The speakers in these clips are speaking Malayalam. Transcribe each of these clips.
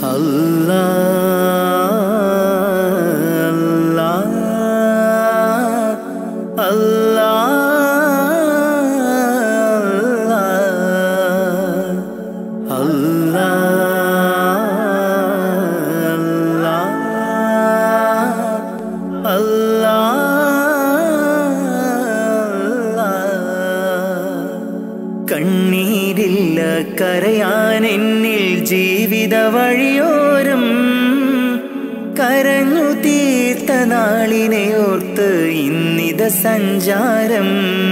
അല്ലാ അല്ലാ അല്ലാ അല്ലാ അല്ലാ കണ്ണീരില്ല കരയാൻ എന്നിൽ ജീവിത വഴിയോരം കരഞ്ഞു തീർത്ത നാളിനെ ഓർത്ത് ഇന്നിത സഞ്ചാരം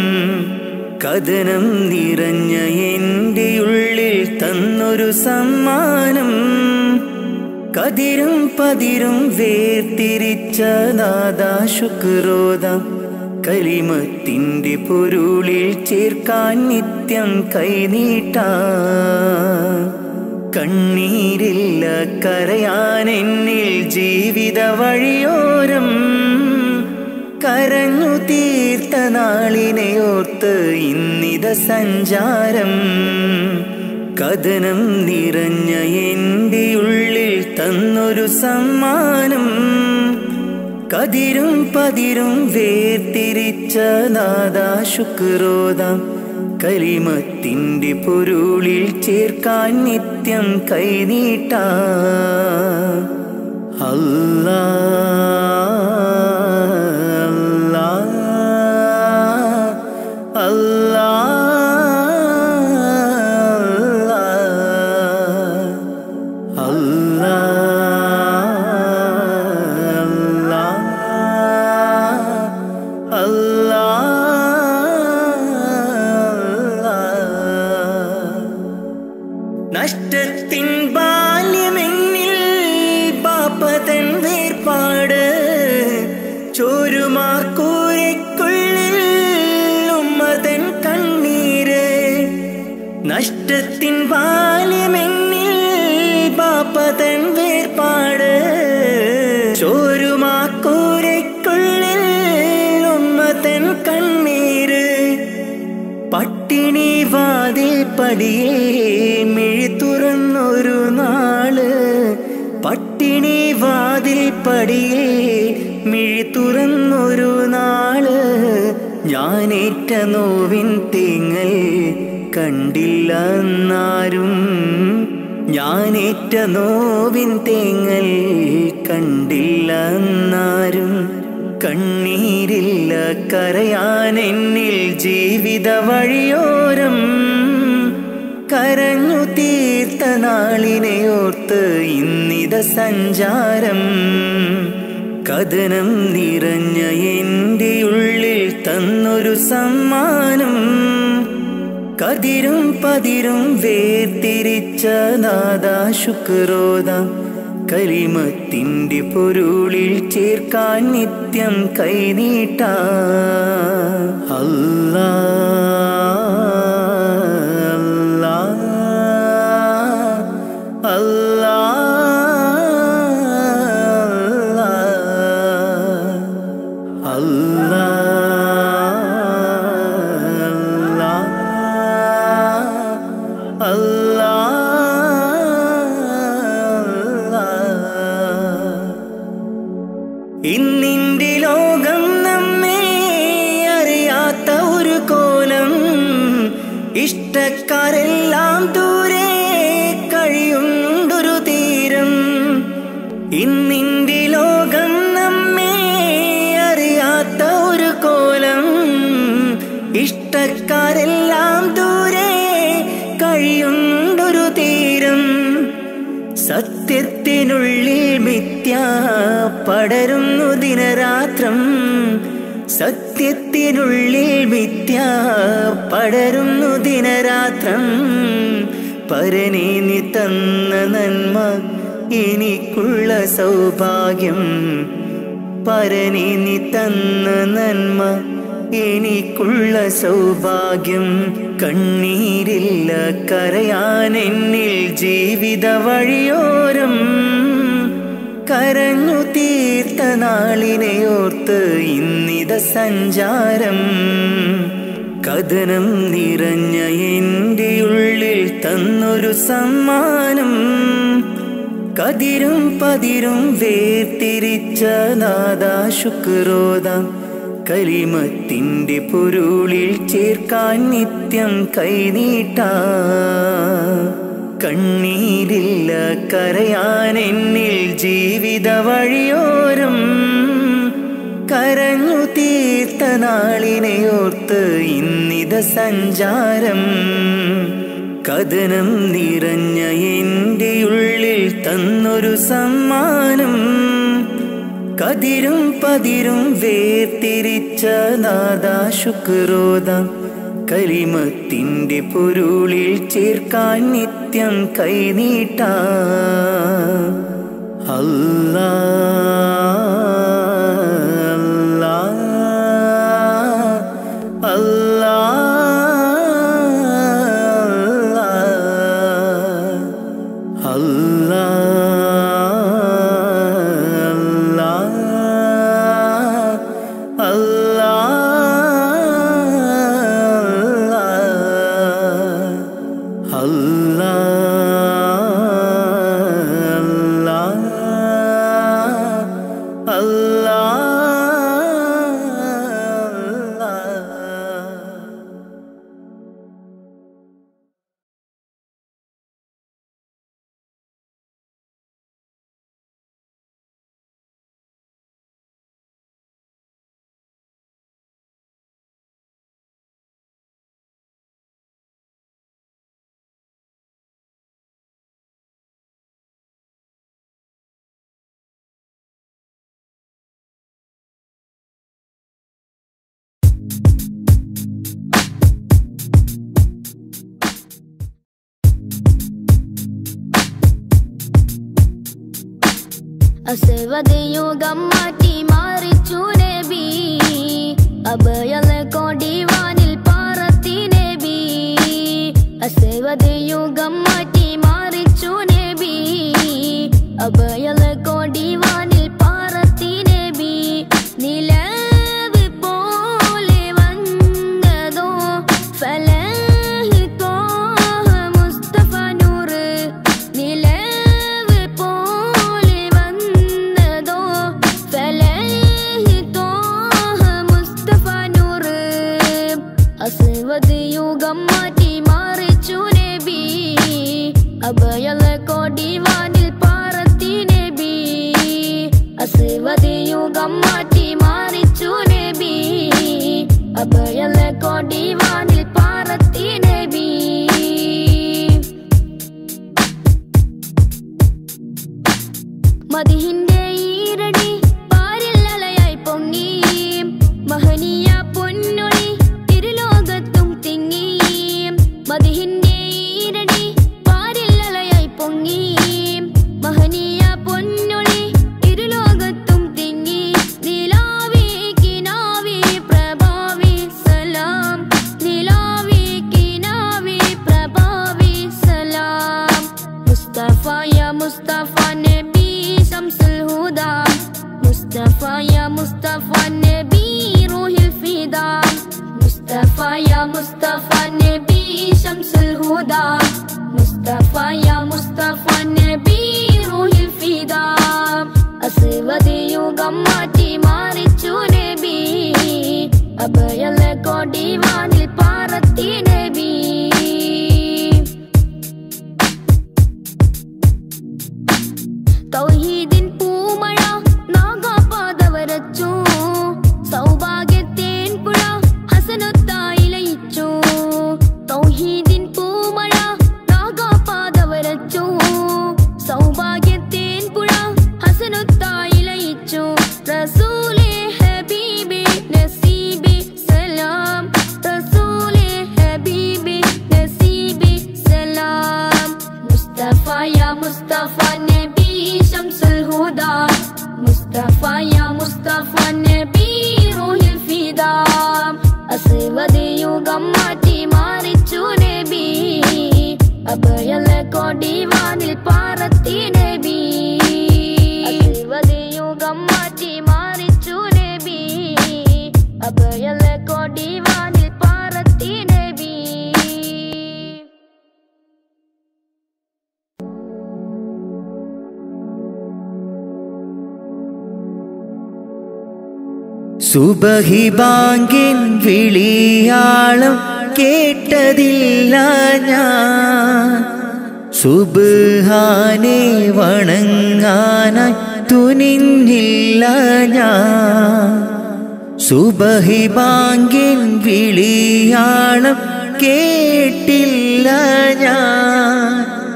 കഥനം നിറഞ്ഞ എൻ്റെ ഉള്ളിൽ തന്നൊരു സമ്മാനം കതിരും പതിരും വേർതിരിച്ച നാദാ ശുക്രോദം കലിമത്തിൻ്റെ പൊരുളിൽ ചേർക്കാൻ നിത്യം കൈനീട്ട കണ്ണീരില്ല കരയാൻ എന്നിൽ ജീവിത വഴിയോരം കരഞ്ഞു തീർത്ത നാളിനെ ഓർത്ത് ഇന്നിത സഞ്ചാരം കഥനം നിറഞ്ഞ എൻ്റെ ഉള്ളിൽ തന്നൊരു സമ്മാനം കതിരും പതിരും വേർതിരിച്ച നാദാ ശുക്രോദം കലിമത്തിൻ്റെ പൊരുളിൽ ചേർക്കാൻ നിത്യം കൈനീട്ട അല്ലാ അല്ലാ അല്ലാ അല്ലാ അല്ലാ നഷ്ടത്തിൻ ബാല്യമെന്നിൽ പാപ്പതൻ വേർപാട് ചോരുമാക്കൂരയ്ക്കുള്ളിൽ ഉമ്മതൻ കണ്ണീര് നഷ്ടത്തിൻ ബാല്യമെന്നിൽ പാപ്പതൻ വേർപാട് ചോരുമാക്കൂരയ്ക്കുള്ളിൽ ഉമ്മതൻ കണ്ണീര് പട്ടിണി വാതിൽ പടിയേ മിഴി തുറന്നൊരു നാള് പട്ടിണി വാതിൽ പടിയേ മിഴി തുറന്നൊരു നാള് ഞാനേറ്റ നോവിൻ തേങ്ങൽ കണ്ടില്ല എന്നാരും ഞാനേറ്റ നോവിൻ തേങ്ങൽ കണ്ടില്ല എന്നാരും കണ്ണീരില്ല കരയാൻ എന്നിൽ ജീവിത വഴിയോരം കരഞ്ഞു തീർത്ത നാളിനെ ഓർത്ത് ഇന്നിത സഞ്ചാരം കഥനം നിറഞ്ഞ എൻ്റെ ഉള്ളിൽ തന്നൊരു സമ്മാനം കതിരും പതിരും വേർതിരിച്ച നാദാ ശുക്രോദം കലിമത്തിൻ്റെ പൊരുളിൽ ചേർക്കാൻ നിത്യം കൈനീട്ട അല്ലാ അല്ലാ അല്ലാ അല്ലാ ഇന്നിന്റെ ലോകം നമ്മെ അറിയാത്ത ഒരു കോലം ഇഷ്ടക്കാരെല്ലാം ദൂരെ കഴിയുണ്ടൊരു തീരം ഇന്നിന്റെ ലോകം നമ്മെ അറിയാത്ത ഒരു കോലം ഇഷ്ടക്കാരെല്ലാം ദൂരെ കഴിയുണ്ടൊരു തീരം സത്യത്തിനുള്ളിൽ മിഥ്യ പടരുന്നു ദിനരാത്രം സത്യത്തിനുള്ളിൽ മിഥ്യ പടരുന്നു ദിനരാത്രം പരനെ നീ തന്ന നന്മ എനിക്കുള്ള സൗഭാഗ്യം പരനെ നീ തന്ന നന്മ എനിക്കുള്ള സൗഭാഗ്യം കണ്ണീരില്ല കരയാൻ എന്നിൽ ജീവിത വഴിയോരം കരഞ്ഞു തീർത്ത നാളിനെ ഓർത്ത് ഇന്നിത സഞ്ചാരം കഥനം നിറഞ്ഞ എൻ്റെ ഉള്ളിൽ തന്നൊരു സമ്മാനം കതിരും പതിരും വേർതിരിച്ച നാദാ ശുക്രോദാം കലിമത്തിൻ്റെ പൊരുളിൽ ചേർക്കാൻ നിത്യം കൈനീട്ട കണ്ണീരില്ല കരയാൻ എന്നിൽ ജീവിത വഴിയോരം കരഞ്ഞു തീർത്ത നാളിനെയോർത്ത് ഇന്നിത സഞ്ചാരം കഥനം നിറഞ്ഞ എൻ്റെ ഉള്ളിൽ തന്നൊരു സമ്മാനം കതിരും പതിരും വേർതിരിച്ച നാദാ ശുക്രോദാം കലിമത്തിൻ്റെ പൊരുളിൽ ചേർക്കാൻ നിത്യം കൈനീട്ട അല്ലാ അല്ലാ അല്ലാ അല്ലാ അല്ലാ അല്ലാ അല്ലാ അല്ലാ അല്ലാ അസവതയുഗം മാറ്റി മാറിച്ചു നബി അഭയലെ കൊടിവാനിൽ പാറത്തി നബി അസവതയുഗം മാറ്റി മാറിച്ചു നബി അഭയലെ കൊടിവാനിൽ പാറത്തി നബി നിലവ് പോലെ വന്നതോ ഫലഹി തോഹ മുസ്തഫ നൂറ് നിലവ് പോലെ വന്നതോ ഫലഹി തോഹ മുസ്തഫ നൂറ് അസ്വദ് യുഗം മാറ്റി മാറിച്ചു നബി അഭയല കൊടിവാനിൽ പാറത്തി നബി അസ്വദ് യുഗം മാറ്റി മാറിച്ചു നബി അഭയല കൊടിവാനിൽ പാറത്തി നബി മതിഹിന്റെ ഈരടി പാരിൽ അലയായി പൊങ്ങി മഹനീയ പൊന്നൊളി തിരുലോകത്തും തിങ്ങി മതിഹിന്റെ ഈരടി പാരിൽ അലയായി പൊങ്ങി മഹനീയ പൊന്നൊളി തിരുലോകത്തും തിങ്ങി നിലാവി കിനാവി പ്രഭാവി സലാം നിലാവി കിനാവി പ്രഭാവി സലാം മുസ്തഫ യാ മുസ്തഫ നബി ശംസുൽ ഹുദാ മുസ്തഫ യാ മുസ്തഫ നബി റൂഹിൽ ഫിദാ മുസ്തഫ യാ മുസ്തഫ നബി ശംസുൽ ഹുദാ മുസ്തഫ യാ മുസ്തഫ നബി റൂഹിൽ ഫിദാ അസ്വദ് യുഗം മാറ്റി മാറിച്ചു നബി അഭയല കൊടിവാനിൽ പാറത്തി നബി തൗഹീദിൻ പൂമഴ നാഗാപാതവരച്ചു സൗഭാഗ്യത്തേൻ പുഴ ഹസനത്തായി ലയിച്ചു തൗഹീദിൻ പൂമഴ നാഗാപാതവരച്ചു സൗഭാഗ്യത്തേൻ പുഴ ഹസനത്തായി ലയിച്ചു റസൂലേ ഹബീബി നസീബി സലാം റസൂലേ ഹബീബി നസീബി സലാം മുസ്തഫ യാ മുസ്തഫ നബി ശംസുൽ ഹുദാ മുസ്തഫ യാ മുസ്തഫ നബി റൂഹിൽ ഫിദാ അസ്വദ് യുഗം മാറ്റി മാറിച്ചു നബി അഭയല കൊടിവാനിൽ പാറത്തി നബി അസ്വദ് യുഗം മാറ്റി മാറിച്ചു നബി അഭയല കൊടിവാനിൽ പാറത്തി നബി സുബഹി ബാങ്കിൻ വിളിയാളം കേട്ടതില്ല ഞാൻ സുബാനെ വണങ്ങാനായി തുനിഞ്ഞില്ല ഞാൻ സുബഹി ബാങ്കിൻ വിളിയാളം കേട്ടില്ല ഞാൻ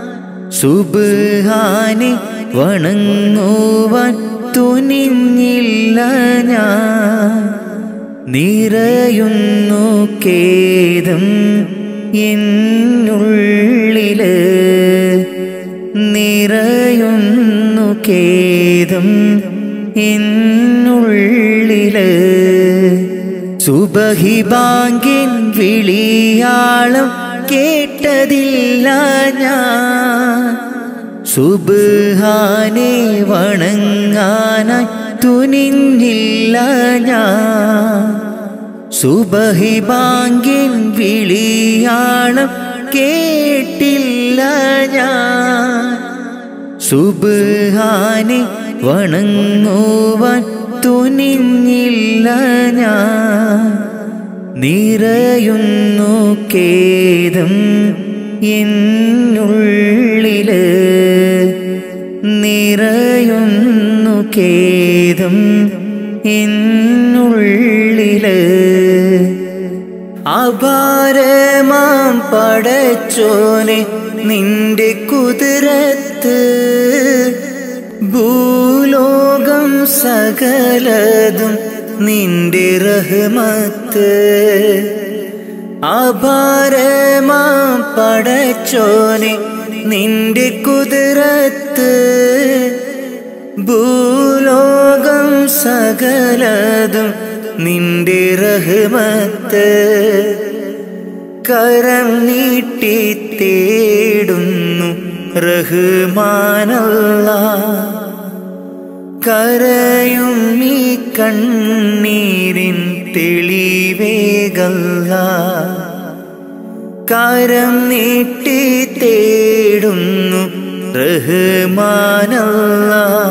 സുബാനെ വണങ്ങുവാൻ തുനിഞ്ഞില്ല ഞാൻ നിറയുന്നു കേദം എന്നുള്ളില് നിറയുന്നു കേദം എന്നുള്ളില് സുബഹി ബാങ്കിൻ വിളിയാളം കേട്ടതില്ല ഞാൻ സുബാനെ വണങ്ങാനായി തുനിഞ്ഞില്ല ഞാൻ സുബഹി ബാങ്കിൻ വിളിയാളം കേട്ടില്ല ഞാൻ സുബാനെ വണങ്ങുവാൻ തുനിഞ്ഞില്ല ഞാൻ നിറയുന്നു കേദം എന്നുള്ളില് നിറയുന്നു കേദം എന്നുള്ളില് അപാരമാം പടച്ചോനെ നിന്റെ കുതിരത്ത് ഭൂലോകം സകലതും നിന്റെ റഹ്മത്ത് അപാരമാം പടച്ചോനെ നിന്റെ കുതിരത്ത് ഭൂലോകം സകലതും നിന്റെ റഹ്മത്ത് കരം നീട്ടി തേടുന്നു റഹ്മാനല്ല കരയും ഈ കണ്ണീരിൻ തെളിവേകല്ല കരം നീട്ടി തേടുന്നു റഹ്മാനല്ല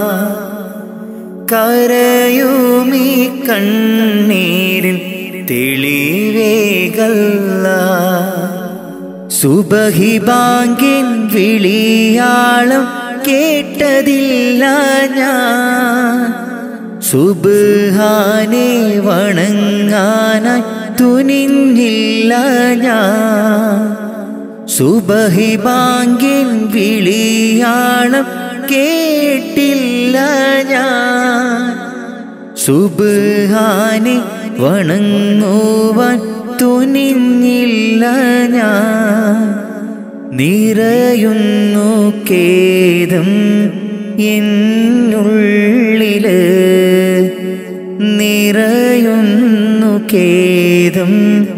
കരയുമീ കണ്ണീരിൻ തെളിവേകല്ല സുബഹി ബാങ്കിൻ വിളിയാളം കേട്ടതില്ല ഞാൻ സുബാനെ വണങ്ങാനായി തുനിഞ്ഞില്ല ഞാൻ സുബഹി ബാങ്കിൻ വിളിയാളം കേട്ടില്ല ഞാൻ സുബാനെ വണങ്ങുവാൻ തുനിഞ്ഞില്ല ഞാൻ നിറയുന്നു കേദം എന്നുള്ളില് നിറയുന്നു കേദം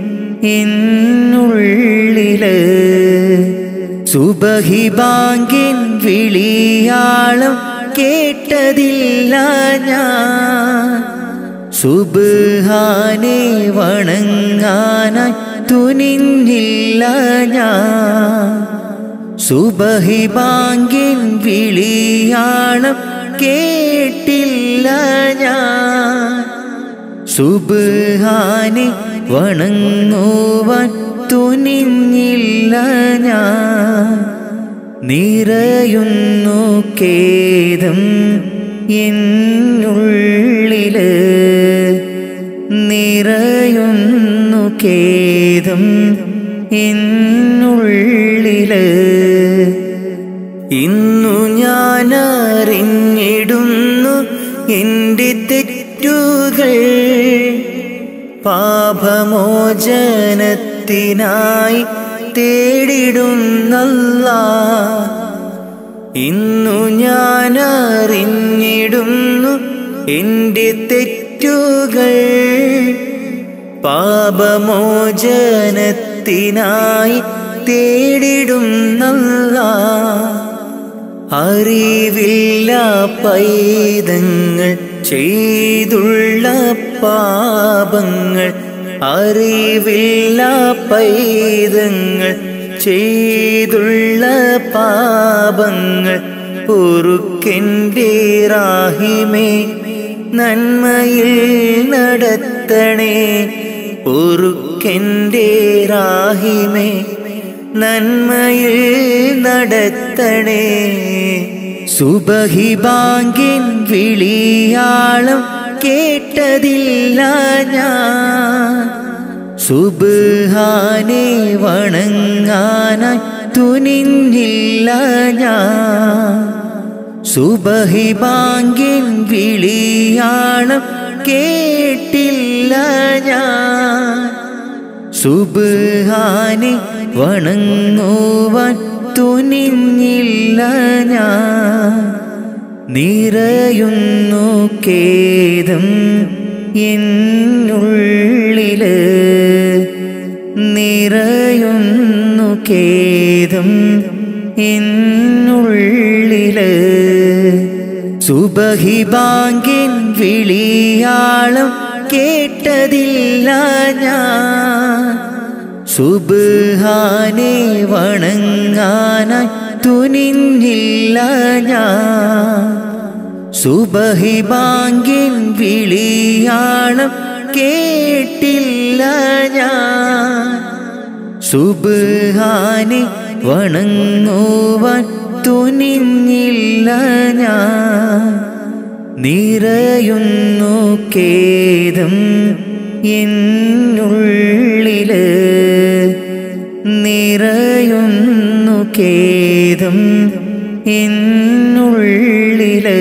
എന്നുള്ളില് സുബഹി ബാങ്കിൻ വിളിയാളം കേട്ടതില്ല ഞാൻ സുബാനെ വണങ്ങാനായി തുനിഞ്ഞില്ല ഞാൻ സുബഹി ബാങ്കിൻ വിളിയാളം കേട്ടില്ല ഞാൻ സുബാനെ വണങ്ങുവാൻ തുനിഞ്ഞില്ല ഞാൻ നിറയുന്നു കേദം എന്നുള്ളില് നിറയുന്നു കേദം എന്നുള്ളില് ഇന്നു ഞാൻ അറിഞ്ഞിടുന്നു എൻ്റെ തെറ്റുകൾ പാപമോചനത്തിനായി തേടിടുന്നല്ല ഇന്നു ഞാൻ അറിഞ്ഞിടുന്നു എൻ്റെ തെറ്റുകൾ പാപമോചനത്തിനായി തേടിടുന്നല്ല അറിവില്ല പൈതങ്ങൾ ചെയ്തുള്ള പാപങ്ങൾ അറിവില്ല പൈതങ്ങൾ ചെയ്തുള്ള പാപങ്ങൾ പൊറുക്കെൻ്റെ റാഹിമേ നന്മയിൽ നടത്തണേ ഉറുക്കെൻ്റെ റാഹിമേ നന്മയിൽ നടത്തണേ സുബഹി ബാങ്കിൻ വിളിയാളം കേട്ടതില്ല ഞാൻ സുബാനെ വണങ്ങാനായി തുനിഞ്ഞില്ല ഞാൻ സുബഹി ബാങ്കിൻ വിളിയാളം കേട്ടില്ല ഞാൻ സുബാനെ വണങ്ങുവാൻ തുനിഞ്ഞില്ല ഞാൻ നിറയുന്നു കേദം എന്നുള്ളില് നിറയുന്നു കേദം എന്നുള്ളില് സുബഹി ബാങ്കിൻ വിളിയാളം കേട്ടതില്ല ഞാൻ സുബാനെ വണങ്ങാനായി തുനിഞ്ഞില്ല ഞാൻ സുബഹി ബാങ്കിൻ വിളിയാളം കേട്ടില്ല ഞാൻ സുബാനെ വണങ്ങുവാൻ തുനിഞ്ഞില്ല ഞാൻ നിറയുന്നു കേദം എന്നുള്ളില് നിറയുന്നു കേദം എന്നുള്ളില്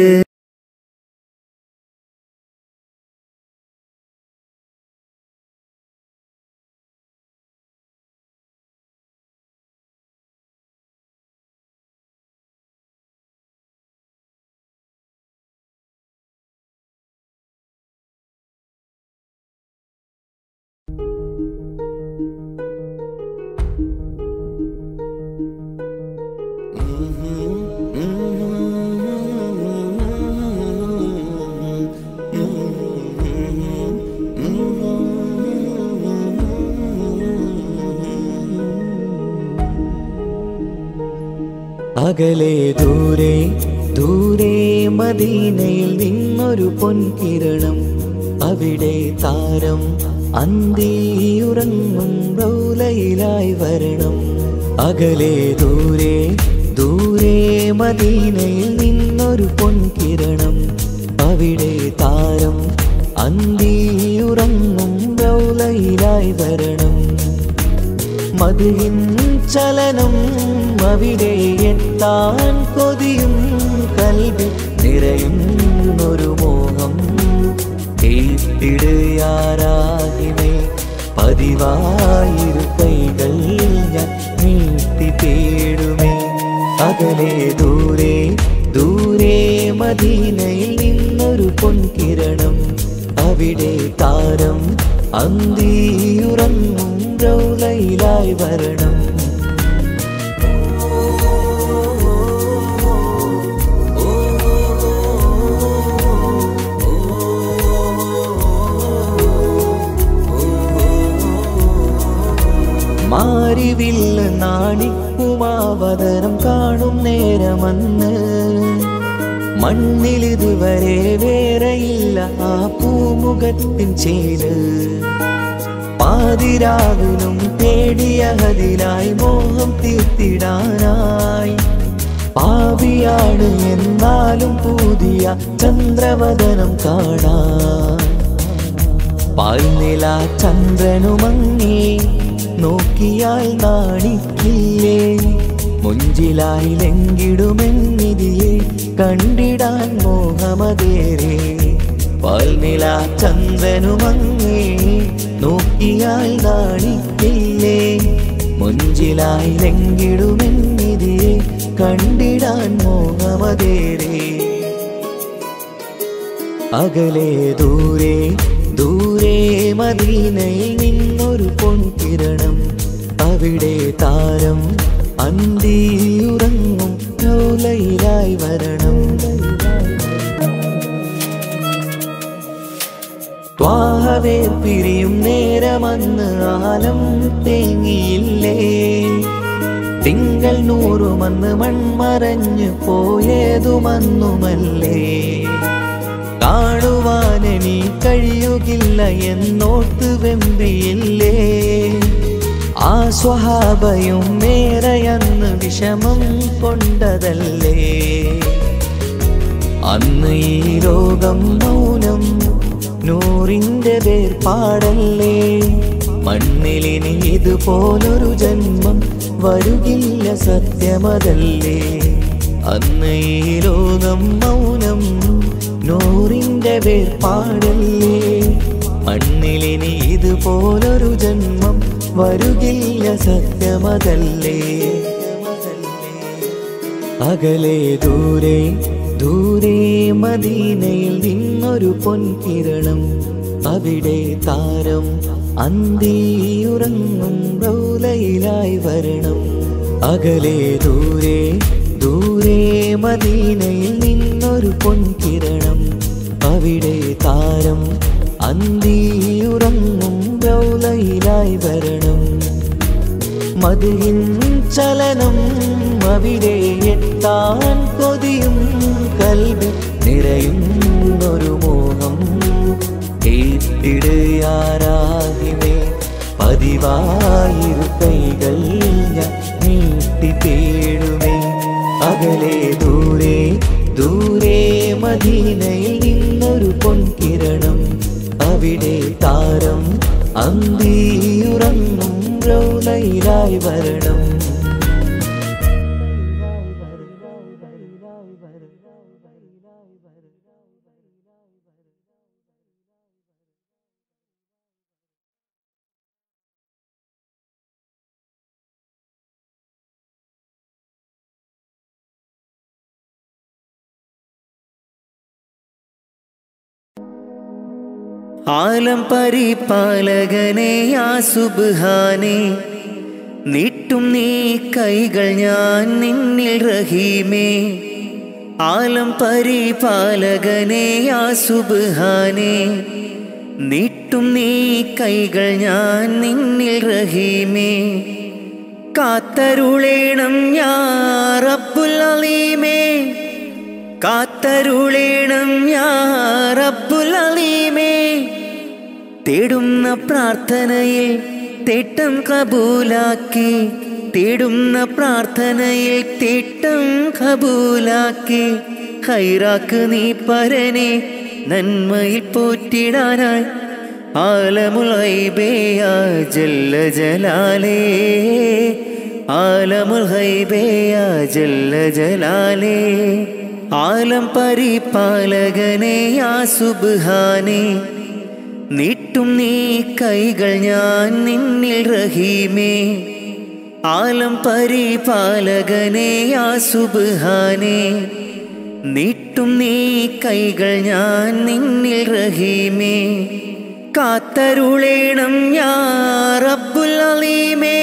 അകലെ ദൂരെ ദൂരെ മദീനയിൽ നിന്നൊരു പൊൻകിരണം അവിടെ താരം അന്തിയുറങ്ങും റൗലയിലായി വരണം അകലെ ദൂരെ ദൂരെ മദീനയിൽ നിന്നൊരു പൊൻകിരണം അവിടെ താരം അന്തിയുറങ്ങും റൗലയിലായി വരണം മതിയിൻ ചലനം അവിടെ എത്താൻ കൊതിയും കൽവി നിറയുന്നൊരു മോഹം കേട്ടിടുയാരാഹിമേ പതിവായിരു കൈകൾ ഞാൻ നീട്ടി തേടുമേ അകലെ ദൂരെ ദൂരെ മദീനയിൽ നിന്നൊരു പൊൻകിരണം അവിടെ താരം അന്തിയുറങ്ങും റൗലയിലായി വരണം മാരിവില്ല് നാണിക്കുമാവതരം കാണും നേരമന്ന് മണ്ണിലിതുവരെ വേറെയില്ല ആ പൂമുഖത്തിൻ ചേര് പാതിരാവിലും തേടിയ ഹതിലായി മോഹം തീർത്തിടാനായി പാവിയാണ് എന്നാലും പുതിയ ചന്ദ്രവദനം കാണാൻ പാൽനില ചന്ദ്രനുമങ്ങി നോക്കിയാൽ നാണിക്കില്ലേ മുഞ്ചിലായി ലങ്കിടുമെന്നിതിയെ കണ്ടിടാൻ മോഹമതേരെ പാൽനില ചന്ദ്രനുമങ്ങി നോക്കിയാൽ നാണിക്കില്ലേ മുഞ്ചിലായി ലങ്കിടുമെന്നിതിയെ കണ്ടിടാൻ മോഹമതേരേ അകലെ ദൂരെ ദൂരെ മദീനയിൽ നിന്നൊരു പൊൻകിരണം അവിടെ താരം അന്തിയുറങ്ങും ലൗലയിലായി വരണം ത്വാഹവേ പിരിയും നേരമന്ന് ആലം തേങ്ങിയില്ലേ തിങ്കൾ നൂറുമന്ന് മൺമറഞ്ഞു പോയതുമന്നുമല്ലേ കാണ കാണുവാനെനി കഴിയുകില്ല എന്നോർത്ത് വെമ്പിയില്ലേ ആ സ്വഹാബയും മേറയന്ന് വിഷമം കൊണ്ടതല്ലേ അന്ന് ഈ ലോകം മൗനം നൂറിന്റെ വേർപാടല്ലേ മണ്ണിലിനി ഇതുപോലൊരു ജന്മം വരുകില്ല സത്യമതല്ലേ അന്ന് ഈ ലോകം മൗനം നൂറിന്റെ വേർപാടല്ലേ മണ്ണിലിനി ഇതുപോലൊരു ജന്മം വരുകില്ല സത്യമതല്ലേ അകലെ ദൂരെ ദൂരെ മദീനയിൽ നിന്നൊരു പൊൻകിരണം അവിടെ താരം അന്തിയുറങ്ങും റൗലയിലായി വരണം അകലെ ദൂരെ ദൂരെ മദീനയിൽ നിന്നൊരു പൊൻകിരണം അവിടെ താരം അന്തിയുറങ്ങും റൗലയിലായി വരണം മതിയിൻ ചലനം അവിടെ എത്താൻ കൊതിയും കൽവി നിറയുന്നൊരു മോഹം ഏറ്റിടുയാരാഹിമേ പതിവായിരു കൈകൾ ഞാൻ നീട്ടി തേടുമേ അകലെ ദൂരെ ദൂരെ മദീനയിൽ നിന്നൊരു പൊൻകിരണം അവിടെ താരം അന്തിയുറങ്ങും റൗലയിലായി വരണം ആലം പരിപാലകനെ ആ സുബ്ഹാനെ നീട്ടും നീ കൈകൾ ഞാൻ നിന്നിൽ റഹീമേ ആലം പരിപാലകനെ ആ സുബ്ഹാനെ നീട്ടും നീ കൈകൾ ഞാൻ നിന്നിൽ റഹീമേ കാത്തരുളേണം ഞാ റബ്ബുൽ അലീമേ കാത്തരുളേണം ഞാ റബ്ബുൽ അലീമേ തേടുന്ന പ്രാർത്ഥനയിൽ തേട്ടം കബൂലാക്കി തേടുന്ന പ്രാർത്ഥനയിൽ തേട്ടം കബൂലാക്കി ഹൈറാക്ക് നീ പരനെ നന്മയിൽ പോറ്റിടാനായി ആലമുൽ ഹൈബേയ ജല്ല ജലാലേ ആലമുൽ ഹൈബേയ ജല്ല ജലാലേ ആലം പരിപാലകനെ ആ സുബ്ഹാനെ നീട്ടും നീ കൈകൾ ഞാൻ നിന്നിൽ റഹീമേ ആലം പരിപാലകനെ ആ സുബ്ഹാനെ നീട്ടും നീ കൈകൾ ഞാൻ നിന്നിൽ റഹീമേ കാത്തരുളേണം ഞാ റബ്ബുൽ അലീമേ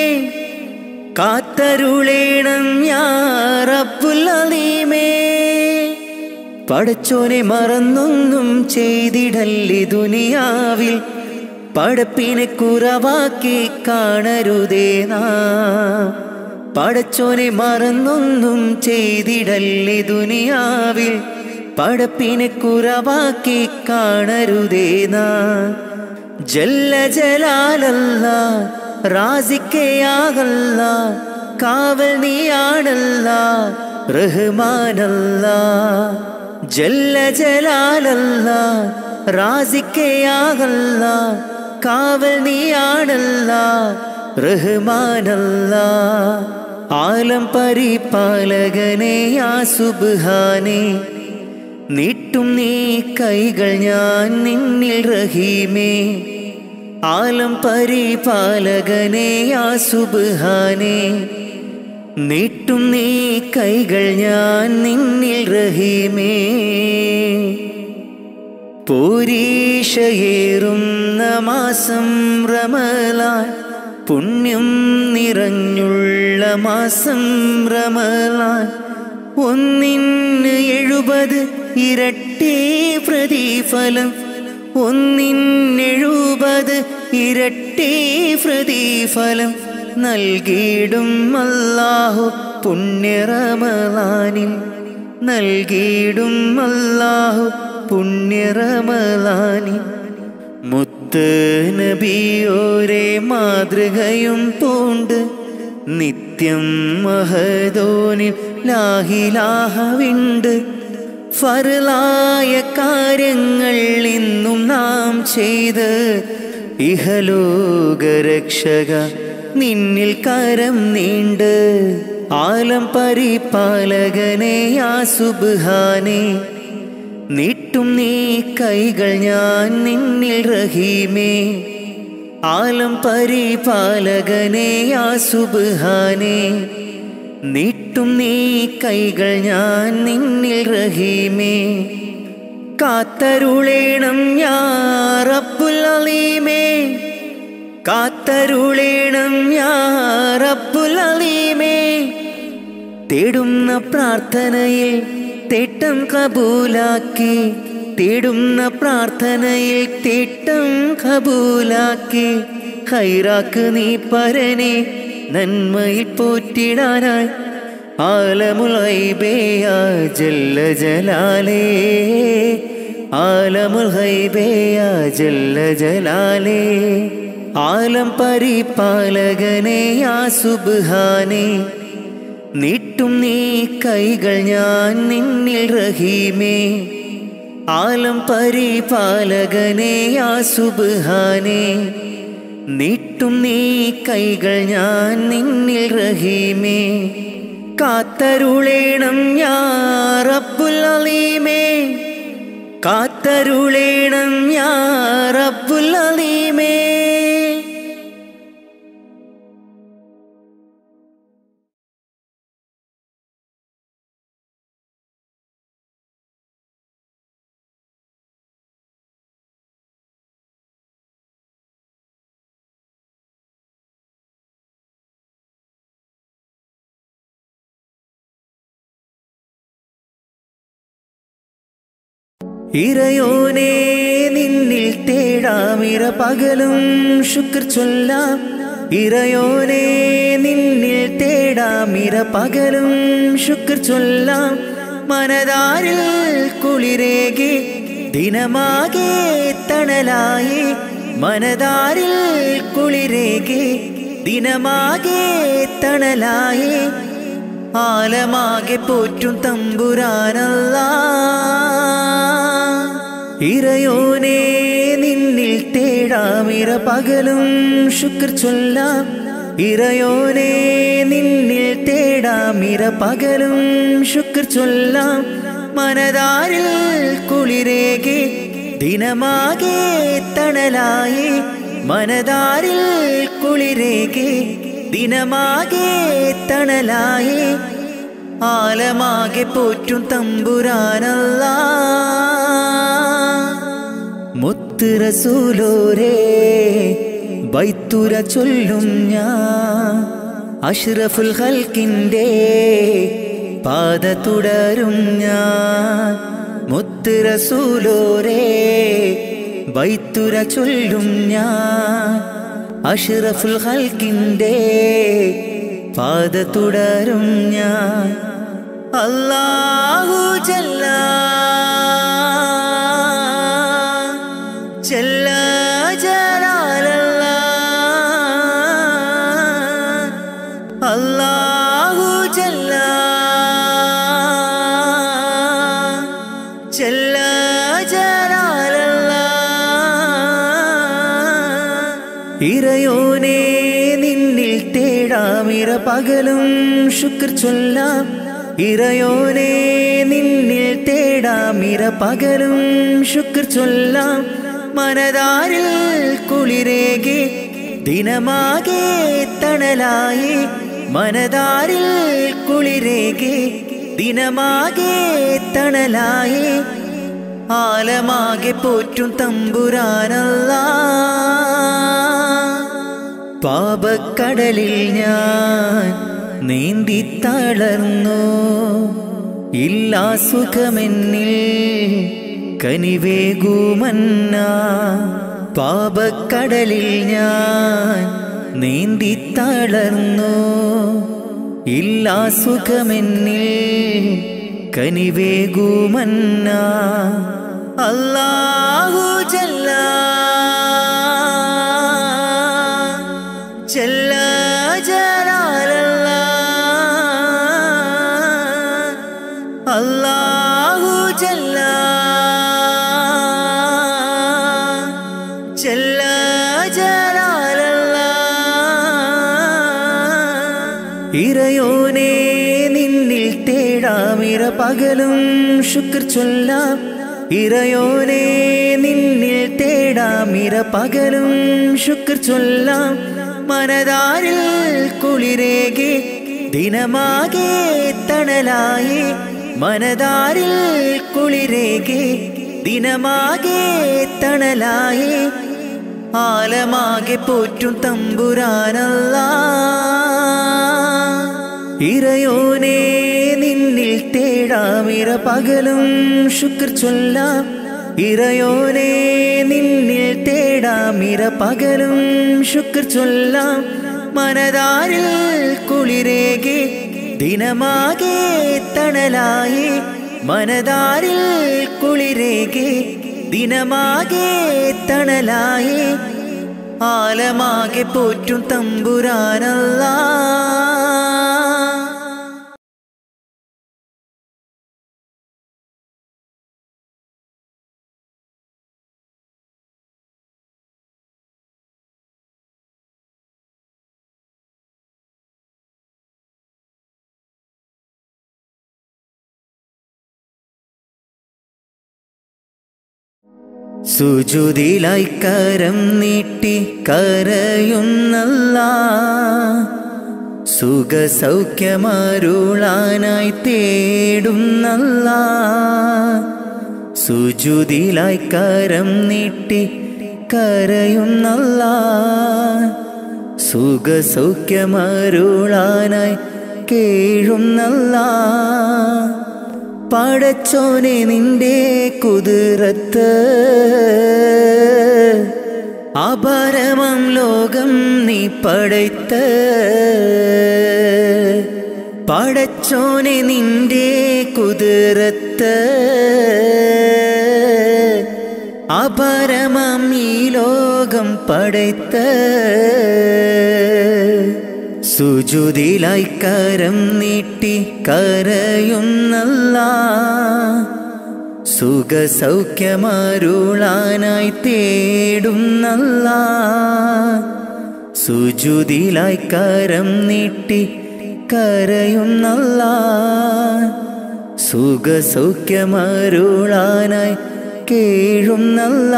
കാത്തരുളേണം ഞാ റബ്ബുൽ അലീമേ പടച്ചോനെ മറന്നൊന്നും ചെയ്തിടല്ലേ ദുനിയാവിൽ പടപ്പിനെ കുറവാക്കി കാണരുതേ നാ പടച്ചോനെ മറന്നൊന്നും ചെയ്തിടല്ലേ ദുനിയാവിൽ പടപ്പിനെ കുറവാക്കി കാണരുതേ നാ ജല്ല ജലാലല്ല റാസിക്കയാകല്ല കാവൽ നീയാണല്ല റഹ്മാനല്ല ജല്ല ജലാലല്ല റാസിക്കയാകല്ല കാവൽ നീയാണല്ല റഹ്മാനല്ല ആലം പരിപാലകനെ ആ സുബ്ഹാനെ നീട്ടും നീ കൈകൾ ഞാൻ നിന്നിൽ റഹീമേ ആലം പരിപാലകനെ ആ സുബ്ഹാനെ നീട്ടും നീ കൈകൾ ഞാൻ നിന്നിൽ റഹീമേ പൂരീഷയേറുന്ന മാസം റമലാൻ പുണ്യം നിറഞ്ഞുള്ള മാസം റമലാൻ ഒന്നിന് എഴുപത് ഇരട്ടി പ്രതിഫലം ഒന്നിനെഴുപത് ഇരട്ടി പ്രതിഫലം നൽകിയിടും അല്ലാഹു പുണ്യറമലാനിൽ നൽകിയിടും അല്ലാഹു പുണ്യറമലാനി മുത്ത് നബിയോരെ മാതൃകയും പൂണ്ട് നിത്യം മഹദോനിൽ ലാഹിലാഹവിണ്ട് ഫറലായ കാര്യങ്ങൾ ഇന്നും നാം ചെയ്ത് ഇഹലോകരക്ഷക നിന്നിൽ കരം നീണ്ട് ആലം പരിപാലകനെ ആ സുബ്ഹാനേ നീട്ടും നീ കൈകൾ ഞാൻ നിന്നിൽ റഹീമേ ആലം പരിപാലകനെ ആ സുബ്ഹാനേ നീട്ടും നീ കൈകൾ ഞാൻ നിന്നിൽ റഹീമേ കാത്തരുളേണം ഞാ റബ്ബുൽ അലീമേ കാത്തരുളേണം ഞാ റബ്ബുൽ അലീമേ തേടുന്ന പ്രാർത്ഥനയിൽ തേട്ടം കബൂലാക്കി തേടുന്ന പ്രാർത്ഥനയിൽ തേട്ടം കബൂലാക്കി ഹൈറാക്ക് നീ പരനെ നന്മയിൽ പോറ്റിടാനായി ആലമുൽബേയ ജല്ല ജലാലേ ആലമുൽബേയ ജല്ല ജലാലേ ആലം പരിപാലകനെ ആ സുബ്ഹാനേ നീട്ടും നീ കൈകൾ ഞാൻ നിന്നിൽ റഹീമേ ആലം പരിപാലകനെ ആ സുബ്ഹാനേ നീട്ടും നീ കൈകൾ ഞാൻ നിന്നിൽ റഹീമേ കാത്തരുളേണം ഞാ റബ്ബുൽ അലീമേ കാത്തരുളേണം ഞാ റബ്ബുൽ അലീമേ ഇറയോനെ നിന്നിൽ തേടാമിര പകലും ശുക്ർ ചൊല്ലാം ഇറയോനെ നിന്നിൽ തേടാമിര പകലും ശുക്ർ ചൊല്ലാം മനതാരിൽ കുളിരേകി ദിനമാകെ തണലായി മനതാരിൽ കുളിരേകി ദിനമാകെ തണലായി ആലമാകെ പോറ്റും തമ്പുരാനല്ല ഇറയോനെ നിന്നിൽ തേടാമിര പകലും ശുക്ർ ചൊല്ലാം ഇറയോനെ നിന്നിൽ തേടാമിര പകലും ശുക്ർ ചൊല്ലാം മനതാരിൽ കുളിരേകി ദിനമാകെ തണലായി മനതാരിൽ കുളിരേകി ദിനമാകെ തണലായി ആലമാകെ പോറ്റും തമ്പുരാനല്ല മുത്ത് റസൂലോരേ ബൈത്തുര ചൊല്ലും ഞാൻ അഷ്റഫുൽ ഹൽക്കിൻ്റെ പാത തുടരും ഞാൻ മുത്ത് റസൂലോരേ ബൈത്തുര ചൊല്ലും ഞാൻ അഷ്റഫുൽ ഹൽക്കിൻ്റെ പാത തുടരും ഞാൻ അല്ലാഹു ജല്ല ജല്ല ജലാലല്ല അല്ലാഹു ജല്ല ജല്ല ജലാലല്ല ഇറയോനെ നിന്നിൽ തേടാമിര പകലും ശുക്ർ ചൊല്ലാം ഇറയോനെ നിന്നിൽ തേടാമിര പകലും ശുക്ർ ചൊല്ലാം മനതാരിൽ കുളിരേകി ദിനമാകെ തണലായി മനതാരിൽ കുളിരേകി ദിനമാകെ തണലായി ആലമാകെ പോറ്റും തമ്പുരാനല്ല പാപക്കടലിൽ ഞാൻ നീന്തി തളർന്നു ഇല്ലാ സുഖമെന്നിൽ കനിവേകുമന്ന പാപക്കടലിൽ ഞാൻ നീന്തി തളർന്നു ഇല്ലാ സുഖമെന്നിൽ കനിവേകുമന്ന അല്ലാഹു ജല്ല ജല്ല ജലാലല്ലാ അല്ലാഹു ജല്ല ജല്ല ജലാലല്ലാ ഇറയോനെ നിന്നിൽ തേടാമിര പകലും ശുക്ർ ചൊല്ലാം ഇറയോനെ നിന്നിൽ തേടാമിര പകലും ശുക്ർ ചൊല്ലാം മനതാരിൽ കുളിരേകെ ദിനമാകെ തണലായി മനതാരിൽ കുളിരേകെ ദിനമാകെ തണലായി ആലമാകെ പോറ്റും തമ്പുരാനല്ല ഇറയോനെ നിന്നിൽ തേടാമിര പകലും ശുക്ർ ചൊല്ലാം ഇറയോനെ നിന്നിൽ തേടാമിര പകലും ശുക്ർ ചൊല്ലാം മനതാരിൽ കുളിരേകെ ദിനമാകെ തണലായി മനതാരിൽ കുളിരേകെ ദിനമാകെ തണലായി ആലമാകെ പോറ്റും തമ്പുരാനല്ല സുജുതിലായി കരം നീട്ടി കരയുന്നല്ല സുഖ സൗഖ്യമരുളാനായി തേടുന്നല്ല സുജുതിലായി കരം നീട്ടി കരയുന്നല്ല സുഖ സൗഖ്യമരുളാനായി കേഴുന്നല്ല പടച്ചോനെ നിന്റെ കുതിരത്ത് അപരമം ലോകം നീ പടയ്ത്ത് പടച്ചോനെ നിന്റെ കുതിരത്ത് അപരമം ഈ ലോകം പടയ്ത്ത് സുജുതിലായി കരം നീട്ടി കരയുന്നല്ല സുഖ സൗഖ്യമരുളാനായി തേടുന്നല്ല സുജുതിലായി കരം നീട്ടി കരയുന്നല്ല സുഖ സൗഖ്യമരുളാനായി കേഴുന്നല്ല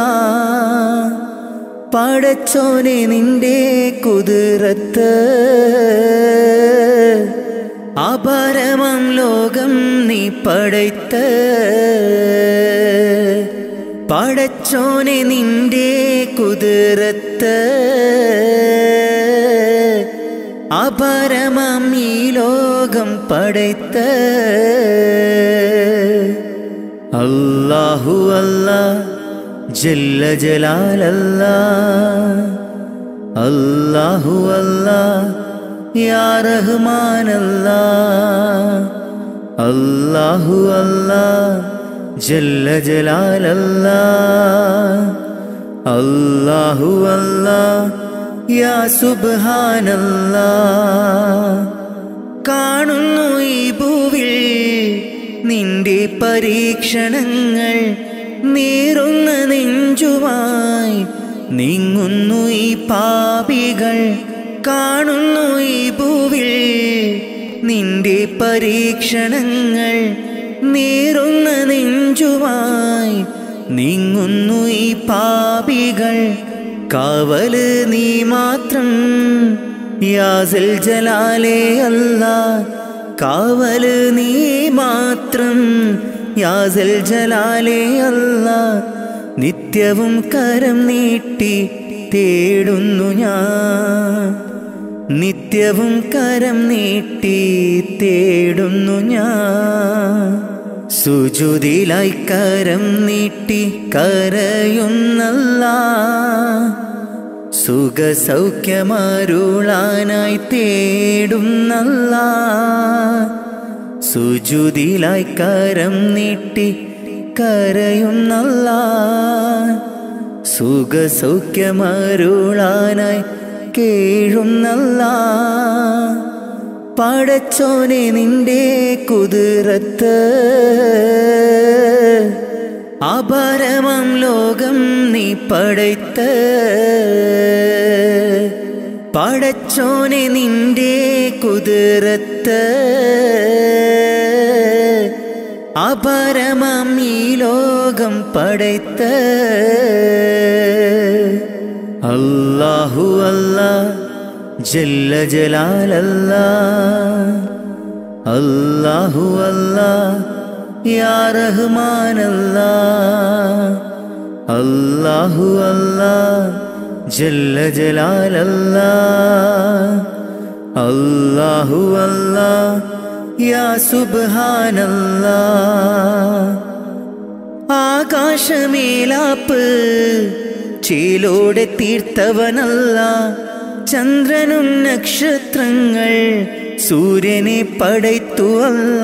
പടച്ചോനെ നിന്റെ കുതിരത്ത് അപരമം ലോകം നീ പടയ്ത്ത് പടച്ചോനെ നിന്റെ കുതിരത്ത് അപരമം ഈ ലോകം പടയ്ത്ത് അല്ലാഹു അല്ലാ ജല്ല ജലാലല്ല അല്ലാഹു അല്ലാ യാ റഹ്മാനല്ല അല്ലാഹു അല്ലാ ജല്ല ജലാലല്ല അല്ലാഹു അല്ലാ യാ സുബ്ഹാനല്ല കാണുന്നു ഈ ഭൂവിൽ നിന്റെ പരീക്ഷണങ്ങൾ നീറുന്ന നെഞ്ചുമായി നീങ്ങുന്നു ഈ പാപികൾ കാണുന്നു ഈ ഭൂവിൽ നിന്റെ പരീക്ഷണങ്ങൾ നീറുന്ന നെഞ്ചുമായി നീങ്ങുന്നു ഈ പാപികൾ കാവല് നീ മാത്രം യാസൽ ജലാലേ അല്ല കാവല് നീ മാത്രം യാസൽ ജലാലേ അല്ല നിത്യവും കരം നീട്ടി തേടുന്നു ഞാൻ നിത്യവും കരം നീട്ടി തേടുന്നു ഞാൻ സുജുതിലായി കരം നീട്ടി കരയുന്നല്ല സുഖ സൗഖ്യമരുളാനായി തേടുന്നല്ല സുജുതിലായി കരം നീട്ടി കരയുന്നല്ല സുഖസൗഖ്യമരുളാനായി കേഴുന്നല്ല പടച്ചോനെ നിന്റെ കുതിരത്ത് അപരമം ലോകം നീ പടയ്ത്ത് പടച്ചോനെ നിന്റെ കുതിരത്ത് അപരമം ഈ ലോകം പടയ്ത്ത് അല്ലാഹു അല്ലാ ജല്ല ജലാലല്ല അല്ലാഹു അല്ലാ യാ റഹ്മാനല്ല അല്ലാഹു അല്ലാ ജല്ല ജലാലല്ല അല്ലാഹു അല്ലാ യാ സുബ്ഹാനല്ലാ ആകാശമേലാപ്പ് ചേലോടെ തീർത്തവനല്ല ചന്ദ്രനും നക്ഷത്രങ്ങൾ സൂര്യനെ പടയ്ത്തുവല്ല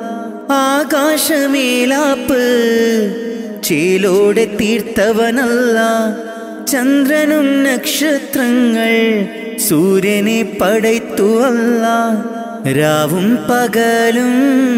ആകാശമേലാപ്പ് ചേലോടെ തീർത്തവനല്ല ചന്ദ്രനും നക്ഷത്രങ്ങൾ സൂര്യനെ പടയ്ത്തുവല്ല രാവും പകലും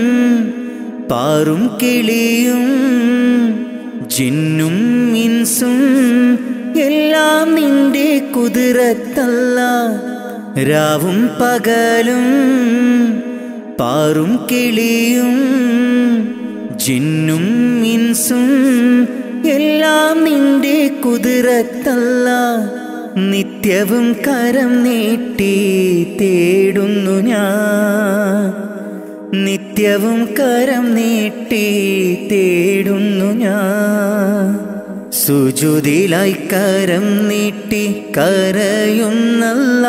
പാറും കിളിയും ജിന്നും ഇൻസും എല്ലാം നിന്റെ കുതിരത്തല്ല രാവും പകലും പാറും കിളിയും ജിന്നും ഇൻസും എല്ലാം നിന്റെ കുതിരത്തല്ല നിത്യവും കരം നീട്ടി തേടുന്നു ഞാൻ നിത്യവും കരം നീട്ടി തേടുന്നു ഞാൻ സുജുതിലായി കരം നീട്ടി കരയുന്നല്ല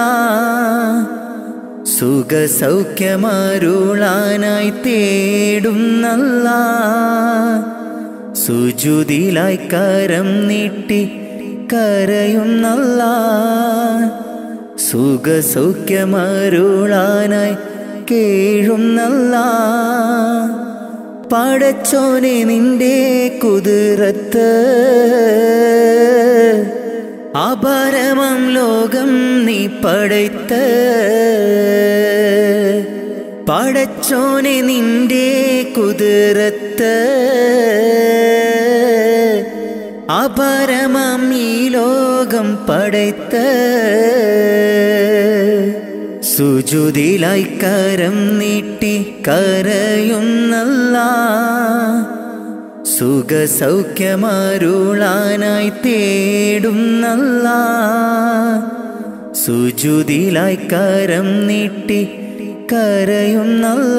സുഖസൗഖ്യമരുളാനായി തേടുന്നല്ല സുജുതിലായി കരം നീട്ടി കരയുന്നല്ല സുഖസൗഖ്യമരുളാനായി കേഴുന്നല്ല പടച്ചോനെ നിന്റെ കുതിരത്ത് അപരമം ലോകം നീ പടയ്ത്ത് പടച്ചോനെ നിന്റെ കുതിരത്ത് അപരമം ഈ ലോകം പടയ്ത്ത് സുജുതിലായി കരം നീട്ടി കരയുന്നല്ല സുഖസൗഖ്യമരുളാനായി തേടുന്നല്ല സുജുതിലായി കരം നീട്ടി കരയുന്നല്ല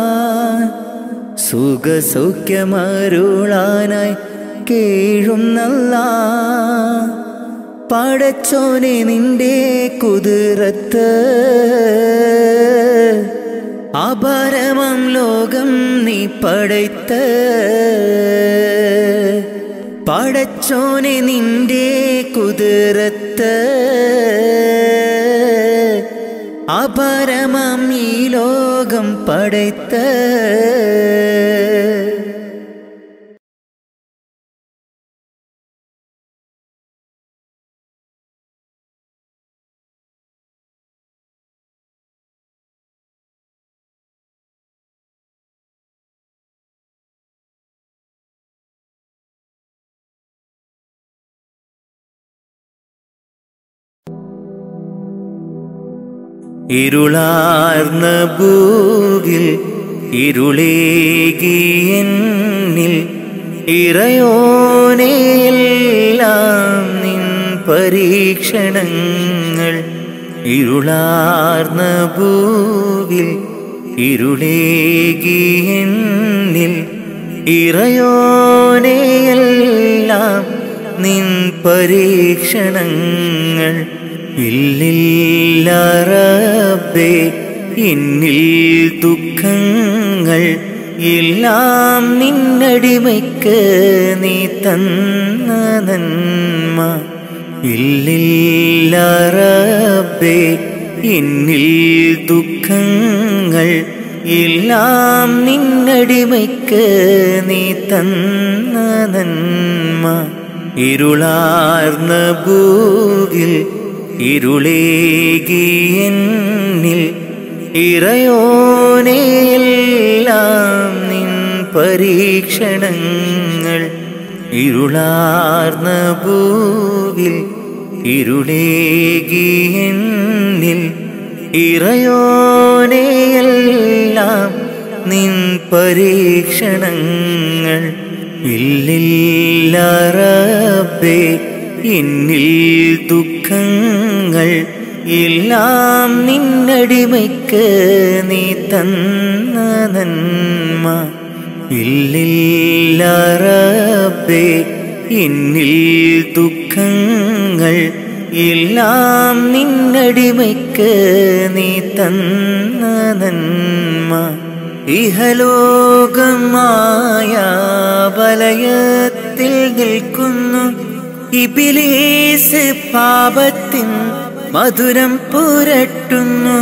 സുഖസൗഖ്യമരുളാനായി കേഴുന്നല്ല പടച്ചോനെ നിന്റെ കുതിരത്ത് അപരമം ലോകം നീ പടയ്ത്ത് പടച്ചോനെ നിന്റെ കുതിരത്ത് അപരമം ഈ ലോകം പടയ്ത്ത് ഇരുളാർന്ന ഭൂവിൽ ഇരുളേകിയെന്നിൽ ഇറയോനെയെല്ലാം നിൻ പരീക്ഷണങ്ങൾ ഇരുളാർന്ന ഭൂവിൽ ഇരുളേകിയെന്നിൽ ഇറയോനെയെല്ലാം നിൻ പരീക്ഷണങ്ങൾ ഇല്ലില്ല റബ്ബേ എന്നിൽ ദുഃഖങ്ങൾ എല്ലാം നിന്നടിമയ്ക്ക് നീ തന്ന നന്മ ഇല്ലില്ല റബ്ബേ എന്നിൽ ദുഃഖങ്ങൾ എല്ലാം നിന്നടിമയ്ക്ക് നീ തന്ന നന്മ ഇരുളാർന്ന ഭൂവിൽ ഇരുളേകി എന്നിൽ ഇറയോനെയെല്ലാം നിൻ പരീക്ഷണങ്ങൾ ഇരുളാർന്ന ഭൂവിൽ ഇരുളേകി എന്നിൽ ഇറയോനെയെല്ലാം നിൻ പരീക്ഷണങ്ങൾ ഇല്ലില്ല റബ്ബേ എന്നിൽ ദുഃഖങ്ങൾ എല്ലാം നിന്നടിമയ്ക്ക് നീ തന്ന നന്മ ഇല്ലില്ല റബ്ബേ എന്നിൽ ദുഃഖങ്ങൾ എല്ലാം നിന്നടിമയ്ക്ക് നീ തന്ന നന്മ ഇഹലോകമായ വലയത്തിൽ നിൽക്കുന്നു ഇബിലീസ് പാപത്തിൻ മധുരം പുരട്ടുന്നു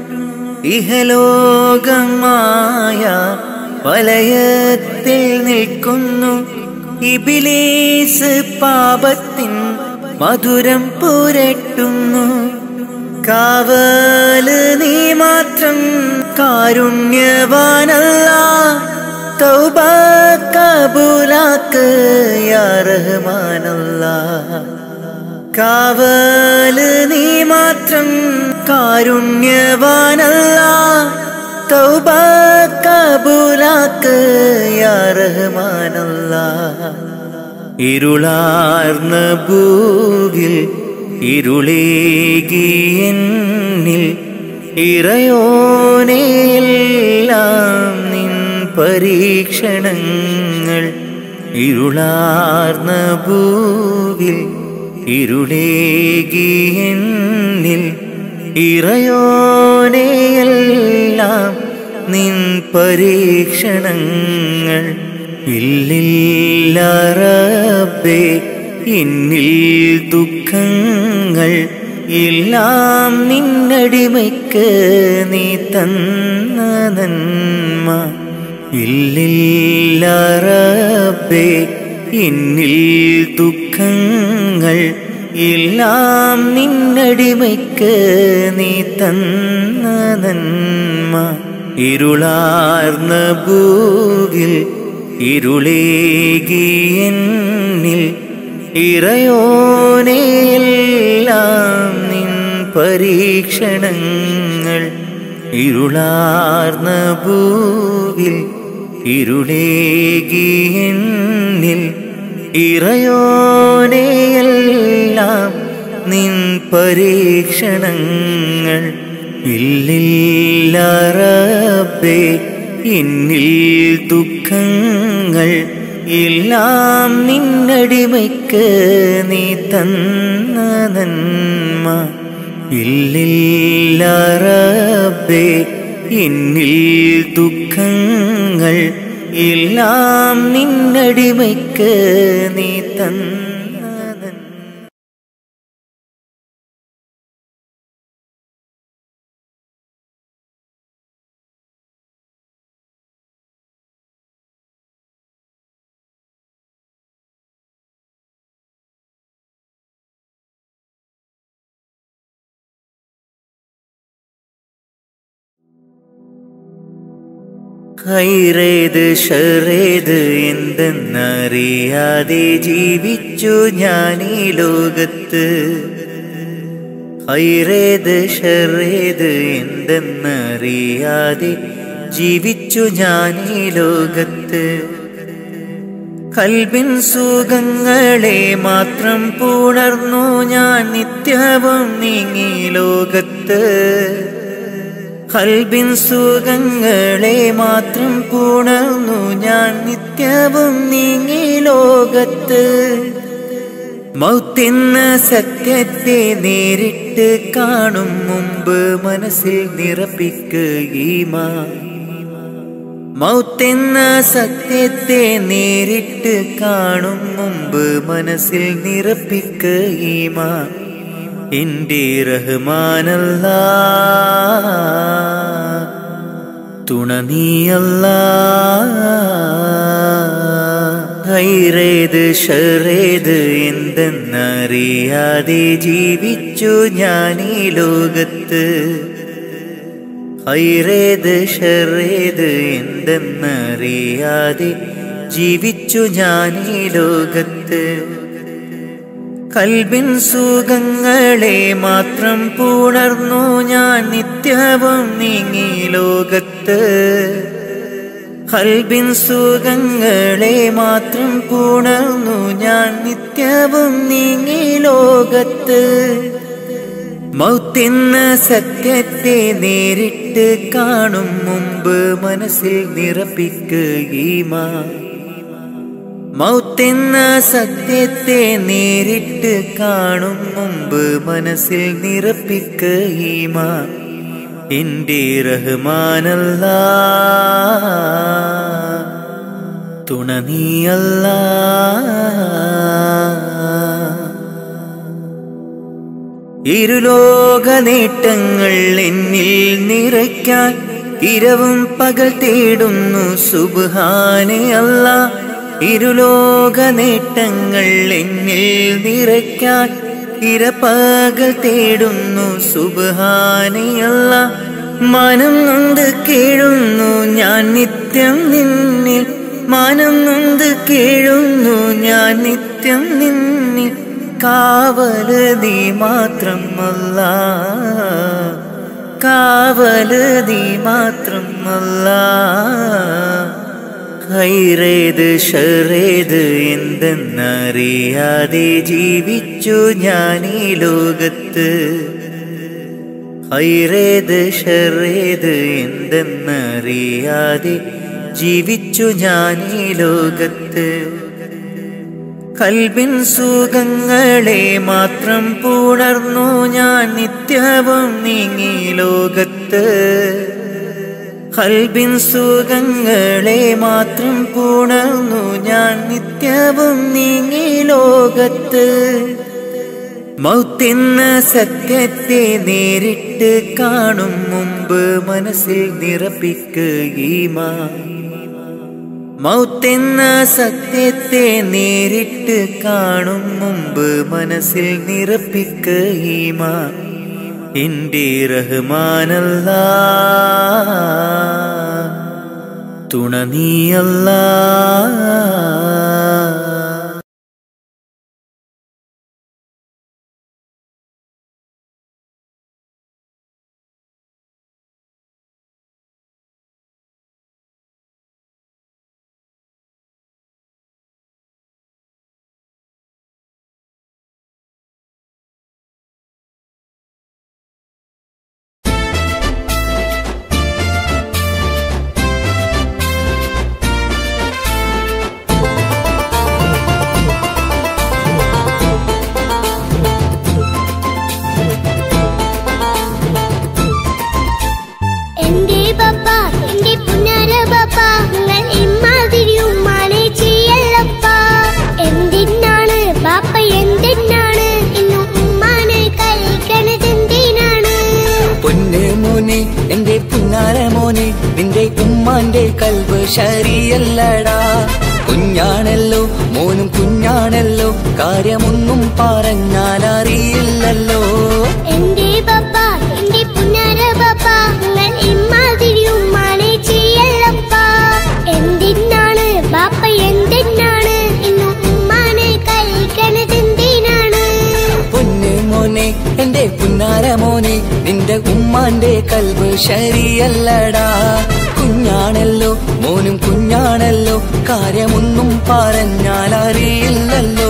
ഇഹലോകമായ വലയത്തിൽ നിൽക്കുന്നു ഇബിലീസ് പാപത്തിൻ മധുരം പുരട്ടുന്നു കാവല് നീ മാത്രം കാരുണ്യവാനല്ല തൗബ കബൂലാക്ക് യാ റഹ്മാനല്ല കാവല് നീ മാത്രം കാരുണ്യവാനല്ല തൗബ കബൂലാക്ക് യാ റഹ്മാനല്ല ഇരുളാർന്ന ഭൂവിൽ ഇരുളേകി എന്നിൽ ഇറയോനെയെല്ലാം നിൻ പരീക്ഷണങ്ങൾ ഇരുളാർന്ന ഭൂവിൽ ഇരുളേകി എന്നിൽ ഇറയോനെയെല്ലാം നിൻ പരീക്ഷണങ്ങൾ ഇല്ലില്ല റബ്ബേ എന്നിൽ ദുഃഖങ്ങൾ എല്ലാം നിന്നടിമയ്ക്ക് നീ തന്ന നന്മ ഇല്ലില്ല റബ്ബേ എന്നിൽ ദുഃഖങ്ങൾ എല്ലാം നിന്നടിമയ്ക്ക് നീ തന്ന നന്മ ഇരുളാർന്ന ഭൂവിൽ ഇരുളേകി എന്നിൽ ഇറയോനെയെല്ലാം നിൻ പരീക്ഷണങ്ങൾ ഇരുളാർന്ന ഭൂവിൽ ഇരുളേകി എന്നിൽ ഇറയോനെയെല്ലാം നിൻ പരീക്ഷണങ്ങൾ ഇല്ലില്ല റബ്ബേ എന്നിൽ ദുഃഖങ്ങൾ എല്ലാം നിന്നടിമയ്ക്ക് നീ തന്ന നന്മ ഇല്ലില്ല റബ്ബേ എന്നിൽ ദുഃഖങ്ങൾ എല്ലാം നിന്നടിമയ്ക്ക് നീ തന്ന നന്മ ഹൈറേത് ഷറേത് എന്തെന്നറിയാതെ ജീവിച്ചു ഞാൻ ഈ ലോകത്ത് ഹൈറേത് ഷറേത് എന്തെന്നറിയാതെ ജീവിച്ചു ഞാൻ ഈ ലോകത്ത് കൽബിൻ സുഖങ്ങളെ മാത്രം പുണർന്നു ഞാൻ നിത്യവും നീങ്ങി ലോകത്ത് കൽബിൻ സുഖങ്ങളെ മാത്രം പുണർന്നു ഞാൻ നിത്യവും നീങ്ങി ലോകത്ത് മൗത്തെന്ന സത്യത്തെ നേരിട്ട് കാണും മുമ്പ് മനസ്സിൽ നിറപ്പിക്കുകീമാ മൗത്തെന്ന സത്യത്തെ നേരിട്ട് കാണും മുമ്പ് മനസ്സിൽ നിറപ്പിക്കുകീമാ എന്റെ റഹ്മാനല്ല തുണ നീയല്ല ഹൈറേത് ഷറേത് എന്തെന്നറിയാതെ ജീവിച്ചു ഞാൻ ഈ ലോകത്ത് ഹൈറേത് ഷറേത് എന്തെന്നറിയാതെ ജീവിച്ചു ഞാൻ ഈ ലോകത്ത് കൽബിൻ സുഖങ്ങളെ മാത്രം പുണർന്നു ഞാൻ നിത്യവും നീങ്ങി ലോകത്ത് കൽബിൻ സുഖങ്ങളെ മാത്രം പുണർന്നു ഞാൻ നിത്യവും നീങ്ങി ലോകത്ത് മൗത്തെന്ന സത്യത്തെ നേരിട്ട് കാണും മുമ്പ് മനസ്സിൽ നിറപ്പിക്കുകയുമാ മൗത്തെന്ന സത്യത്തെ നേരിട്ട് കാണും മുമ്പ് മനസ്സിൽ നിറപ്പിക്കുകയുമ എന്റെ റഹ്മാനല്ല തുണ നീയല്ല ഇരുലോക നേട്ടങ്ങൾ എന്നിൽ നിറയ്ക്കാൻ ഇരവും പകൽ തേടുന്നു സുബാനെ അല്ല ഇരുലോക നേട്ടങ്ങൾ എന്നിൽ നിറയ്ക്കാൻ ഇരപ്പകൽ തേടുന്നു സുബാനെ അല്ല മനം നൊന്ത് കേഴുന്നു ഞാൻ നിത്യം നിന്നിൽ മാനം നൊന്ത് കേഴുന്നു ഞാൻ നിത്യം നിന്നിൽ കാവല് നീ മാത്രമല്ല കാവല് നീ മാത്രമല്ല ഹൈറേത് ഷറേത് എന്തെന്നറിയാതെ ജീവിച്ചു ഞാൻ ഈ ലോകത്ത് ഹൈറേത് ഷറേത് എന്തെന്നറിയാതെ ജീവിച്ചു ഞാൻ ഈ ലോകത്ത് കൽബിൻ സുഖങ്ങളെ മാത്രം പുണർന്നു ഞാൻ നിത്യവും നീങ്ങി ലോകത്ത് കൽബിൻ സുഖങ്ങളെ മാത്രം പുണർന്നു ഞാൻ നിത്യവും നീങ്ങി ലോകത്ത് മൗത്തെന്ന സത്യത്തെ നേരിട്ട് കാണും മുമ്പ് മനസ്സിൽ നിറപ്പിക്കുകയുമാ മൗത്തെന്ന സത്യത്തെ നേരിട്ട് കാണും മുമ്പ് മനസ്സിൽ നിറപ്പിക്കുകയുമ എന്റെ റഹ്മാനല്ല തുണ നീയല്ല എന്റെ പപ്പ എന്റെ പുന്നാര പപ്പ നിങ്ങൾ ഇമ്മാതിരി ഉമ്മാനെ ചെയ്യല്ലപ്പ എന്തിനാണ് ബാപ്പ എന്തിനാണ് ഇന്നും ഉമ്മാനെ കഴിക്കണത് എന്തിനാണ് പൊന്നെ മോനെ എന്റെ പുന്നാര മോനെ നിന്റെ ഉമ്മാന്റെ കൽവ് ശരിയല്ലടാ കുഞ്ഞാണല്ലോ മോനും കുഞ്ഞാണല്ലോ കാര്യമൊന്നും പറഞ്ഞാൽ അറിയില്ലല്ലോ എന്റെ പപ്പ എന്റെ പുന്നാര പപ്പ നിങ്ങൾ ഇമ്മാതിരി ഉമ്മാനെ ചെയ്യല്ലപ്പ എന്തിനാണ് ബാപ്പ എന്തിനാണ് ഇന്നും ഉമ്മാനെ കഴിക്കണത് എന്തിനാണ് പൊന്നെ മോനെ എന്റെ പുന്നാര മോനെ നിന്റെ ഉമ്മാന്റെ കൽവ് ശരിയല്ലടാ കുഞ്ഞാണല്ലോ മോനും കുഞ്ഞാണല്ലോ കാര്യമൊന്നും പറഞ്ഞാൽ അറിയില്ലല്ലോ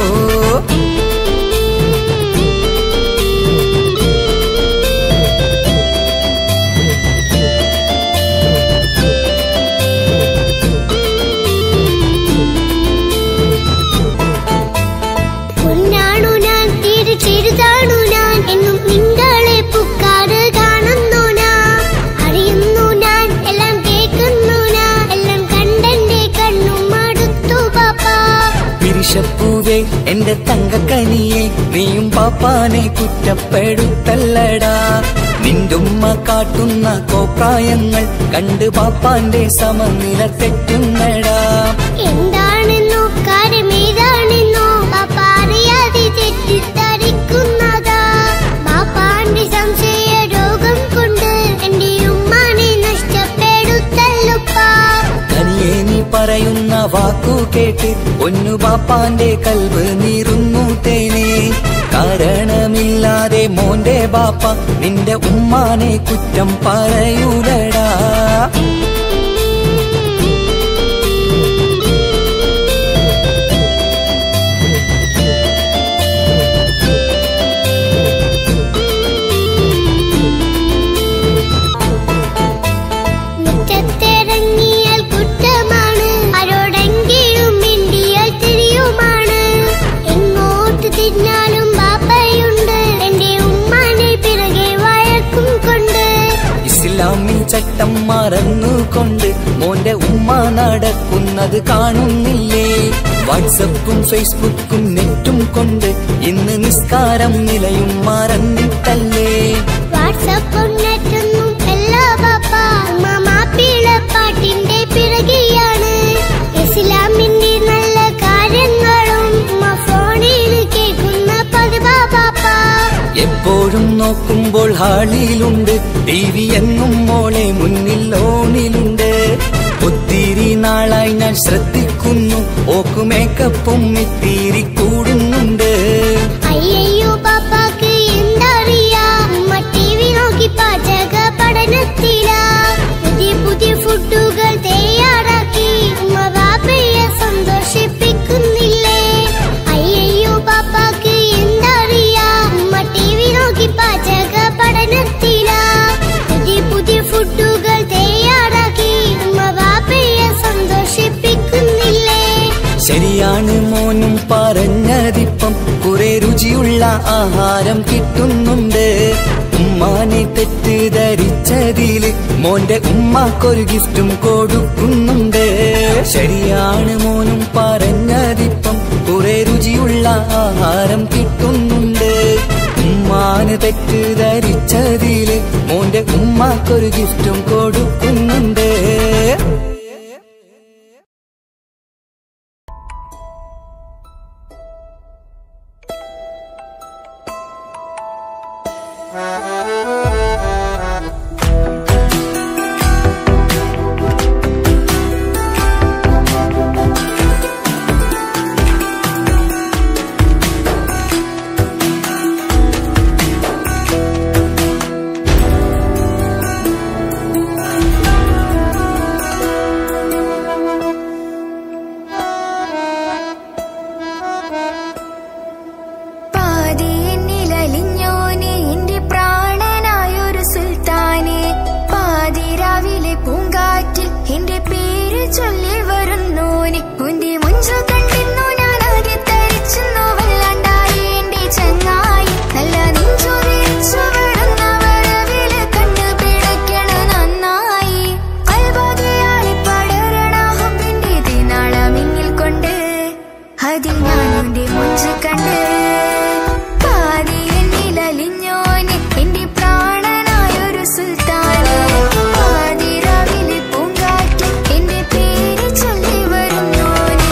പൊന്നാണു ഞാൻ തീരെ ചെറുതാണു ഞാൻ എന്നും നിങ്ങളെ പുക്കാറ് കാണുന്നു ഞാൻ അറിയുന്നു ഞാൻ എല്ലാം കേൾക്കുന്നു ഞാൻ എല്ലാം കണ്ടെന്റെ കണ്ണും മടുത്തു പാപ്പ പിരിശപ്പൂവേ എന്റെ തങ്കക്കനിയെ നീയും പാപ്പാനെ കുറ്റപ്പെടുത്തല്ലടാ നിന്റുമ്മ കാട്ടുന്ന കോപ്രായങ്ങൾ കണ്ട് പാപ്പാന്റെ സമനില തെറ്റുന്നടാ എന്താണെന്നോ കാര്യമേതാണെന്നോ പാപ്പ അറിയാതെ തെറ്റിദ്ധരിക്കുന്നതാ പാപ്പാന്റെ സംശയ രോഗം കൊണ്ട് എന്റെ ഉമ്മാനെ നഷ്ടപ്പെടുത്തല്ലുപ്പാ തനിയെ നീ പറയുന്ന വാക്കു കേട്ട് ഒന്നു പാപ്പാന്റെ കൽവ് നീറുന്നു തേനെ കാരണമില്ലാതെ മോന്റെ ബാപ്പ നിന്റെ ഉമ്മാനെ കുറ്റം പറയൂലടാ മുറ്റത്തിറങ്ങിയാൽ കുറ്റമാണ് ആരോടെങ്കിലും മിണ്ടിയാൽ തിരിയുമാണ് എങ്ങോട്ട് തിരിഞ്ഞാലും ബാപ്പയുണ്ട് എന്റെ ഉമ്മാനെ പിറകെ വഴക്കും കൊണ്ട് ഇസ്ലാമിൽ ചട്ടം മറന്നുകൊണ്ട് മോന്റെ ഉമ്മ നടക്കുന്നത് കാണുന്നില്ലേ വാട്സപ്പും ഫേസ്ബുക്കും നെറ്റും കൊണ്ട് ഇന്ന് നിസ്കാരം നിലയും മറന്നിട്ടല്ലേ വാട്സപ്പും നെറ്റൊന്നും എല്ലാ ബാപ്പ ഉമ്മ മാപ്പിള പാട്ടിന്റെ പിറകെയാണ് ഇസ്ലാമിന്റെ നല്ല കാര്യങ്ങളും ഉമ്മ ഫോണിൽ കേൾക്കുന്ന പതിവാ ബാപ്പ എപ്പോഴും നോക്കുമ്പോൾ ഹാളിയിലുണ്ട് ടി വി എന്നും മോളെ മുന്നിൽ ഓണിലുണ്ട് ഒത്തിരി നാളായി ഞാൻ ശ്രദ്ധിക്കുന്നു ഓക്ക് മേക്കപ്പും ഇത്തിരി കൂടുന്നുണ്ട് അയ്യയ്യോ പാപ്പാക്ക് എന്തറിയാ ഉമ്മ ടി വി നോക്കി പാചക പഠനത്തിലാ പുതിയ പുതിയ ഫുഡുകൾ തയ്യാറാക്കി ഉമ്മ ബാപ്പയെ സന്തോഷിപ്പിക്കുന്നില്ലേ അയ്യയ്യോ പാപ്പാക്ക് എന്തറിയാ ഉമ്മ ടി വി നോക്കി പാചക പഠനത്തിലാ പുതിയ പുതിയ ഫുഡുകൾ തയ്യാറാക്കി ഉമ്മ ബാപ്പയെ സന്തോഷിപ്പിക്കുന്നില്ലേ ശരിയാണ് മോനും പറഞ്ഞതിപ്പം കുറെ രുചിയുള്ള ആഹാരം കിട്ടുന്നുണ്ട് ഉമ്മാനെ തെറ്റിദ്ധരിച്ചതില് മോന്റെ ഉമ്മാക്കൊരു ഗിഫ്റ്റും കൊടുക്കുന്നുണ്ട് ശരിയാണ് മോനും പറഞ്ഞതിപ്പം കുറെ രുചിയുള്ള ആഹാരം കിട്ടുന്നുണ്ട് ഉമ്മാന് തെറ്റിദ്ധരിച്ചതില് മോന്റെ ഉമ്മാക്കൊരു ഗിഫ്റ്റും കൊടുക്കുന്നുണ്ട് പാതിയെന്നിലലിഞ്ഞോനെ എന്റെ പ്രാണനായൊരു സുൽത്താനെ പാതിരാവിലെ പൂങ്കാറ്റിൽ എന്റെ പേര് ചൊല്ലി വരുന്നോനെ ഉന്റെ മുഞ്ചു കണ്ടിരുന്നു ഞാൻ ആദ്യ തരിച്ചെന്നു വല്ലാണ്ടായി എന്റെ ചങ്ങായി നല്ല നെഞ്ചു വിരിച്ചു വിടുന്ന വരവില് കണ്ണു പിടയ്ക്കണ നന്നായി കൽബാധിയാളി പടരണ ഹുബിന്റെ ദിനാളമിങ്ങിൽ കൊണ്ട് അതിൽ ഞാൻ എന്റെ മുഞ്ചു കണ്ട് പാതിയെന്നിലലിഞ്ഞോനെ എന്റെ പ്രാണനായൊരു സുൽത്താനെ പാതിരാവിലെ പൂങ്കാറ്റ് എന്റെ പേര് ചൊല്ലി വരുന്നോനെ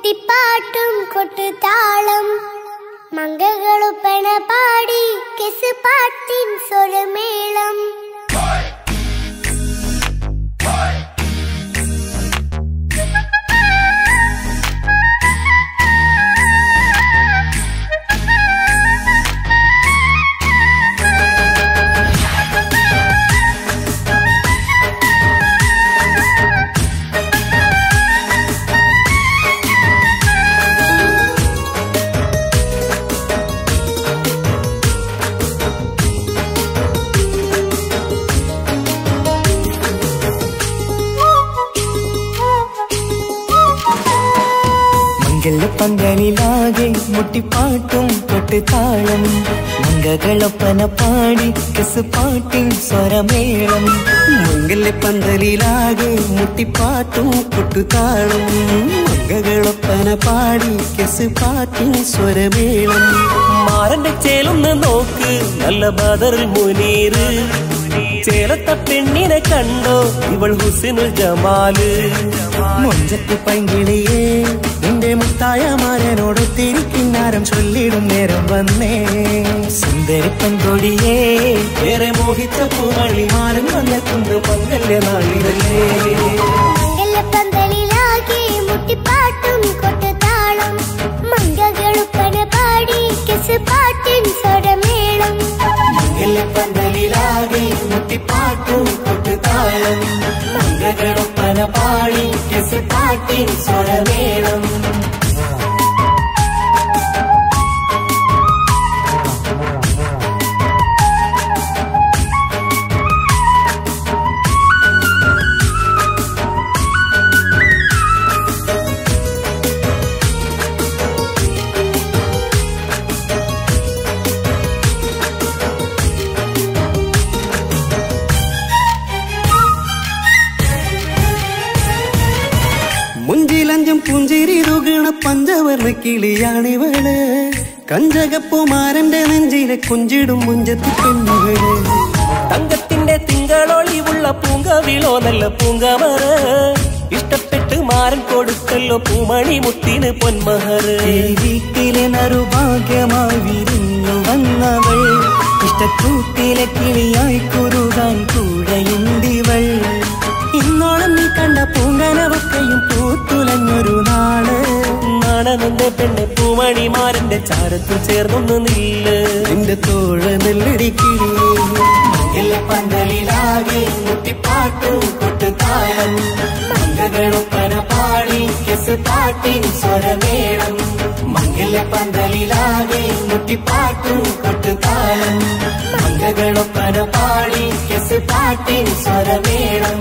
മുട്ടിപ്പാട്ടും കൊട്ടുതാളം മംഗകളുപ്പണ പാടി കെസ് പാട്ടിൻ സ്വരമേളം മംഗലപ്പന്തലിലാകെ മുട്ടിപ്പാട്ടും കൊട്ടുതാളം മംഗകളൊപ്പന പാടി കസ് പാട്ടിൻ സ്വരമേളം മംഗലപ്പന്തലിലാകെ മുട്ടിപ്പാട്ടും കൊട്ടുതാളം മംഗകളൊപ്പന പാടി കസ് പാട്ടിൻ സ്വരമേളം മാറന്റെ ചേലൊന്ന് നോക്ക് നല്ല ബദറിൽ മുനീറ് ചേലത്ത പെണ്ണിനെ കണ്ടോ ഇവൾ ഹുസിനുൽ ജമാല് മൊഞ്ചത്തി പൈങ്കിളിയേ നിന്റെ മുത്തായ മാരനോട് തിരിക്കിന്നാരം ചൊല്ലിടും നേരം വന്നേ സുന്ദരി പെൺകൊടിയേ ഏറെ മോഹിച്ച പൂമണി മാരൻ വന്നെത്തുന്ന പങ്കല്യ നാളിതല്ലേ മംഗലപ്പന്തലിലാകെ മുട്ടിപ്പാട്ടും കൊട്ടുതാളം മംഗകളുപ്പന പാടി കെസ് പാട്ടിൻ സ്വരമേളം പന്തലിലാകെ മുട്ടിപ്പാട്ടും കൊട്ടുതാളം മംഗളൊപ്പന പാടി കെസ് പാട്ടിൻ സ്വരമേളം മുഞ്ചിലഞ്ചും പുഞ്ചിരി തുകണ പഞ്ചവർണ്ണ കിളിയാണിവള് കഞ്ചകപ്പുമാരന്റെ നെഞ്ചിലെ കുഞ്ചിടും മുഞ്ചത്തി പെണ്ണുകള് തങ്കത്തിന്റെ തിങ്കളൊളിവുള്ള പൂങ്കവിളോ നല്ല പൂങ്കമറ ഇഷ്ടപ്പെട്ട് മാരൻ കൊടുത്തല്ലോ പൂമണി മുത്തിന് പൊന്മഹർ വീട്ടിലെ നറുഭാഗ്യമായി വിരിഞ്ഞു വന്നവൾ ഇഷ്ടക്കൂട്ടിലെ കിളിയായി കുറുകാൻ കൂടെയുണ്ടിവൾ ഇന്നോളം നീ കണ്ട പൂങ്കനവക്കയും പൂത്തുലഞ്ഞൊരു നാള് നാടനന്റെ പെണ്ണ് പൂമണിമാരന്റെ ചാരത്തു ചേർന്നൊന്ന് നില്ല് നിന്റെ തോഴ നെല്ലടിക്കില്ലേ പന്തലിലാകെ മുട്ടിപ്പാട്ടും കൊട്ടുതാളം മംഗകളൊപ്പന പാടി കെസ് പാട്ടിൻ സ്വരമേളം മംഗല പന്തലിലാകെ മുട്ടിപ്പാട്ടും കൊട്ടുതാളം മംഗകളൊപ്പന പാടി കെസ് പാട്ടിൻ സ്വരമേളം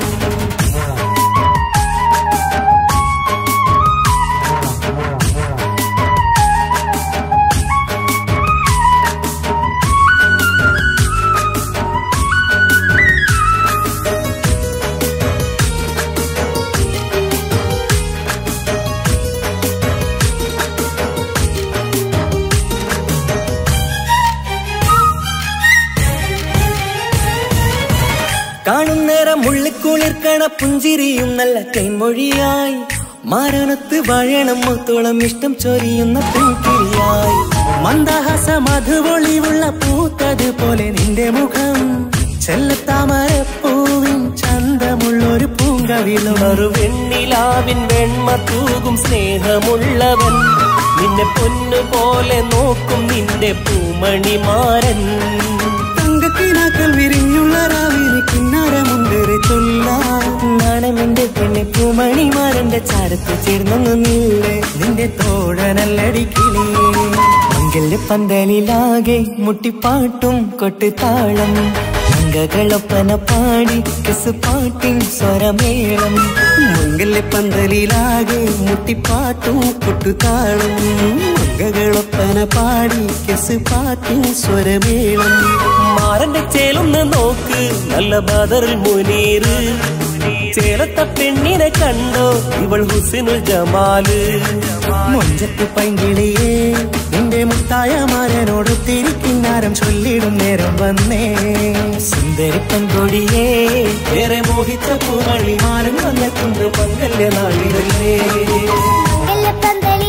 കാണുന്നേരം മുള്ളിക്കുളിർക്കണ പുഞ്ചിരിയും നല്ല കൈമൊഴിയായി മാരണത്ത് വാഴണം മുത്തോളം ഇഷ്ടം ചൊരിയുന്ന പെൺകിളിയായി മന്ദഹാസ മധുപൊളിവുള്ള പൂത്തതുപോലെ നിന്റെ മുഖം ചെല്ലത്താമരപ്പൂവിൻ ചന്തമുള്ളൊരു പൂങ്കവിലും ഒരു വെണ്ണിലാവിൻ വെണ്മ തൂകും സ്നേഹമുള്ളവൻ നിന്നെ പൊന്നു പോലെ നോക്കും നിന്റെ പൂമണിമാരൻ തങ്കക്കിനാക്കൾ വിരിഞ്ഞുള്ള രാവിലെ കിന്നാരമുണ്ടേറെ ചൊല്ലാണെന്റെ പെണ്ണെ പൂമണിമാരന്റെ ചാരത്ത് ചേർന്നൊന്നു നില്ലേ നിന്റെ തോഴനല്ലടിക്കിളേ മംഗല്യ പന്തലിലാകെ മുട്ടിപ്പാട്ടും കൊട്ടുതാളം മംഗകളൊപ്പന പാടി കെസ് പാട്ടിൻ സ്വരമേളം മംഗല്യ പന്തലിലാകെ മുട്ടിപ്പാട്ടും കൊട്ടുതാളം മംഗകളൊപ്പന പാടി കെസ് പാട്ടിൻ സ്വരമേളം മാറന്റെ ചേലൊന്ന് നോക്ക് നല്ല ബദറിൽ മുനീറ് ചേലത്ത പെണ്ണിനെ കണ്ടോ ഇവൾ ഹുസിനുൽ ജമാല് മൊഞ്ചത്ത് പൈങ്കിളിയേ നിന്റെ മുത്തായ മാരനോട് തിരിക്കിന്നാരം ചൊല്ലിടും നേരം വന്നേ സുന്ദരി പെൺകൊടിയേ ഏറെ മോഹിച്ച പൂമണി മാരൻ വന്നെത്തുന്ന പങ്കല്യ നാളിതല്ലേ മംഗലപ്പന്തൽ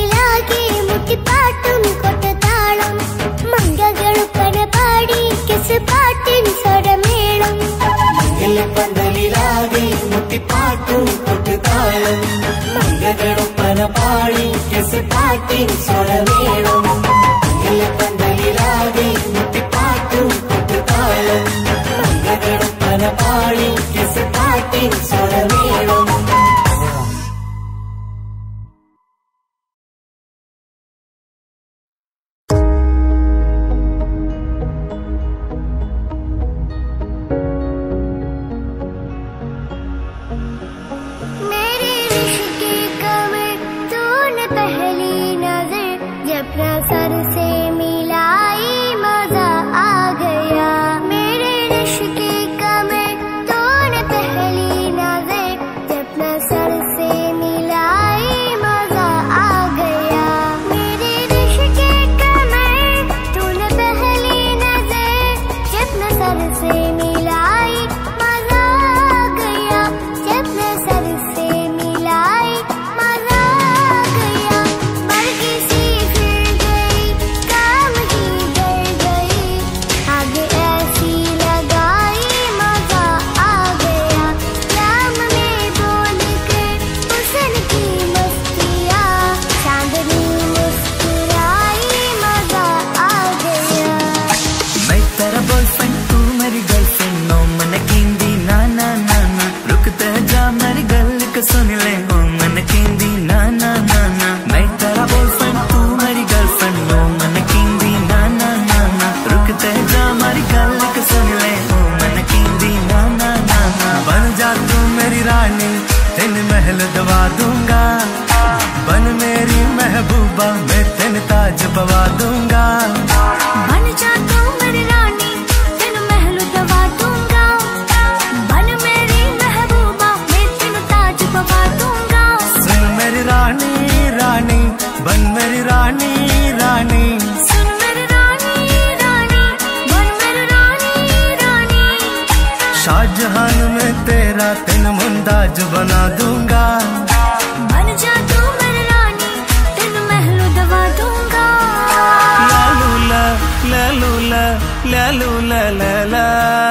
മുട്ടിപ്പാട്ടും കൊട്ടത്താളം മങ്കകളുപ്പന പാടി കെസ് പാട്ടിൻ സ്വരമേളം പന്തലിലാകെ മുട്ടിപ്പാട്ടും കൊട്ടുതാളം മംഗളൊപ്പന പാടി കെസിപ്പാട്ടിൻ സ്വരമേളം പന്തലിലാകെ മുട്ടിപ്പാട്ടും കൊട്ടുതാളം മംഗളൊപ്പന പാടി കെസിപ്പാട്ടിൻ സ്വരമേളം मेरे इश्क की कमर तूने पहली नजर जब ना सर से मिलाई मजा आ गया मेरे इश्क की कमर तूने पहली नजर जब ना सर से मिलाई मजा आ गया मेरे इश्क की कमर तूने पहली नजर जब ना सर से मिलाई मजा आ गया जब मैं सर से मिलाई मजा आ गया बल्कि सी फिर गई काम ही डर गई आगे ऐसी लगाई मजा आ गया नाम में बोल कर हुसन की मस्तियाँ चांदनी मुस्कुराई मजा आ गया मैं तेरा बॉयफ्रेंड तू मेरी गर्लफ्रेंड नो मन कींदी ना ना ना ना रुकते जा मेरी गल को सुन ले ओ मन कींदी ना ना ना ना मैं तेरा बॉयफ्रेंड तू मेरी गर्लफ्रेंड नो मन कींदी ना ना ना ना रुकते जा मेरी गल को सुन ले ओ मन कींदी ना ना ना ना बन जा तू मेरी रानी तेन महल दवा दूंगा बन मेरी महबूबा मैं तेन ताज पवा दूंगा बन जा तू मेरी रानी तेन महल दवा दूंगा बन मेरी महबूबा मैं तेन ताज पवा दूंगा सुन मेरी रानी रानी बन मेरी रानी रानी सुन मेरी रानी रानी बन मेरी रानी रानी शाहजहान में तेरा तेन मुमताज बना दूंगा बन जा तू मेरी रानी तेन महल दवा दूंगा लालूला लालूला लालूला लाला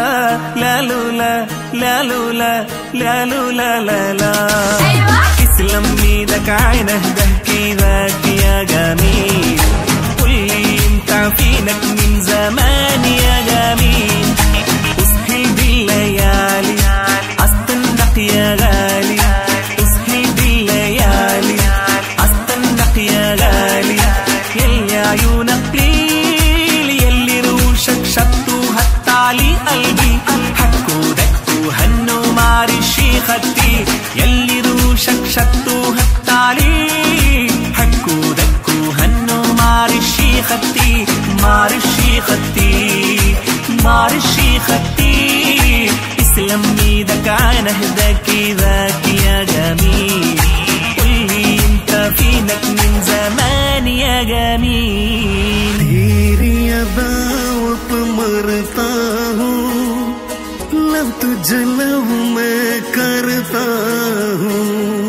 లాలూలా లాలూలా లాలూలా లాలా اسلم ايدك عينه بحكي ذاك يا جميل قول لي انت فينك من زمان يا جميل اسهل بالليالي استنق يا غالي اسهل بالليالي استنق يا غالي يلي عيونك ليل يلي روشك شطوا هالتعلي قلبي حكوا دكوا هنوا ماري شيختي يلي روشك شطوا هالتعلي حكوا دكوا هنوا ماري شيختي ماري شيختي ماري شيختي اسلم ايدك عن هداك ذاك يا جميل قولي انت فينك من زمان يا جميل तेरी अदाओं पे मरता हूँ लव तुझे लव मैं करता हूँ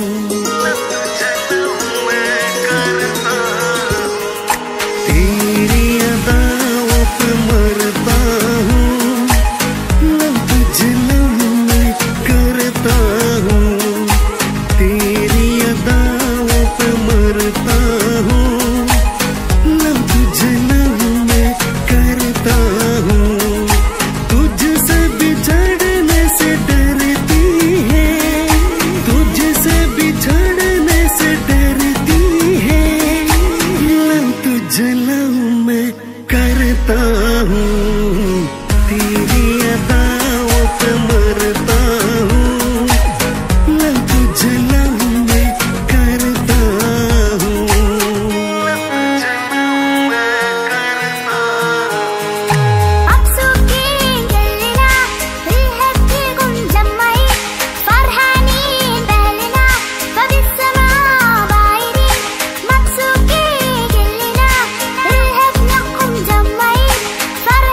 तेरी अदाओं पे मरता हूँ लव तुझे लव मैं करता हूँ तेरी अदाओं पे मरता हूँ लव तुझे लव मैं करता हूँ तुझसे बिछड़ने से डरती है तुझसे बिछड़ने से डरती है लव तुझे लव मैं करता हूँ तेरी अदाओं पे मरता हूँ लव तुझे लव मैं करता हूँ مبسوطين كلنا بالهديكم جمعين فرحانين بأهلنا فبالسماء بايرين مبسوطين كلنا بالهديكم جمعين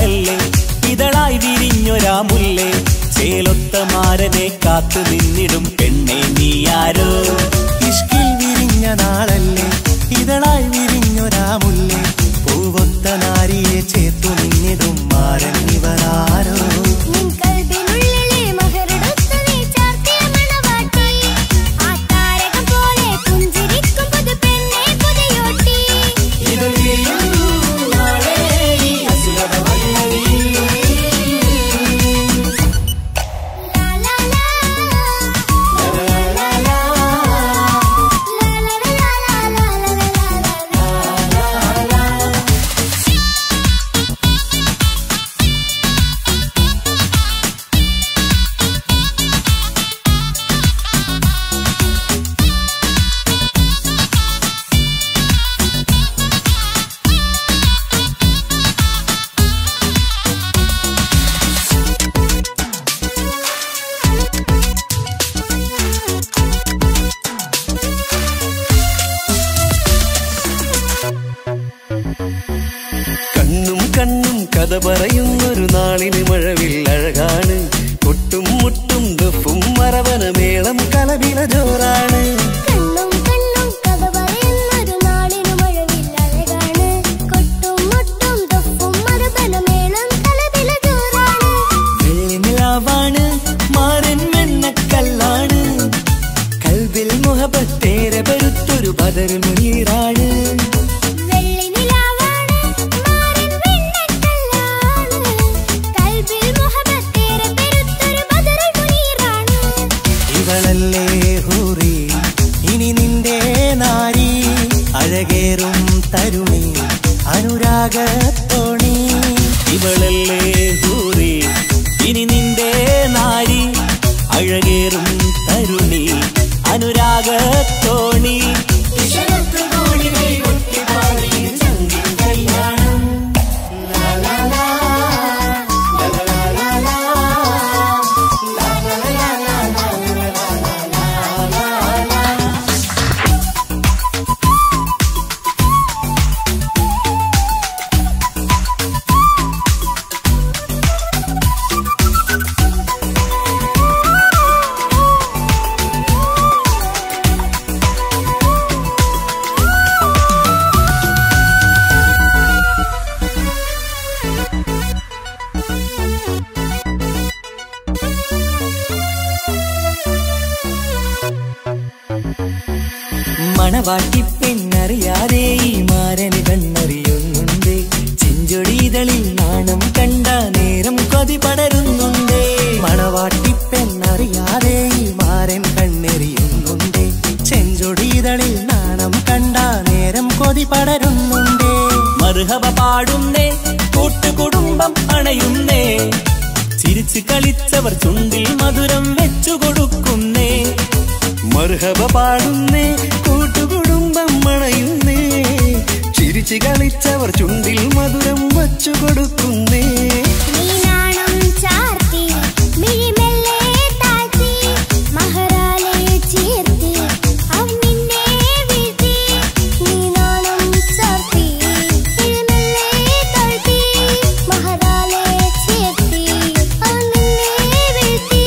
നാളല്ലേ ഇതളായി വിരിഞ്ഞൊരാ മുല്ലേ ചേലൊത്ത മാരനെ കാത്തു നിന്നിടും പെണ്ണെ നീയാരോ ഇഷ്കിൽ വിരിഞ്ഞ നാളല്ലേ ഇതളായി വിരിഞ്ഞൊരാ മുല്ലേ പൂവൊത്ത നാരിയെ ചേർത്തു നിന്നിടും മാരൻ ഇവരാരോ നിൻ കൽബിനുള്ളിലെ മഹരെടുത്തു നീ ചാർത്തിയ മണവാട്ടി ആ താരകം പോലെ പുഞ്ചിരിക്കും പുതു പെണ്ണെ പുതയോട്ടി ലാ ലാ ലാ ലാ ലാ ലാ ലാ ലാ ലാ ലാ കണ്ണും കണ്ണും കഥ പറയുന്നൊരു നാളിന് മഴവിൽ അഴകാണ് കൊട്ടും മുട്ടും ദഫും മറവന മേളം കലവില ജോറാണ് കണ്ണും കണ്ണും കഥ പറയുന്നൊരു നാളിനു മഴവിൽ അഴകാണ് കൊട്ടും മുട്ടും തൊപ്പും മറുപനമേളം കലപില ജോറാണ് വെള്ളിനിലാവാണ് മാരൻ വെണ്ണക്കല്ലാണ് കൽവിൽ മുഹബത്തേരെ പെരുത്തൊരു ബദർ മുനീറാണ് വെള്ളി നിലാവാണ് മാറിൻ വെണ്ണക്കല്ലാണ് കൽബിൽ മുഹബത്തേറെ പെരുത്തൊരു ബദറുൽ മുനീറാണ് ഇവളല്ലേ ഹൂറി ഇനി നിന്റെ നാരി അഴകേറും തരുണി അനുരാഗത്തോണി ഇവളല്ലേ ഹൂറി ഇനി നിന്റെ നാരി അഴകേറും തരുണി അനുരാഗത്തോണി മണവാട്ടി പെണ്ണറിയാതെ ഈ മാരന് കണ്ണറിയുന്നുണ്ട് ചെഞ്ചൊടിതളിൽ നാണം കണ്ട നേരം കൊതി പടരുന്നുണ്ട് മണവാട്ടി പെണ്ണറിയാതെ ഈ മാരൻ കണ്ണെറിയുന്നുണ്ട് ചെഞ്ചൊടിതളിൽ നാണം കണ്ട നേരം കൊതി പടരുന്നുണ്ട് മറുഹബ പാടുന്നേ കൂട്ടുകുടുംബം അണയുന്നേ ചിരിച്ചു കളിച്ചവർ ചുണ്ടിൽ മധുരം വെച്ചു കൊടുക്കുന്നേ മർഹബ പാടുന്നേ കൂട്ടുകുടുംബം മണയുന്നേ ചിരിച്ചു കളിച്ചവർ ചുണ്ടിൽ മധുരം വച്ചു കൊടുക്കുന്നേ നീ നാണം ചാർത്തി മിഴിമെല്ലെ താഴ്ത്തി മഹറാലെ ചേർത്തി അവൻ നിന്നെ വീഴ്ത്തി നീ നാണം ചാർത്തി മിഴിമെല്ലെ താഴ്ത്തി മഹറാലെ ചേർത്തി അവൻ നിന്നെ വീഴ്ത്തി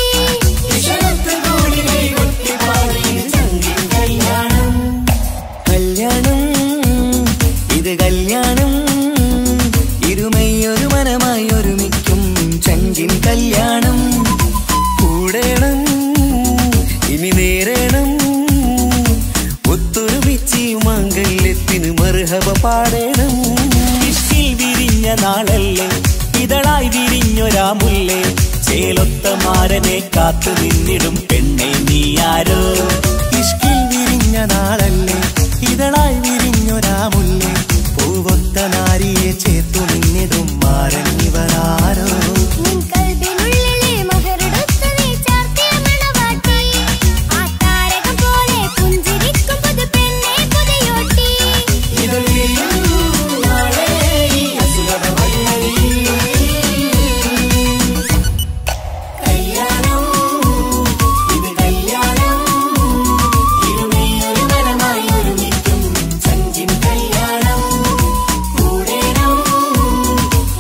കല്യാണം ഇത് കല്യാണം ഇരുമയൊരു മനമായി ഒരുമിക്കും ചങ്കിൻ കല്യാണം കൂടേണം ഇനി നേരേണം ഒത്തൊരുമിച്ച് ഈ മാംഗല്യത്തിന് മർഹബ പാടേണം ഇഷ്കിൽ വിരിഞ്ഞ നാളല്ലേ ഇതളായി വിരിഞ്ഞൊരാ മുല്ലേ ചേലൊത്ത മാരനെ കാത്തു നിന്നിടും പെണ്ണെ നീയാരോ ഇഷ്കിൽ വിരിഞ്ഞ നാളല്ലേ ഇതളായി വിരിഞ്ഞൊരാ മുല്ലേ പൂവൊത്ത നാരിയെ ചേർത്തു നിന്നിടും മാരൻ ഇവരാരോ നിൻ കൽബിനുള്ളിലെ മഹരെടുത്തു നീ ചാർത്തിയ മണവാട്ടി ആ താരകം പോലെ പുഞ്ചിരിക്കും പുതു പെണ്ണെ പുതയോട്ടി ഒരുമിക്കും ചങ്കിൻ കല്യാണം കൂടേണം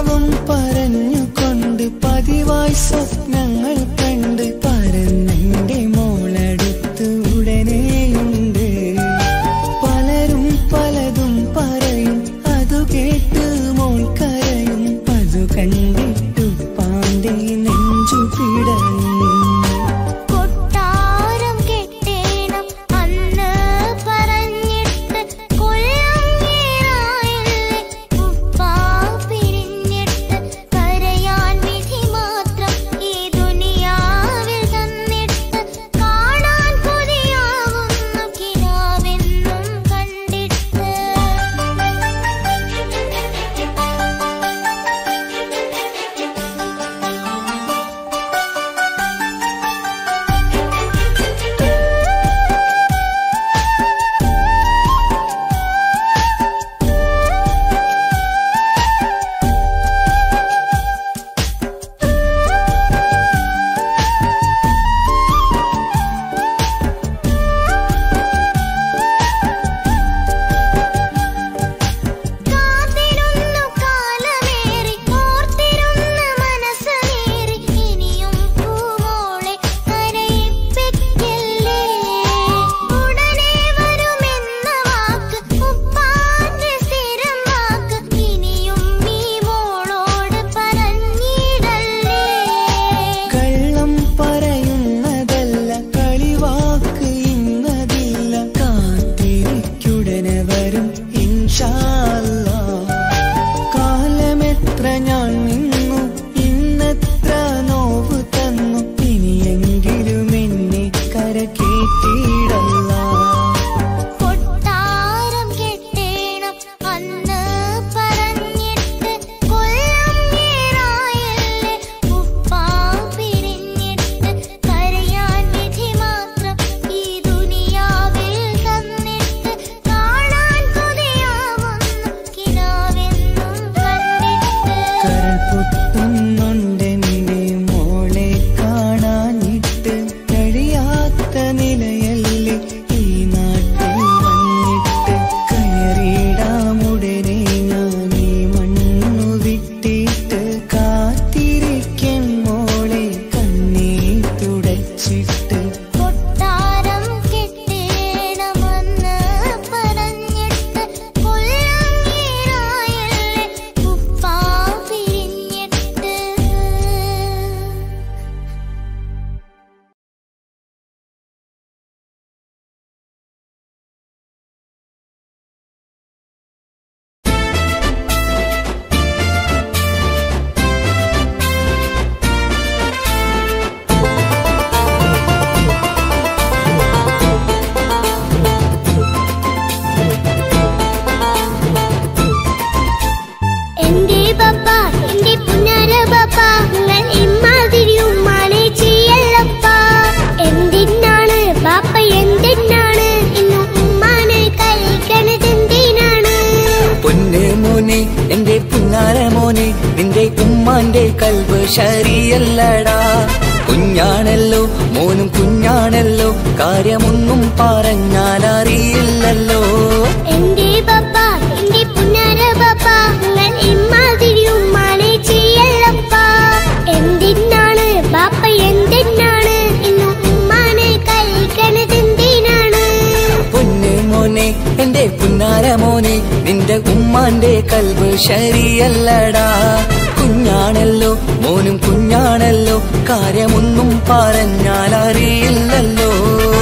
രാവും പറഞ്ഞുകൊണ്ട് പതിവായി സ്വപ്നങ്ങൾ കണ്ട് പരന്നെന്റെ മോളടുത്ത് ഉടനെയുണ്ട് പലരും പലതും പറയും അതു കേട്ട് മോൾ കരയും അതു കണ്ടിട്ടു പാണ്ഡെ നെഞ്ചു പിടയും കൊട്ടാരം കെട്ടേണം അന്ന് പറഞ്ഞിട്ട് കൊല്ലം ഏറായില്ലേ ഉപ്പാ പിരിഞ്ഞിട്ട് കരയാൻ വിധി മാത്രം ഈ ദുനിയാവിൽ തന്നിട്ട് കാണാൻ കൊതിയാവുന്നു കിനാവെന്നും കണ്ടിട്ട് കാത്തിരുന്നു കാലമേറി ഓർത്തിരുന്ന മനസ്സേറി ഇനിയും പൂവോളെ കരയിപ്പിക്കല്ലേ ഉടനെ വരുമെന്ന വാക്ക് ഉപ്പാന്റെ സ്ഥിരം വാക്ക് ഇനിയും ഈ മോളോട് പറഞ്ഞിടല്ലേ കള്ളം പറയുന്നതല്ല കളിവാക്ക് ഇന്നതില്ല കാത്തിരിക്കുടനെ വരും ഇൻഷാല്ലാ കാലമെത്ര ഞാൻ നിന്നു ഇന്നെത്ര നോവ് തന്നു ഇനിയെങ്കിലും എന്നെ കരക്കേറ്റിടല്ല കൊട്ടാരം കെട്ടേണം അന്ന് പറഞ്ഞിട്ട് കൊല്ലം ഏറായല്ലേ ഉപ്പാ പിരിഞ്ഞിട്ട് കരയാൻ വിധി മാത്രം ഈ ദുനിയാവിൽ തന്നിട്ട് കാണാൻ കൊതിയാവുന്നു കിനാവെന്നും കണ്ടിട്ട് കരൾ പൊട്ടുന്നുണ്ടെന്റെ മോളെ കാണാനിട്ട് കഴിയാത്ത നിലയല്ലേ ഈ നാട്ടിൽ വന്നിട്ട് കയറിയിടാമുടനെ ഞാൻ ഈ മണ്ണു വിട്ടിട്ട് കാത്തിരിക്കും മോളെ കണ്ണീ തുടച്ചിട്ട് കൊട്ടാരം കെട്ടേണമെന്ന് പറഞ്ഞിട്ട് കൊല്ലം ഏറായല്ലേ ഉപ്പാ പിരിഞ്ഞിട്ട് എന്റെ പപ്പ എന്റെ പുന്നാര പപ്പ നിങ്ങൾ ഇമ്മാതിരി ഉമ്മാനെ ചെയ്യല്ലപ്പ എന്തിനാണ് ബാപ്പ എന്തിനാണ് ഇന്ന് ഉമ്മാനെ കഴിക്കണത് എന്തിനാണ് പൊന്നെ മോനെ എന്റെ പുന്നാര മോനെ നിന്റെ ഉമ്മാന്റെ കൽവ് ശരിയല്ലടാ കുഞ്ഞാണല്ലോ മോനും കുഞ്ഞാണല്ലോ കാര്യമൊന്നും പറഞ്ഞാൽ അറിയില്ലല്ലോ എന്റെ പപ്പ എന്റെ പുന്നാര പപ്പ നിങ്ങൾ ഇമ്മാതിരി ഉമ്മാനെ ചെയ്യല്ലപ്പ എന്തിനാണ് ബാപ്പ എന്തിനാണ് ഇന്ന് ഉമ്മാനെ കഴിക്കണത് എന്തിനാണ് പൊന്നെ മോനെ എന്റെ പുന്നാര മോനെ നിന്റെ ഉമ്മാന്റെ കൽവ് ശരിയല്ലടാ കുഞ്ഞാണല്ലോ മോനും കുഞ്ഞാണല്ലോ കാര്യമൊന്നും പറഞ്ഞാൽ അറിയില്ലല്ലോ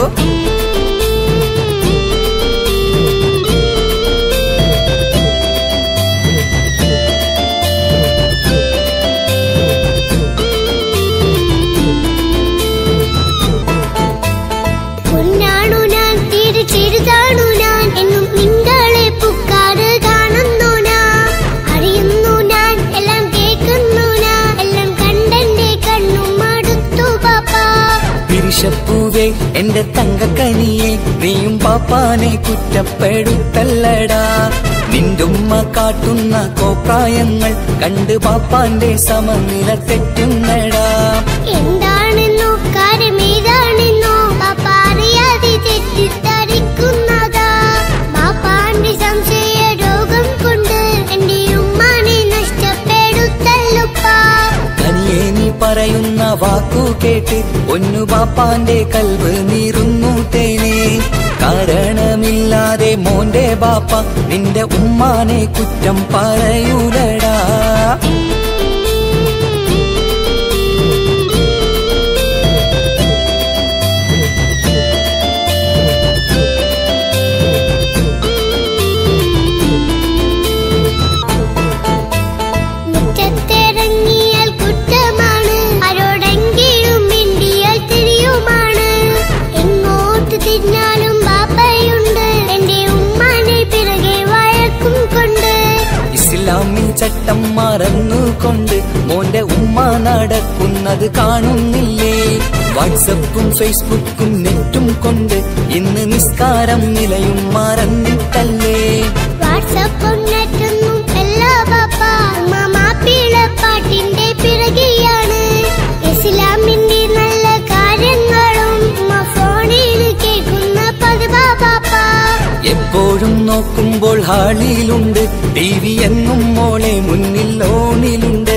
പൊന്നാണു ഞാൻ തീരെ ചെറുതാണു ഞാൻ എന്നും നിങ്ങളെ പുക്കാറ് കാണുന്നു ഞാൻ അറിയുന്നു ഞാൻ എല്ലാം കേൾക്കുന്നു ഞാൻ എല്ലാം കണ്ടെന്റെ കണ്ണും മടുത്തു പാപ്പ പിരിശപ്പൂവേ എന്റെ തങ്കക്കനിയെ നീയും പാപ്പാനെ കുറ്റപ്പെടുത്തല്ലടാ നിന്റുമ്മ കാട്ടുന്ന കോപ്രായങ്ങൾ കണ്ട് പാപ്പാന്റെ സമനില തെറ്റുന്നടാ എന്താണെന്നോ കാര്യമേതാണെന്നോ പാപ്പ അറിയാതെ തെറ്റിദ്ധരിക്കുന്നതാ പാപ്പാന്റെ സംശയ രോഗം കൊണ്ട് എന്റെ ഉമ്മാനെ നഷ്ടപ്പെടുത്തുന്നതാ വാക്കു കേട്ട് ഒന്നു ബാപ്പാന്റെ കൽവ് നീറുന്നു തേനെ കാരണമില്ലാതെ മോന്റെ ബാപ്പ നിന്റെ ഉമ്മാനെ കുറ്റം പറയൂലടാ മുറ്റത്തിറങ്ങിയാൽ കുറ്റമാണ് ആരോടെങ്കിലും മിണ്ടിയാൽ തിരിയുമാണ് എങ്ങോട്ട് തിരിഞ്ഞാലും ബാപ്പയുണ്ട് എന്റെ ഉമ്മാനെ പിറകെ വഴക്കും കൊണ്ട് ഇസ്ലാമിൽ ചട്ടം മറന്നുകൊണ്ട് മോന്റെ ഉമ്മ നടക്കുന്നത് കാണുന്നില്ലേ വാട്സപ്പും ഫേസ്ബുക്കും നെറ്റും കൊണ്ട് ഇന്ന് നിസ്കാരം നിലയും മറന്നിട്ടല്ലേ വാട്സപ്പും നെറ്റൊന്നും അല്ല ബാപ്പ ഉമ്മ മാപ്പിള പാട്ടിന്റെ പിറകെയാണ് ഇസ്ലാമിന്റെ നല്ല കാര്യങ്ങളും ഉമ്മ ഫോണിൽ കേൾക്കുന്ന പതിവാ ബാപ്പ എപ്പോഴും നോക്കുമ്പോൾ ഹാളിയിലുണ്ട് ടി വി എന്നും മോളെ മുന്നിൽ ഓണിലുണ്ട്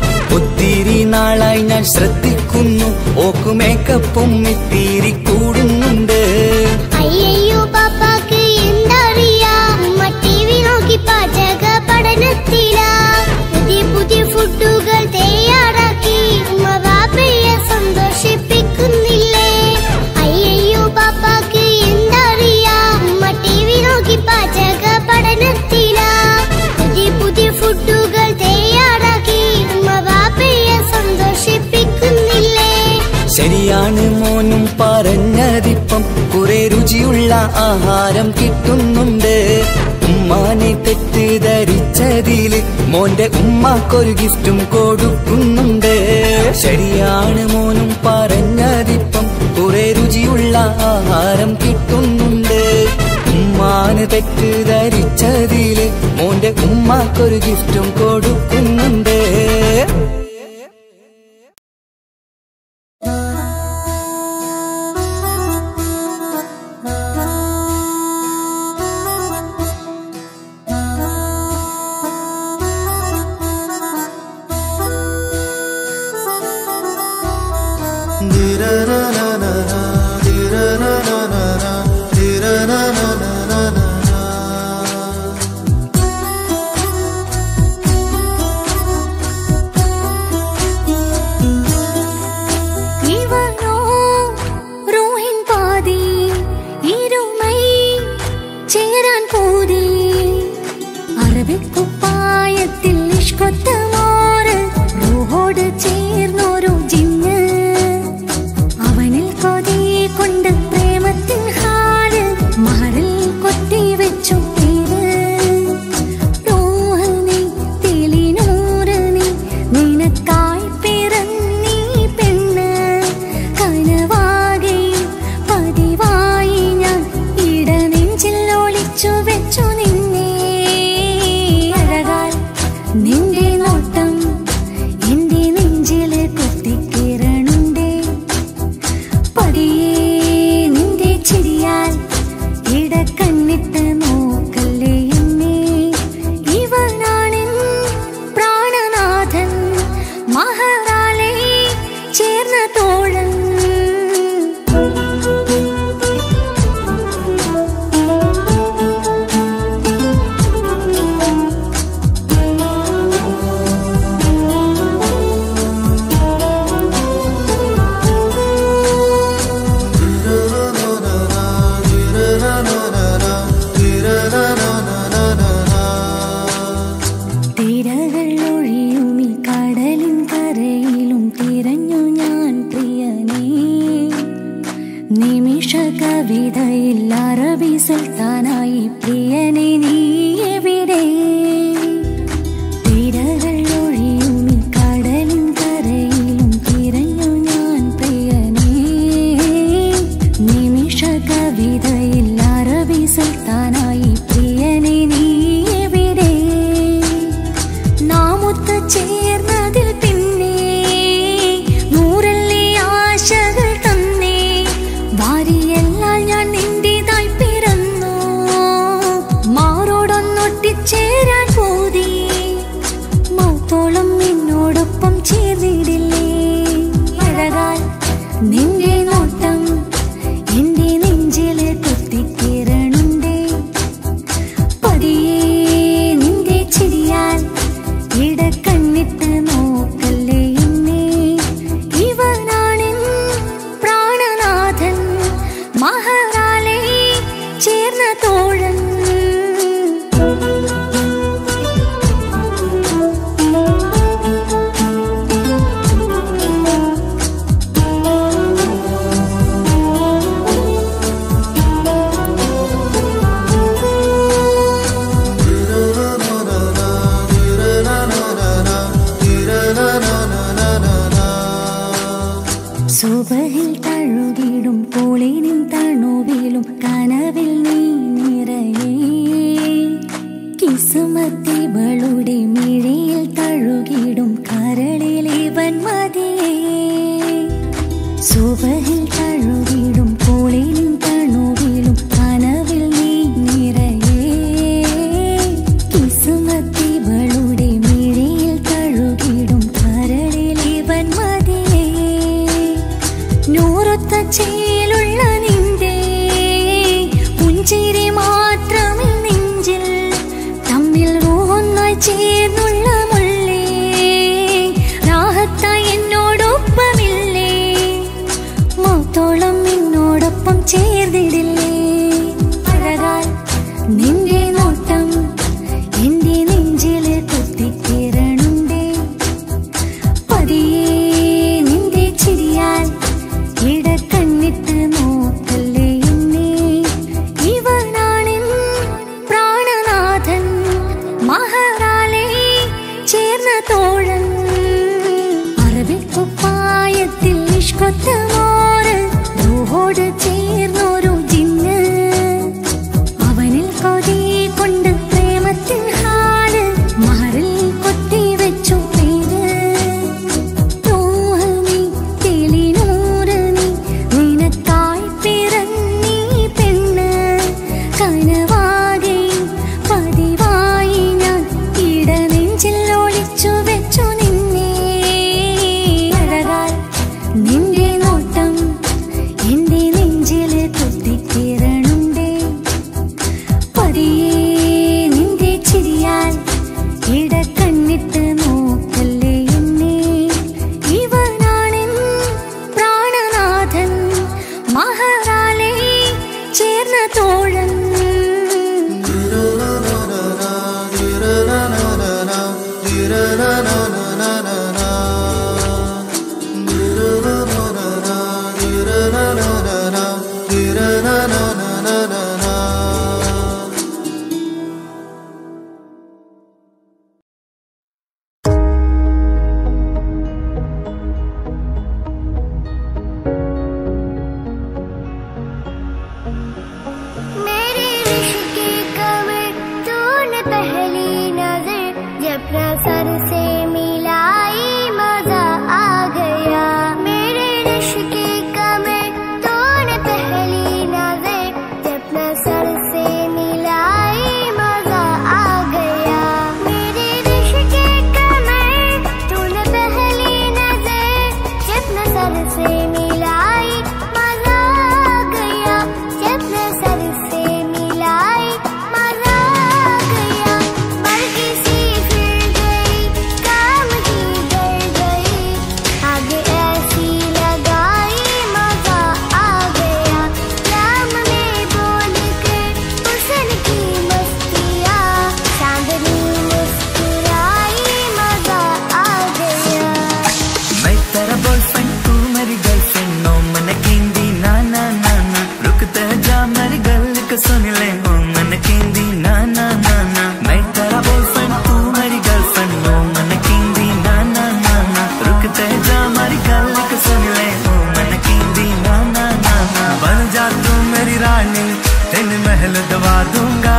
ഒത്തിരി നാളായി ഞാൻ ശ്രദ്ധിക്കുന്നു ഓക്കു മേക്കപ്പും ഇത്തിരി കൂടുന്നുണ്ട് അയ്യയ്യോ പാപ്പാക്ക് എന്തറിയാ ഉമ്മ ടി വി നോക്കി പാചക പഠനത്തിലാ പുതിയ പുതിയ ഫുഡുകൾ തയ്യാറാക്കി ഉമ്മ ബാപ്പയെ സന്തോഷിപ്പിക്കുന്നില്ലേ അയ്യയ്യോ പാപ്പാക്ക് എന്തറിയാ ഉമ്മ ടി വി നോക്കി പാചക പഠനത്തിലാ പുതിയ പുതിയ ഫുഡുകൾ തയ്യാറാക്കി ഉമ്മ ബാപ്പയെ സന്തോഷിപ്പിക്കുന്നില്ലേ ശരിയാണ് മോനും പറഞ്ഞതിപ്പം കുറെ രുചിയുള്ള ആഹാരം കിട്ടുന്നുണ്ട് ഉമ്മാനെ തെറ്റിദ്ധരിച്ചതില് മോന്റെ ഉമ്മാക്കൊരു ഗിഫ്റ്റും കൊടുക്കുന്നുണ്ട് ശരിയാണ് മോനും പറഞ്ഞതിപ്പം കുറെ രുചിയുള്ള ആഹാരം കിട്ടുന്നുണ്ട് ഉമ്മാന് തെറ്റിദ്ധരിച്ചതില് മോന്റെ ഉമ്മാക്കൊരു ഗിഫ്റ്റും കൊടുക്കുന്നുണ്ട് ഇവനോ റൂഹിൻ പാതി ഇരുമൈ ചേരാൻ പോതി അറബിക്കുപ്പായത്തിൽ ഇഷ്കൊത്ത മോറ് റൂഹോട് ചേർന്നൊരു ജിന്ന് അവനിൽ കൊതി കൊണ്ട് പ്രേമത്തിൻ ഹാല് മഹറിൽ കൊത്തി വെച്ചു പേര് റൂഹ് നീ തെളിനൂറ് നീ നിനക്കായി പിറന്നീ പെണ്ണ് കനവാകെ പതിവായി ഞാൻ ഇടനെഞ്ചിൽ ഒളിച്ചു വെച്ചു നിന്നെ അഴകാൽ നിന്റെ നോട്ടം എന്റെ നെഞ്ചില് കുത്തിക്കിരണുണ്ടേ പതിയെ നിന്റെ ചിരിയാൽ ഇടക്കണ്ണിട്ട് നോക്കല്ലേ എന്നെ ഇവനാണെൻ പ്രാണനാഥൻ മഹറാലെ ചേർന്ന തോഴൻ തിരകൾ ഒഴിയും ഈ കടലിൻ കരയിലും തിരഞ്ഞു ഞാൻ പ്രിയനേ നിമിഷ കവിതയിൽ അറബി സുൽത്താനായി പ്രിയനെ നീ എവിടെ തിരകൾ ഒഴിയും ഈ കടലിൻ കരയിലും തിരഞ്ഞു ഞാൻ പ്രിയനേ നിമിഷ കവിതയിൽ അറബി സുൽത്താനായി പ്രിയനെ നീ എവിടെ നാമൊത്ത് ചേർന്നതിൽ പിന്നെ നൂറല്ലേ ആശകൾ തന്നേ വാരിയെല്ലാം ഞാൻ നിന്റേതായി പിറന്നു മാറോടൊന്നൊട്ടിച്ചേരാൻ പോതി മൗത്തോളം എന്നോടൊപ്പം ചേർന്നിടില്ലേ നിന്റെ നോട്ടം എന്റെ നെഞ്ചില് കുത്തിക്കേറണുണ്ടേ പതിയെ നിന്റെ ചിരിയാൽ ഇടക്കണ്ണിട്ട് നോക്കല്ലേ എന്നെ ഇവനാണെൻ പ്രാണനാഥൻ മഹാറാലെ ചേർന്ന തോഴൻ സുബഹിൽ തഴുകിടും കോളിനും തണുവിലും കനവിൽ നീ നിറയേ കിസുമത്തിവളുടെ മിഴിയിൽ തഴുകിടും കരളിൽ ഇവൻ മതിയേ സുബഹിൽ തഴുകിടും കോളിനും തണുവിലും കനവിൽ നീ നിറയേ കിസുമത്തിവളുടെ മിഴിയിൽ തഴുകിടും കരളിൽ ഇവൻ മതിയേ നൂറൊത്ത ചേലുള്ള നിന്റെ പുഞ്ചിരി മാത്രമേ നെഞ്ചിൽ തമ്മിൽ ഒന്നായി ചേർന്നുള്ള മുള്ളേ രാഹത്തായി എന്നോടൊപ്പമില്ലേ മൗത്തോളം എന്നോടൊപ്പം ചേർന്നിടില്ലേ അഴകാൽ നിന്റെ നോട്ടം എന്റെ നെഞ്ചില് കുത്തിക്കേറണുണ്ടേ പതിയെ നിന്റെ ചിരിയാൽ ഇടക്കണ്ണിട്ട് നോക്കല്ലേ എന്നെ ഇവനാണെൻ പ്രാണനാഥൻ മഹാറാലെ ചേർന്ന തോഴൻ അറബിക്കുപ്പായത്തിൽ നിഷ്കൊത്ത മോറ് റൂഹോട് ചേർന്നൊരു ജിന്ന് അവനിൽ കൊതി കൊണ്ട് പ്രേമത്തിൻ ഹാല് മഹറിൽ കൊത്തി വെച്ചു പേര് തോഹനി തെളിനൂറനി നിനക്കായി പിറന്നീ പെണ്ണ് കനവാകെ പതിവായി ഞാൻ ഇടനെഞ്ചിൽ ഒളിച്ചു വെച്ചു നിന്നെ അഴകാൽ നിന്റെ നോട്ടം എന്റെ നെഞ്ചില് കുത്തിക്കേറണുണ്ടേ പതിയെ നിന്റെ ചിരിയാൽ ഇടക്കണ്ണിട്ട് നോക്കല്ലേ എന്നെ ഇവനാണെൻ പ്രാണനാഥൻ മഹാറാലെ ചേർന്ന തോഴൻ मेरे रिश्क की कमर तूने पहली नजर जब नजर से मिलाई मजा आ गया मेरे रिश्क की कमर तूने पहली नजर जब नजर से मिलाई मजा आ गया मेरे रिश्क की कमर तूने पहली नजर जब नजर से मिलाई मजा आ गया जब नजर से मिलाई मजा आ गया बल्कि सी फिर गई काम ही कर गई आगे ऐसी लगाई मजा आ गया राम में बोल कर हुसन की मस्तियाँ चांदनी मुस्कुराई मजा आ गया मैं तेरा बॉयफ्रेंड तू मेरी गर्लफ्रेंड नो मन केंदी ना ना ना ना रुकते जा मेरी गल को सुन ले ओ मन केंदी ना ना ना ना मैं तेरा बॉयफ्रेंड तू मेरी गर्लफ्रेंड नो मन केंदी ना ना ना ना रुकते जा मेरी गल को सुन ले ओ मन केंदी ना ना ना ना बन जा तू मेरी रानी तेन महल दवा दूंगा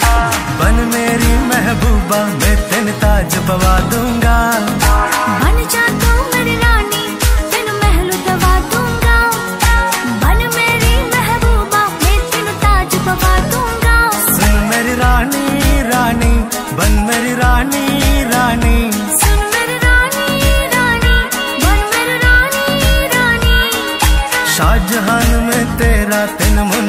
बन मेरी महबूबा मैं तेन ताज पवा दूंगा बन जा तू मेरी रानी तेन महल दवा दूंगा बन मेरी महबूबा मैं तेन ताज पवा दूंगा सुन मेरी रानी रानी बन मेरी रानी रानी सुन मेरी रानी रानी बन मेरी रानी रानी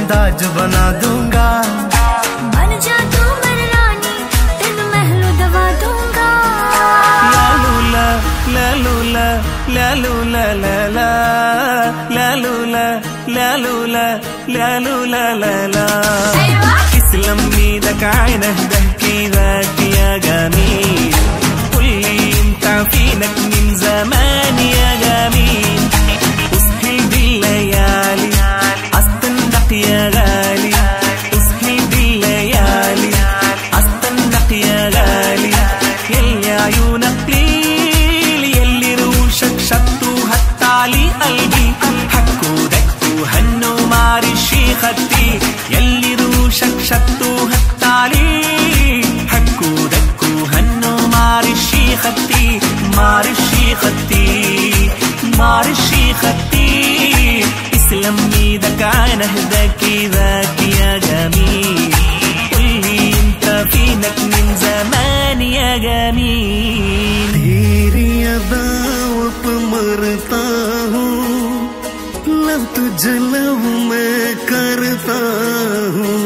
ताज बना दूंगा बन जा तू मेरी रानी तेन महलों दवा दूंगा लालूला लालूला लालूला लाला लालूला लालूला लालूला लाला اسلم ايدك عينه بحكي ذاك يا جميل قولي انت فينك من زمان يا جميل اسهل بالليالي استنقع يا غالي اسهل بالليالي استنقع يا غالي يلي عيونك ليل يلي روشك شطوا هتعلي قلبي حكوا دكوا هنوا معرشي خدي يلي روشك شطوا هتعلي حكوا دكوا هنوا معرشي خدي معرشي خدي معرشي خدي اسلم ايدك عين اهداك ذاك يا جميل قولي انت فينك من زمان يا جميل तेरी अदाओं पे मरता हूँ लव तुझे लव मैं करता हूँ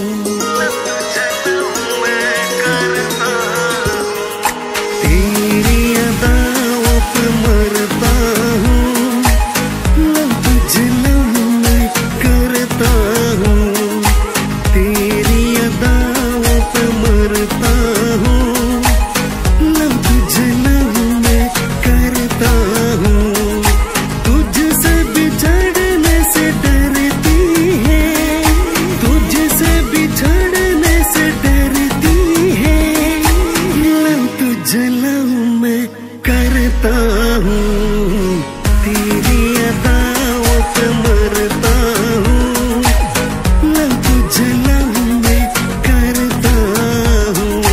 तेरी अदाओं पे मरता हूँ लव तुझे लव मैं करता हूँ तेरी अदाओं पे मरता हूँ लव तुझे लव मैं करता हूँ तुझसे बिछड़ने से डरती है तुझसे बिछड़ने से डरती है लव तुझे लव मैं करता हूँ तेरी अदाओं पे मरता हूँ लव तुझे लव मैं करता हूँ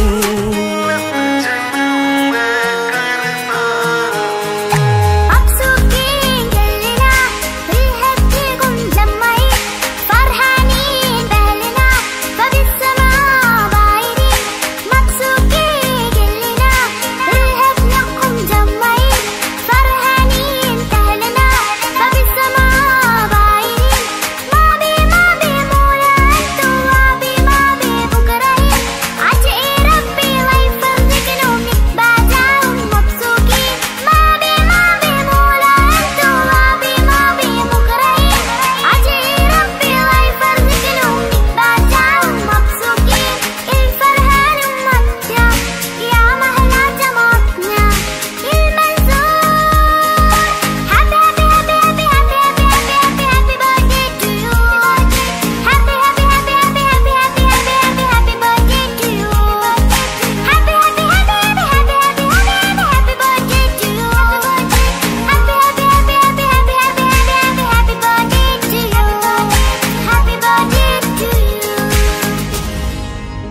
مبسوطين كلنا بنحبكم مجمعين فرحانين بأهلنا فبالسماء بايرين مبسوطين كلنا بنحبكم مجمعين فرحانين بأهلنا فبالسماء بايرين ما بي ما بي مولا انتو ما بي ما بي بكرهين عجئي ربي ويفرجك نومي بعدهم مبسوطين ما بي ما بي مولا انتو ما بي ما بي بكرهين عجئي ربي ويفرجك نومي بعدهم مبسوطين الفرحان ومتنا يا مهلا جمعتنا المنصور happy happy happy happy happy happy happy happy birthday to you happy happy happy happy happy happy happy happy happy birthday to you happy happy happy happy happy happy happy happy birthday to you happy happy happy happy happy happy happy happy happy birthday to you happy birthday to you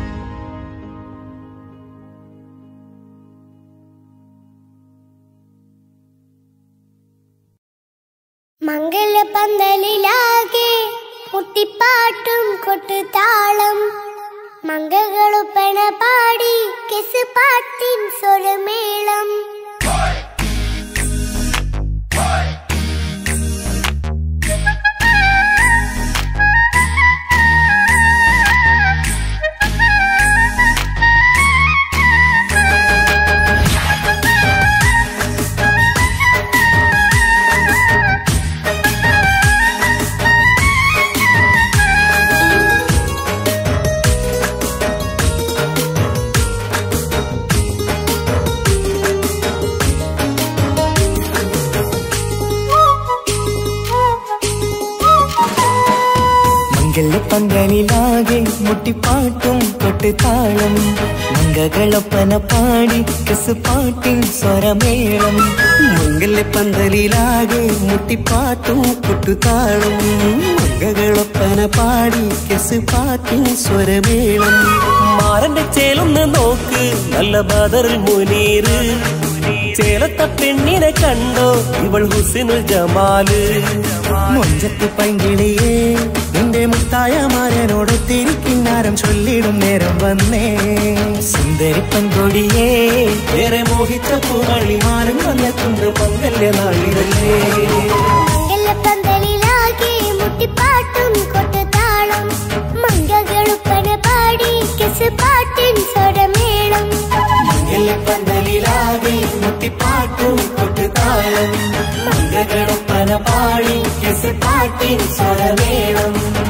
മംഗളപന്തലിലാകെ കുട്ടിപ്പാട്ടും കൊട്ടുതാളം മംഗളൊപ്പന പാടി കെസ് പാട്ടിൻ സ്വരമേളം മംഗളപ്പന്തലിലാകെ മുട്ടിപ്പാട്ടും കൊട്ടുതാളം മംഗകളൊപ്പന പാടി കസ് പാട്ടിൻ സ്വരമേളം മംഗല്യപ്പന്തലിലാകെ മുട്ടിപ്പാട്ടും കുട്ടുതാളം മംഗകളൊപ്പന പാടി കെസ് പാട്ടും സ്വരമേളം മാറന്റെ ചേലൊന്ന് നോക്ക് നല്ല ബദറിൽ മുനീറ് ചേലത്ത പെണ്ണിനെ കണ്ടോ ഇവൾ ഹുസിനുൽ ജമാല് മുഞ്ചത്ത് പൈങ്കിളിയേ നിന്റെ മുത്തായ മാരനോടൊത്തിരിക്കിന്നാരം ചൊല്ലിടും നേരം വന്നേ സുന്ദരി പങ്കൊടിയേ ഏറെ മോഹിച്ച പൂവളിമാരും വന്നെത്തുണ്ട് മംഗല്യ നാളിതല്ലേ മംഗളപന്തലിലാകെ മുട്ടിപ്പാട്ടും കൊട്ടുതാളം കിസ് പാട്ടിൻ സ്വരമേളം പന്തലിലാകെ മുട്ടിപ്പാട്ടും കൊട്ടുതാളം മംഗളൊപ്പന പാടി കെസ് പാട്ടിൻ സ്വരമേളം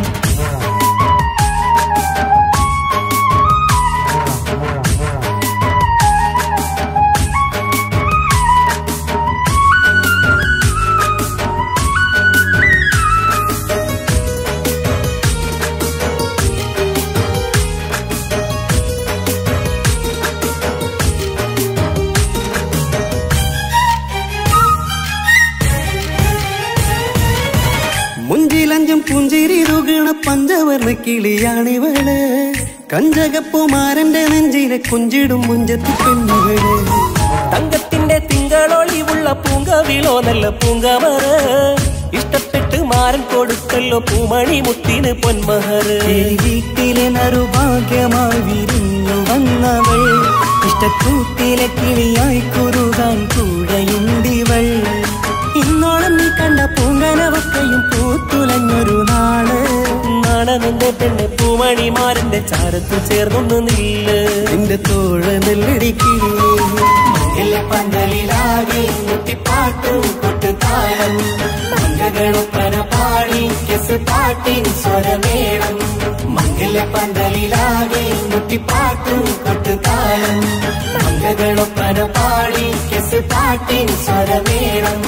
മുഞ്ചിലഞ്ചും പുഞ്ചിരി തുകണ പഞ്ചവർണ്ണ കിളിയാണിവള് കഞ്ചകപ്പുമാരന്റെ നെഞ്ചിലെ കുഞ്ചിടും മുഞ്ചത്തി പെണ്ണുകള് തങ്കത്തിന്റെ തിങ്കളൊളിവുള്ള പൂങ്കവിളോ നല്ല പൂങ്കമറ് ഇഷ്ടപ്പെട്ട് മാരൻ കൊടുക്കല്ലോ പൂമണി മുത്തിന് പൊന്മഹർ വീട്ടിലെ നറുഭാഗ്യമായി വിരിഞ്ഞു വന്നവൾ ഇഷ്ടക്കൂട്ടിലെ കിളിയായി കുറുകാൻ കൂടെയുണ്ടിവൾ ഇന്നോളം നീ കണ്ട പൂങ്കനവക്കയും പൂത്തുലഞ്ഞൊരു നാള് നാണനെന്റെ പെണ്ണ് പൂമണിമാരന്റെ ചാരത്ത് ചേർന്നൊന്ന് നില്ല് നിന്റെ തോഴ നെല്ലടിക്കില്ലേ പന്തലിലാകെ മുട്ടിപ്പാട്ടും കൊട്ടുതാളം മംഗളൊപ്പന പാടി കെസ് പാട്ടിൻ സ്വരമേളം മംഗല പന്തലിലാകെ മുട്ടിപ്പാട്ടും കൊട്ടുതാളം മംഗളൊപ്പന പാടി കെസ് പാട്ടിൻ സ്വരമേളം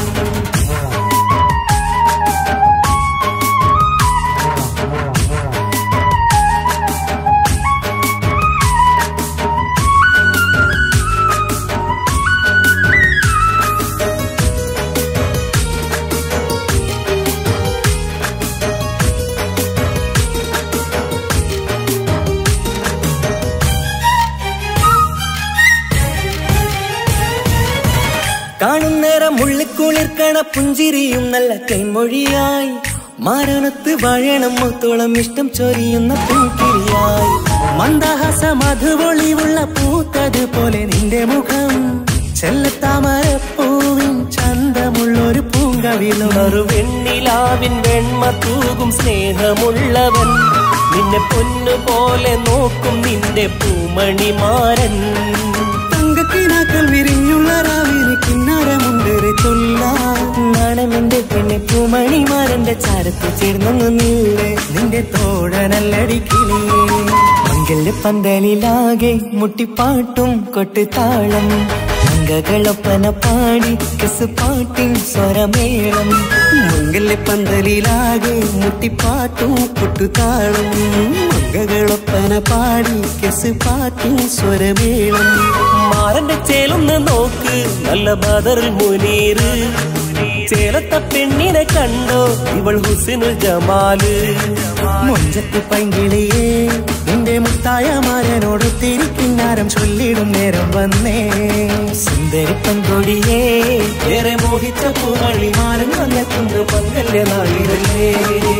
കാണുന്നേരം മുള്ളിക്കുളിർക്കണ പുഞ്ചിരിയും നല്ല കൈമൊഴിയായി മാരണത്ത് വഴണം മുത്തോളം ഇഷ്ടം ചൊരിയുന്ന പൂക്കിരിയായി മന്ദഹാസ മധുപൊളിവുള്ള പൂത്തത് പോലെ നിന്റെ മുഖം ചെല്ലത്താമരപ്പൂവിൻ ചന്തമുള്ളൊരു പൂങ്കവിളും ഒരു വെണ്ണിലാവിൻ വെണ്മ തൂകും സ്നേഹമുള്ളവൻ നിന്നെ പൊന്നു പോലെ നോക്കും നിന്റെ പൂമണിമാരൻ തങ്കക്കിനാക്കൾ വിരിഞ്ഞുള്ള രാവിലെ കിന്നാരമുണ്ടേറെ ചൊല്ലാണെന്റെ പെണ്ണെ പൂമണിമാരന്റെ ചാരത്ത് ചേർന്നൊന്നു നീളെ നിന്റെ തോഴനല്ലടിക്കിളിയേ മംഗല്യ പന്തലിലാകെ മുട്ടിപ്പാട്ടും കൊട്ടുതാളം മംഗകളൊപ്പന പാടി കസ് പാട്ടിൻ സ്വരമേളം മംഗല്യ പന്തലിലാകെ മുട്ടിപ്പാട്ടും കൊട്ടുതാളം മംഗകളൊപ്പന പാടി കസ് പാട്ടിൻ സ്വരമേളം മാരന്റെ ചേലൊന്ന് നോക്ക് നല്ല ബദറിൽ മുനീറ് ചേലത്ത പെണ്ണിനെ കണ്ടോ ഇവൾ ഹുസിനുൽ ജമാല് മുഞ്ചത്ത് പൈങ്കിളിയേ നിന്റെ മുത്തായ മാരനോട് തിരിക്കിന്നാരം ചൊല്ലിടും നേരം വന്നേ സുന്ദരി പങ്കൊടിയേ ഏറെ മോഹിച്ച പൂവളിമാരൻ വന്നെത്തുന്ന പങ്കല്യ നാളിരല്ലേ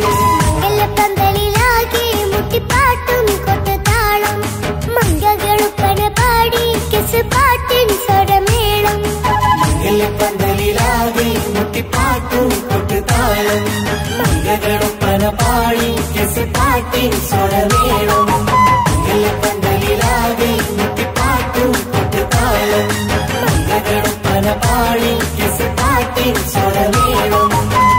പന്തലിലാകെ മുട്ടിപ്പാട്ടും കൊട്ടുതാളം മംഗകളുപ്പന പാടി കിസ് പാട്ടിൻ സ്വരമേളം പന്തലിലാകെ മുട്ടിപ്പാട്ടും കൊട്ടുതാളം മംഗളൊപ്പന പാടി കെസ് പാട്ടിൻ സ്വരമേളം പന്തലിലാകെ മുട്ടിപ്പാട്ടും കൊട്ടുതാളം മംഗളൊപ്പന പാടി കെസ് പാട്ടിൻ സ്വരമേളം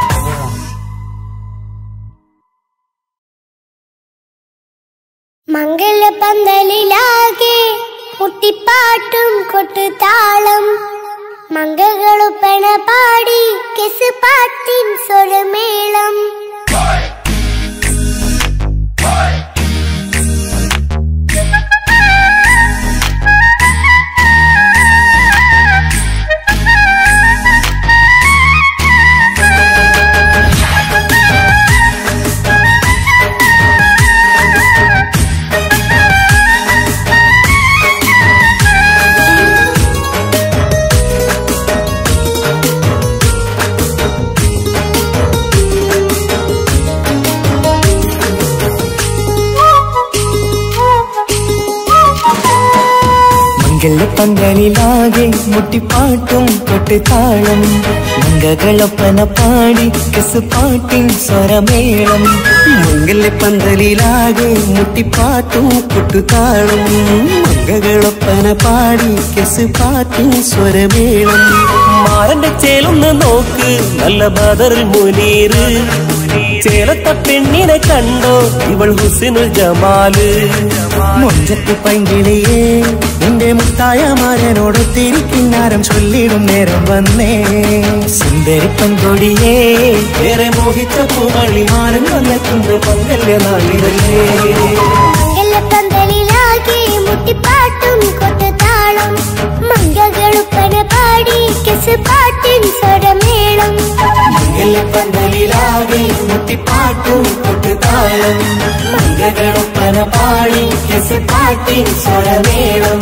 മംഗളപന്തലിലാകെ മുട്ടിപ്പാട്ടും കൊട്ടുതാളം മംഗളുപ്പണ പാടി കെസ് പാട്ടിൻ സ്വരമേളം പന്തലിലാകെ മുട്ടിപ്പാട്ടും കൊട്ടുതാളം മംഗകളൊപ്പന പാടി കസ് പാട്ടിൻ സ്വരമേളം മംഗല്യ പന്തലിലാകെ മുട്ടിപ്പാട്ടും കൊട്ടുതാളും മംഗകളൊപ്പന പാടി കെസ് പാട്ടിൻ സ്വരമേളം മാറന്റെ ചേലൊന്ന് നോക്ക് നല്ല ബദറിൽ മുനീറ് ചേലത്ത പെണ്ണിനെ കണ്ടോ ഇവൾ ഹുസിനുൽ ജമാല് മൊഞ്ചത്തി പൈങ്കിളിയേ നിന്റെ മുത്തായ മാരനോട് തിരിക്കിന്നാരം ചൊല്ലിടും നേരം വന്നേ സുന്ദരി പെൺകൊടിയേ ഏറെ മോഹിച്ച പൂമണിമാരൻ വന്നെത്തുന്ന പങ്കല്യ നാളിതല്ലേ മംഗലപ്പന്തലിലാകെ മുട്ടിപ്പാട്ടും കൊട്ടുതാളം മംഗകളുപ്പന പാടി കെസ് പാട്ടിൻ സ്വരമേളം പന്തലിലാകെ മുട്ടിപ്പാട്ടും കൊട്ടുതാളം മംഗകളൊപ്പന പാടി കെസ് പാട്ടിൻ സ്വരമേളം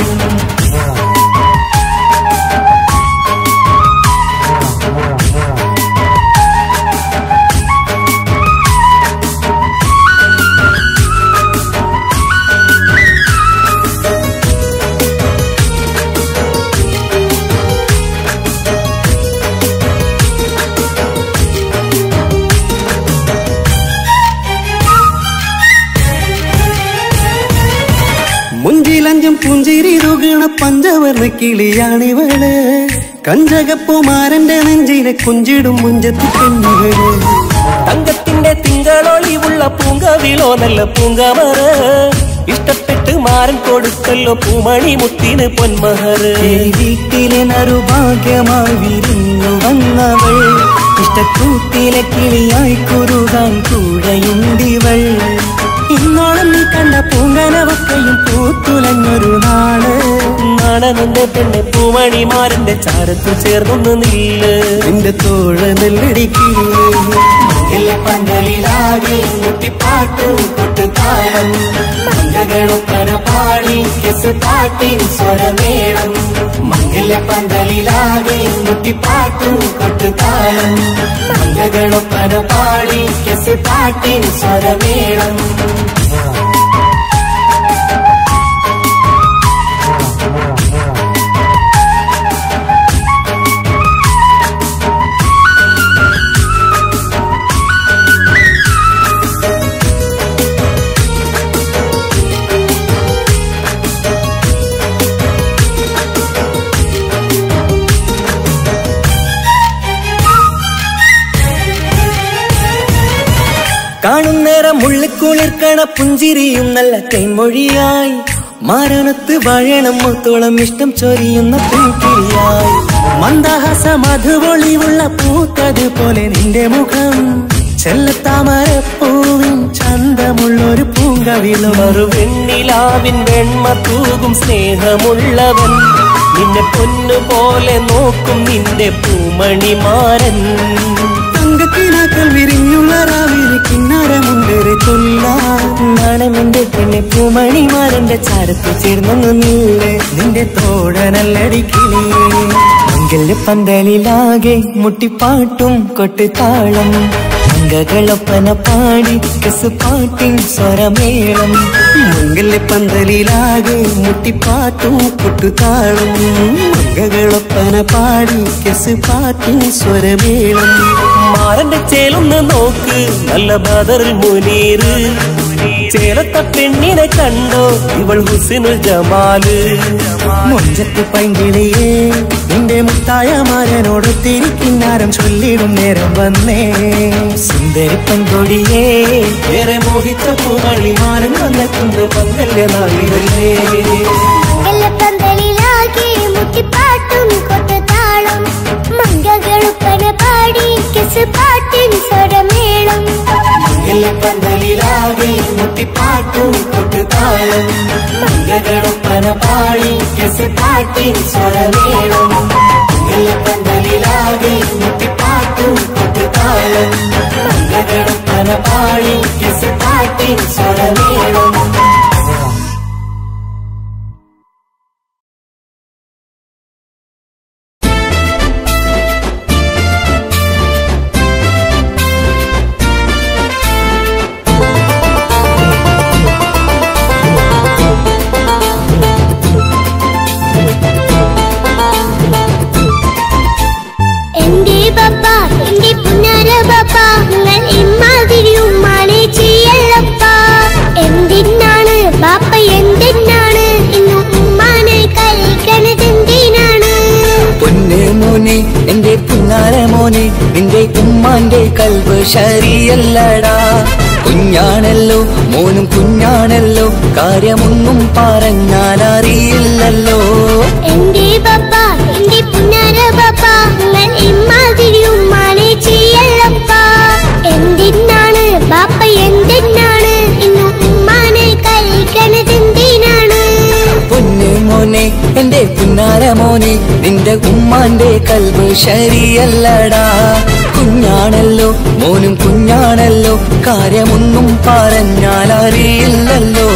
മുഞ്ചിലഞ്ചും പുഞ്ചിരി തുകണ പഞ്ചവർണ്ണ കിളിയാണിവള് കഞ്ചകപ്പുമാരന്റെ നെഞ്ചിലെ കുഞ്ചിടും മുഞ്ചത്തി പെണ്ണുകള് തങ്കത്തിന്റെ തിങ്കളൊളിവുള്ള പൂങ്കവിലോ നല്ല പൂങ്കമറ് ഇഷ്ടപ്പെട്ട് മാരൻ കൊടുത്തല്ലോ പൂമണി മുത്തിന് പൊന്മഹറ് ഈ വീട്ടിലെ നറുഭാഗ്യമായി വിരുന്നു വന്നവൾ ഇഷ്ടക്കൂട്ടിലെ കിളിയായി കുറുകാൻ കൂടെയുണ്ടിവൾ ഇന്നോളം നീ കണ്ട പൂങ്കനവക്കയും പൂത്തുലഞ്ഞൊരു നാള് നാടനന്റെ പെണ്ണെ പൂമണിമാരന്റെ ചാരത്ത് ചേർന്നൊന്ന് നില്ല് നിന്റെ തോഴ നെല്ലടിക്കില്ലേ പന്തലിലാകെ മുട്ടിപ്പാട്ടും കൊട്ടുതാളം മംഗകളൊപ്പന പാടി കെസ് പാട്ടിൻ സ്വരമേളം മംഗല പന്തലിലാകെ മുട്ടിപ്പാട്ടും കൊട്ടുതാളം മംഗകളൊപ്പന പാടി കെസ് പാട്ടിൻ സ്വരമേളം കാണുന്നേരം മുള്ളിക്കുളിർക്കണ പുഞ്ചിരിയും നല്ല കൈമൊഴിയായി മാരണത്ത് വാഴണം മുത്തോളം ഇഷ്ടം ചൊരിയുന്ന പെൺകിളിയായി മന്ദഹാസ മധുപൊളിവുള്ള പൂത്തതുപോലെ നിന്റെ മുഖം ചെല്ലത്താമരപ്പൂവിൻ ചന്തമുള്ളൊരു പൂങ്കവിലും വെണ്ണിലാവിൻ വെണ്മ തൂകും സ്നേഹമുള്ളവൻ നിന്നെ പൊന്നുപോലെ നോക്കും നിന്റെ പൂമണിമാരൻ തങ്കക്കിനാക്കൾ വിരിഞ്ഞുള്ള രാവിലെ കിന്നാരമുണ്ടേറെ ചൊല്ലാണെന്റെ പെണ്ണെ പൂമണിമാരന്റെ ചാരത്ത് ചേർന്നൊന്നു നില്ലേ നിന്റെ തോഴനല്ലടിക്കിളേ മംഗല്യ പന്തലിലാകെ മുട്ടിപ്പാട്ടും കൊട്ടുതാളം മംഗകളൊപ്പന പാടി കസ് പാട്ടിൻ സ്വരമേളം മംഗല്യ പന്തലിലാകെ മുട്ടിപ്പാട്ടും കൊട്ടുതാളും മംഗകളൊപ്പന പാടി കെസ് പാട്ടിൻ സ്വരമേളം മാറന്റെ ചേലൊന്ന് നോക്ക് നല്ല ബദറിൽ മുനീറ് ചേലത്ത പെണ്ണിനെ കണ്ടോ ഇവൾ ഹുസിനുൽ ജമാല് മൊഞ്ചത്തി പൈങ്കിളിയേ നിന്റെ മുത്തായ മാരനോട് തിരിക്കിന്നാരം ചൊല്ലിടും നേരം വന്നേ സുന്ദരി പെൺകൊടിയേ ഏറെ മോഹിച്ച പൂമണിമാരൻ വന്നെത്തുന്ന പങ്കല്യ നാളിതല്ലേ മംഗലപ്പന്തലിലാകെ മുട്ടിപ്പാട്ടും കൊട്ടുതാളം മംഗകളുപ്പന പാടി കെസ് പാട്ടിൻ സ്വരമേളം പന്തലിലാകെ മുട്ടിപ്പാട്ടും കൊട്ടുതാളം മംഗളൊപ്പന പാടി കെസ് പാട്ടിൻ സ്വരമേളം പന്തലിലാകെ മുട്ടിപ്പാട്ടും കൊട്ടുതാളം മംഗളൊപ്പന പാടി കെസ് പാട്ടിൻ സ്വരമേളം പപ്പ എന്റെ പുന്നാര പപ്പ നിങ്ങൾ ഇമ്മാതിരി ഉമ്മാനെ ചെയ്യല്ലപ്പ എന്തിനാണ് ബാപ്പ എന്തിനാണ് ഇന്നും ഉമ്മാനെ കഴിക്കണത് എന്തിനാണ് പൊന്ന് മോനെ എന്റെ പുന്നാര മോനെ നിന്റെ ഉമ്മാന്റെ കൽവ് ശരിയല്ലടാ കുഞ്ഞാണല്ലോ മോനും കുഞ്ഞാണല്ലോ കാര്യമൊന്നും പറഞ്ഞാൽ അറിയില്ലല്ലോ എന്റെ പപ്പ എന്റെ പുന്നാര പപ്പ നിങ്ങൾ ഇമ്മാതിരി ഉമ്മാനെ ചെയ്യല്ലപ്പ എന്തിനാണ് ബാപ്പ എന്തിനാണ് ഇന്നും ഉമ്മാനെ കഴിക്കണത് എന്തിനാണ് പൊന്ന് മോനെ എന്റെ പുന്നാര മോനെ നിന്റെ ഉമ്മാന്റെ കൽവ് ശരിയല്ലടാ കുഞ്ഞാണല്ലോ മോനും കുഞ്ഞാണല്ലോ കാര്യമൊന്നും പറഞ്ഞാൽ അറിയില്ലല്ലോ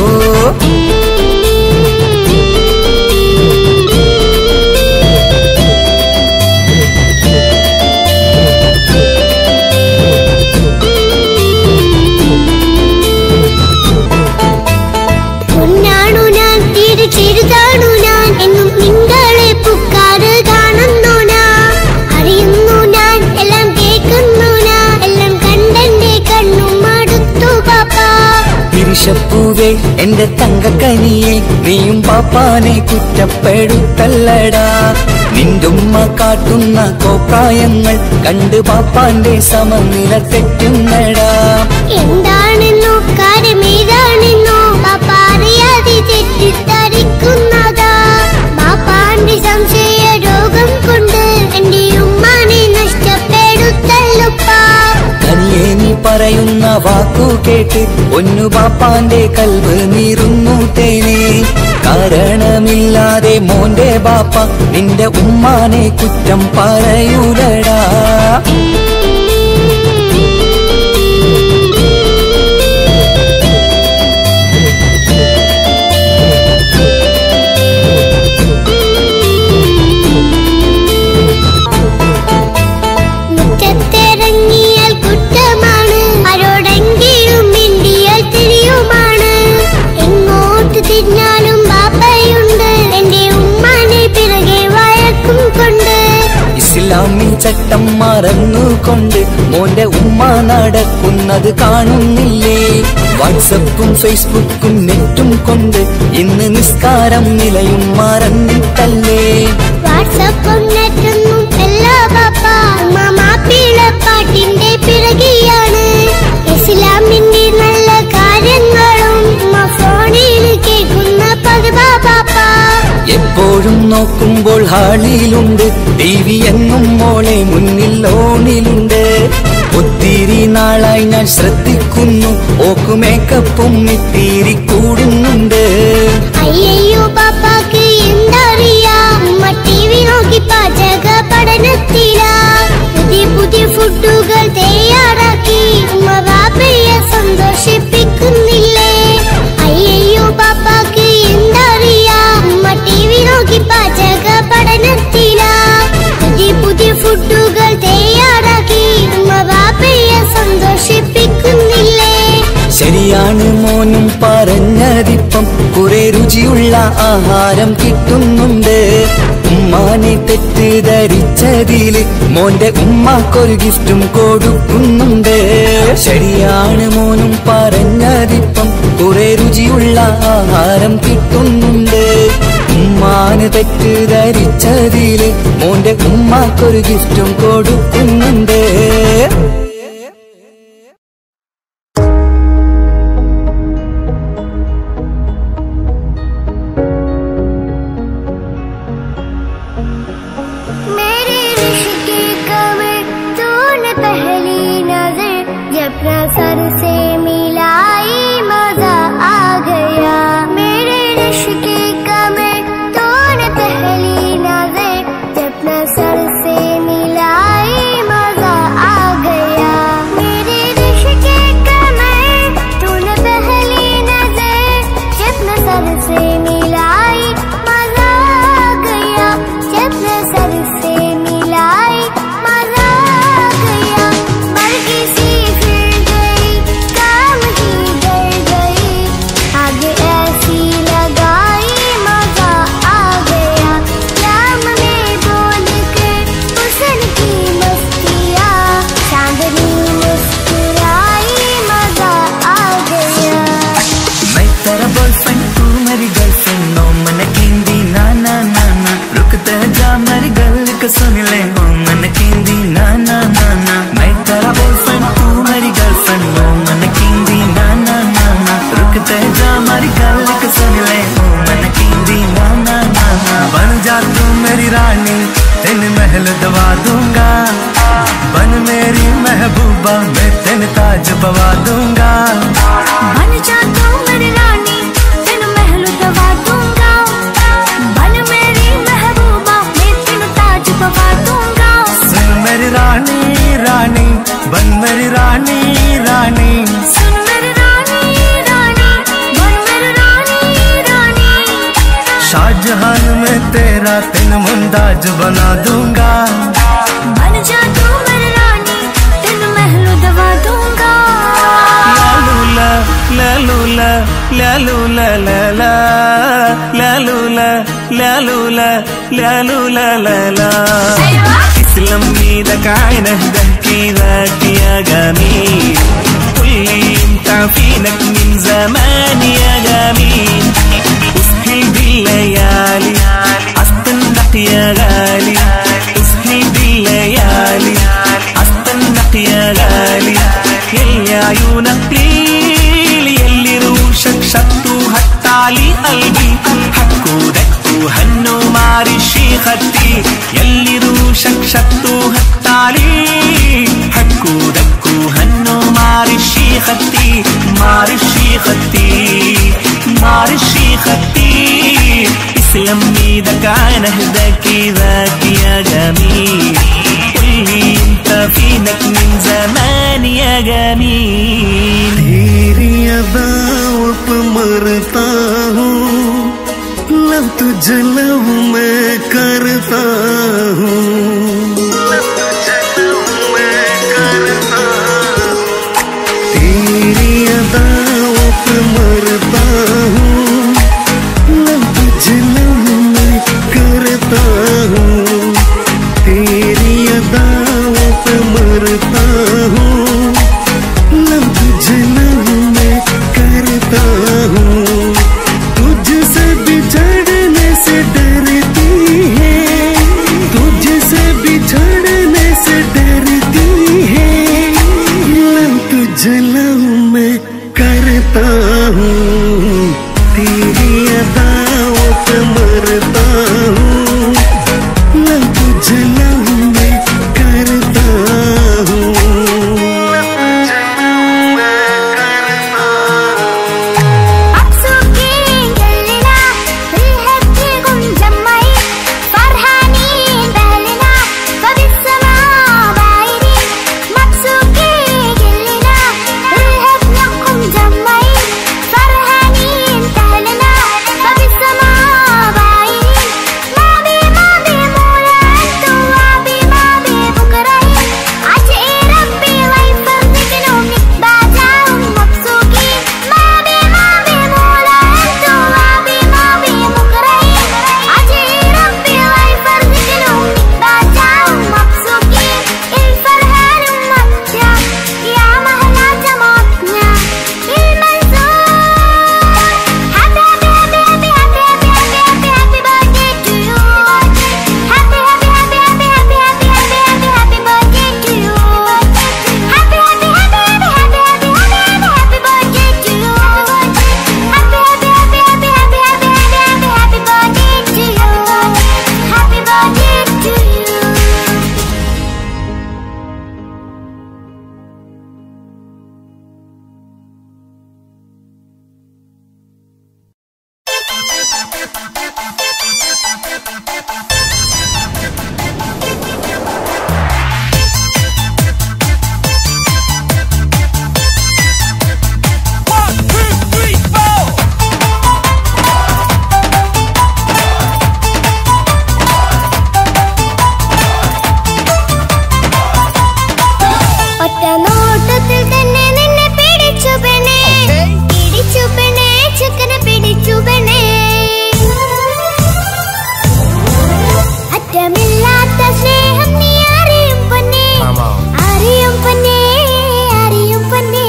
പൊന്നാണു ഞാൻ തീരെ ചെറുതാണു ഞാൻ എന്നും നിങ്ങളെ പുക്കാറ് കാണുന്നു ഞാൻ അറിയുന്നു ഞാൻ എല്ലാം കേൾക്കുന്നു ഞാൻ എല്ലാം കണ്ടെന്റെ കണ്ണും മടുത്തു പാപ്പ തിരിശപ്പൂവേ എന്റെ തങ്കക്കനിയെ നീയും പാപ്പാനെ കുറ്റപ്പെടുത്തല്ലടാ നിന്റുമ്മ കാട്ടുന്ന കോപ്രായങ്ങൾ കണ്ട് പാപ്പാന്റെ സമനില തെറ്റുന്നടാ എന്താണെന്നോ കാര്യമേതാണെന്നോ പാപ്പ അറിയാതെ തെറ്റിദ്ധരിക്കുന്നതാ പാപ്പാന്റെ സംശയ രോഗം കൊണ്ട് എന്റെ ഉമ്മാനെ നഷ്ടപ്പെടുത്തല്ലുപ്പാ തനിയെ നീ പറയുന്ന വാക്കു കേട്ട് ഒന്നു പാപ്പാന്റെ കൽവ് നീറുന്നു തേനെ കാരണമില്ലാതെ മോന്റെ ബാപ്പ നിന്റെ ഉമ്മാനെ കുറ്റം പറയൂലടാ മുറ്റത്തിറങ്ങിയാൽ കുറ്റമാണ് ആരോടെങ്കിലും മിണ്ടിയാൽ തിരിയുമാണ് എങ്ങോട്ട് തിരിഞ്ഞാലും ബാപ്പയുണ്ട് എന്റെ ഉമ്മാനെ പിറകെ വഴക്കും കൊണ്ട് ഇസ്ലാമി ചട്ടം മറന്നുകൊണ്ട് മോന്റെ ഉമ്മ നടക്കുന്നത് കാണുന്നില്ലേ വാട്സപ്പും ഫേസ്ബുക്കും നെറ്റും കൊണ്ട് ഇന്ന് നിസ്കാരം നിലയും മറന്നിട്ടല്ലേ വാട്സപ്പും നെറ്റൊന്നും എല്ലാ ബാപ്പ ഉമ്മ മാപ്പിളപ്പാട്ടിന്റെ പിറകെയാണ് ഇസ്ലാമിന്റെ നല്ല കാര്യങ്ങളും ഉമ്മ ഫോണിൽ കേൾക്കുന്ന പതിവാ ബാപ്പ എപ്പോഴും നോക്കുമ്പോൾ ഹാളിയിലുണ്ട് ടി വി എങ്ങും മോളെ മുന്നിൽ ഓണിലുണ്ട് ഒത്തിരി നാളായി ഞാൻ ശ്രദ്ധിക്കുന്നു ഓക്ക് മേക്കപ്പും ഇത്തിരി കൂടുന്നുണ്ട് അയ്യയ്യോ പാപ്പാക്ക് എന്തറിയാ ഉമ്മ ടി വി നോക്കി പാചക പഠനത്തിലാ പുതിയ പുതിയ ഫുഡുകൾ തയ്യാറാക്കി ഉമ്മ ബാപ്പയെ സന്തോഷിപ്പിക്കുന്നില്ലേ അയ്യയ്യോ പാപ്പാക്ക് എന്തറിയാ ഉമ്മ ടി വി നോക്കി പാചക പഠനത്തിലാ പുതിയ പുതിയ ഫുഡുകൾ തയ്യാറാക്കി ഉമ്മ ബാപ്പയെ സന്തോഷിപ്പിക്കുന്നില്ലേ ശരിയാണ് മോനും പറഞ്ഞതിപ്പം കുറെ രുചിയുള്ള ആഹാരം കിട്ടുന്നുണ്ട് ഉമ്മാനെ തെറ്റിദ്ധരിച്ചതില് മോന്റെ ഉമ്മാക്കൊരു ഗിഫ്റ്റും കൊടുക്കുന്നുണ്ട് ശരിയാണ് മോനും പറഞ്ഞതിപ്പം കുറെ രുചിയുള്ള ആഹാരം കിട്ടുന്നുണ്ട് ഉമ്മാന് തെറ്റിദ്ധരിച്ചതില് മോന്റെ ഉമ്മാക്കൊരു ഗിഫ്റ്റും കൊടുക്കുന്നുണ്ട് मेरे रिश्ते कमर तूने पहली नजर जब नजर से मिलाई मजा आ गया मेरे रिश्ते कमर तूने पहली नजर जब नजर से मिलाई मजा आ गया मेरे रिश्ते कमर तूने पहली नजर जब नजर से मिलाई मजा आ गया जब नजर से मिलाई मजा आ गया बल्कि सी फिर गई काम ही डर गई आगे ऐसी लगाई मजा आ गया नाम में बोल कर महल दवा दूंगा बन मेरी महबूबा मैं तेन ताज पवा दूंगा बन जा तू मेरी रानी तेन महल दवा दूंगा बन मेरी महबूबा मैं तेन ताज पवा दूंगा सुन मेरी रानी रानी बन मेरी रानी रानी सुन मेरी रानी रानी बन मेरी रानी रानी शाहजहान में तेरा तेन मुमताज बना दूंगा बन जा तू मेरी रानी तेन महल दवा दूंगा लालूला लालूला लालूला लाला लालूला लालूला लालूला लाला اسلم ايدك عينه ده كده يا جميل قولي انت فينك من زمان يا جميل اسهل بالليالي استنق يا غالي اسهل بالليالي استنق يا غالي يلي عيونك ليل يلي روشك شطوا هتعلي قلبي حكوا دكوا هنوا معرشي خدي يلي روشك شطوا هتعلي حكوا دكوا هنوا معرشي خدي معرشي خدي معرشي خدي اسلم ايدك عن اهداك ذاك يا جميل قولي انت فينك من زمان يا جميل तेरी अदाओं पे मरता हूँ लब तुझे लब मैं करता हूँ तेरी अदाओं पे मरता हूँ लब तुझे लब मैं करता हूँ तेरी अदाओं पे मरता हूँ लब तुझे लब मैं करता हूँ तुझसे बिछड़ने से डरती है तुझसे बिछड़ने से डरती है लब तुझे लब मैं करता हूँ तेरी अदाओं पे मरता हूँ लब तुझे लब मैं करता हूँ مبسوطين كلنا بنحبكم مجمعين فرحانين بأهلنا فبالسماء بايرين مبسوطين كلنا بنحبكم مجمعين فرحانين بأهلنا فبالسماء بايرين ماضي ماضي مولا انتم وابي ماضي بكرهين عجئي ربي ويفرجك نومي بعدهم مبسوطين ماضي ماضي مولا انتم وابي ماضي بكرهين عجئي ربي ويفرجك نومي بعدهم مبسوطين الفرحان ومتع يا مهلا جمعتنا المنصور happy happy happy happy happy happy happy birthday to you happy happy happy happy happy happy happy happy happy birthday to you happy happy happy happy happy happy happy happy birthday to you happy happy happy happy happy happy happy happy birthday to you happy birthday to you ഒറ്റ നോട്ടത്തിൽ തന്നെ നിന്നെ പിടിച്ചു പെണ്ണേ പിടിച്ചു പെണ്ണേ ചക്കനെ പിടിച്ചു പെണ്ണേ അറ്റമില്ലാത്ത സ്നേഹം നീ അറിയും പൊന്നേ അറിയും പൊന്നേ അറിയും പൊന്നേ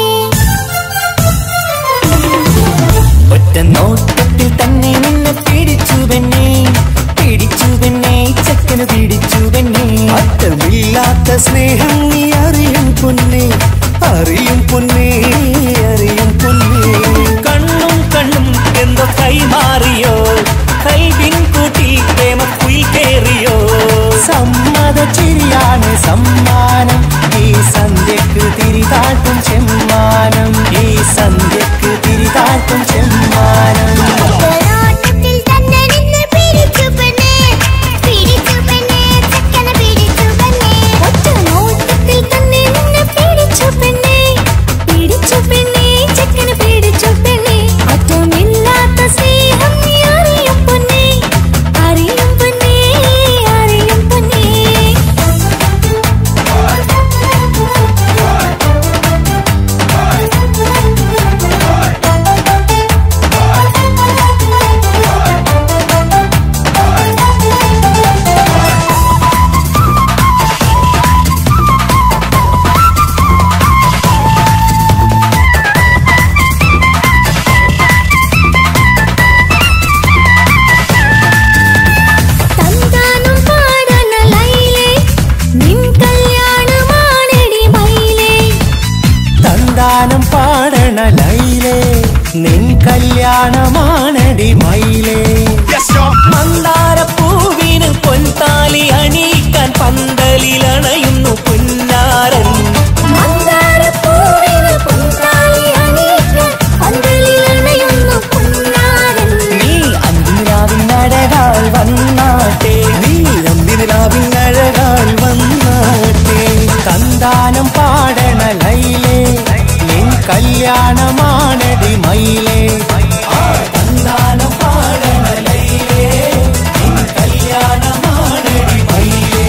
ഒറ്റ നോട്ടത്തിൽ തന്നെ നിന്നെ പിടിച്ചു പെണ്ണേ പിടിച്ചു പെണ്ണേ ചക്കന് പിടിച്ചു പെണ്ണേ അറ്റമില്ലാത്ത സ്നേഹം നീ അറിയും പൊന്നേ അറിയും പൊന്നേ അറിയും പൊന്നേ കണ്ണും കണ്ണും എന്തോ കൈമാറിയോ കൽവിൻ കൂട്ടിൽ പ്രേമക്കുയിൽ കേറിയോ സമ്മ സമ്മാനം ഈ സന്ധ്യക്ക് തിരിതാട്ടും ചെമ്മാനം ഈ സന്ധ്യക്ക് തിരിതാട്ടും ചെമ്മാനം ഒരോട്ടത്തിൽ തന്നെ നിന്നെ പിടിച്ചു പെണ്ണേ പിടിച്ചു പെണ്ണേ ചക്കനെ പിടിച്ചു പെണ്ണേ ഒറ്റ നോട്ടത്തിൽ തന്നെ നിന്നെ പിടിച്ചു പെണ്ണേ പിടിച്ചു പെണ്ണേ ചക്കനെ പിടിച്ചു പെണ്ണേ അറ്റമില്ലാത്ത സ്നേഹം നീ അറിയും പൊന്നേ അറിയും പൊന്നേ അറിയും പൊന്നേ തന്താനം പാടന ലൈലേ നിൻ കല്യാണമാണെടി മൈലേ തന്താനം പാടണ ലൈലേ നിൻ കല്യാണമാണടി മയിലേ മന്ദാരപ്പൂവിന് പൊൻതാലി അണിയിക്കാൻ പന്തലിലണയുന്നു പുന്നാരൻ മന്ദാരപ്പൂവിന് പൊൻതാലി അണിയിക്കാൻ പന്തലിലണയുന്നു പൊന്നാരൻ. നീ അന്തിരാവിനഴകാൽ വന്നാട്ടെ നീ അന്തിരാവിനഴകാൽ വന്നാട്ടെ തന്താനം പാടണ ലൈലേ നിൻ കല്യാണമാണടി മയിലേ ആ തന്താനം പാടണ ലൈലേ നിൻ കല്യാണമാണടി മയിലേ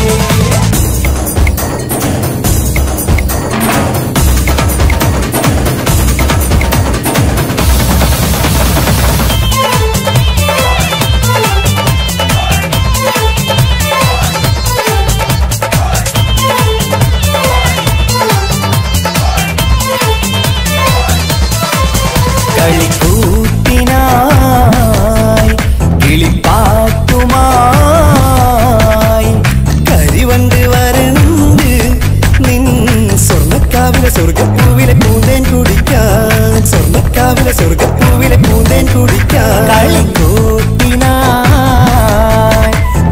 കളിക്കൂത്തിനായി കിളിപ്പാട്ടുമായി കരിവണ്ട് വരണ്ട് നിൻ സ്വർണ്ണക്കാവിലെ സ്വർഗപ്പൂവിലെ പൂന്തേൻ കുടിക്കാൻ സ്വർണ്ണക്കാവിലെ സ്വർഗപ്പൂവിലെ പൂന്തേൻ കുടിക്കാൻ കളിക്കൂത്തിനായി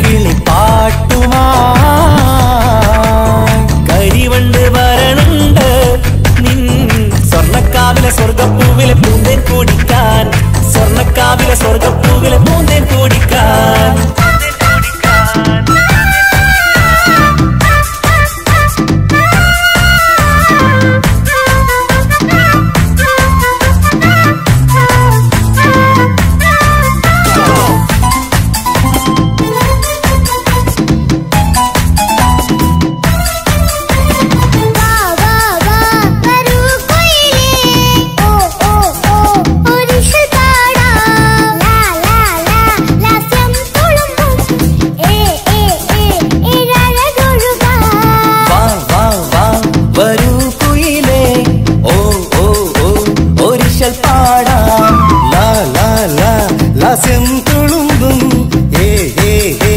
കിളിപ്പാട്ടുമായി കരിവണ്ട് വരണുണ്ട് നിൻ സ്വർണ്ണക്കാവിലെ സ്വർഗപ്പൂവിലെ പൂന്തേൻ കുടിക്കാൻ സ്വർണ്ണക്കാവിലെ സ്വർഗപ്പൂവിലെ പൂന്തേൻ കുടിക്കാൻ വാ വാ വാ വരൂ കൊയിലേ ഓ ഓ ഓ ഒരിഷൽ പാടാം ലാ ലാ ലാ ലാസ്യം തുളുമ്പും ഏ ഏ ഏ ഇഴഴകൊഴുകാം വാ വാ വാ വരൂ കുയിലേ ഓ ഓ ഓ ഒരിശൽ പാടാം ലാ ലാ ലാ ലാസ്യം തുളുമ്പും ഏ ഏ ഏ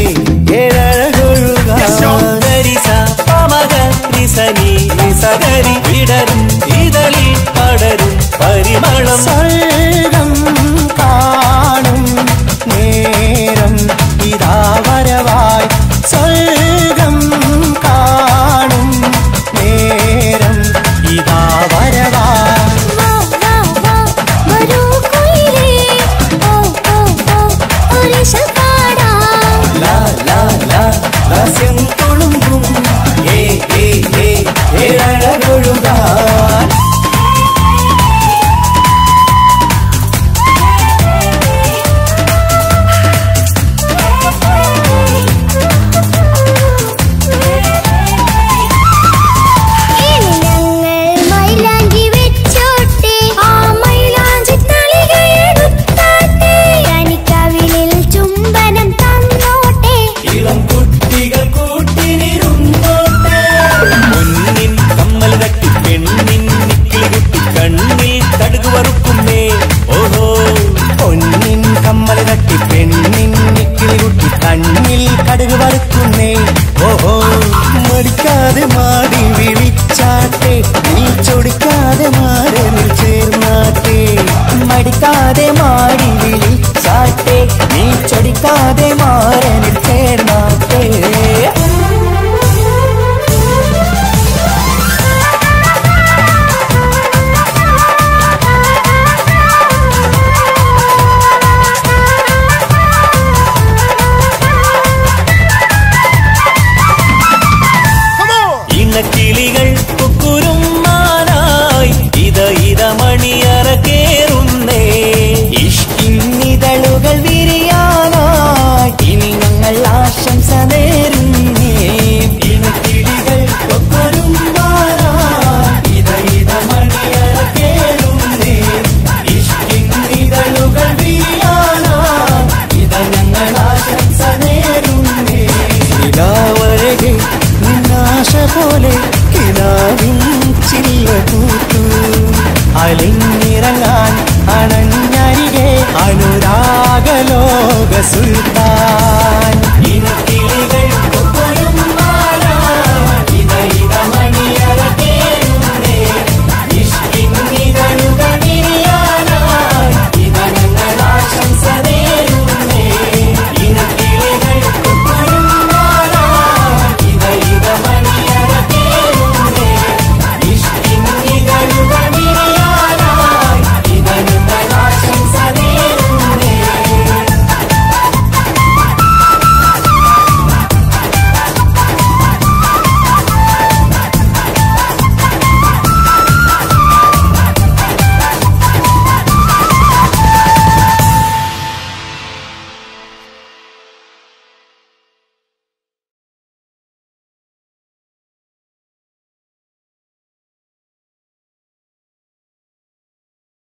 സഗരി വിടരും ഇതളിൽ പടരും പരിമളം സ്വർഗം കാണും നേരം ഇതാ വരവായി സ്വർഗം കാണും നേരം ഇതാ വരവായി വാ വാ വാ വരൂ കൊയിലേ ഓ ഓ ഓ ഒരിഷൽ പാടാം ലാ ലാ ലാ ലാസ്യം തുളുമ്പും ഏ ഏ ഏ ഏഴഴകൊഴുകാൻ ആ പോലെ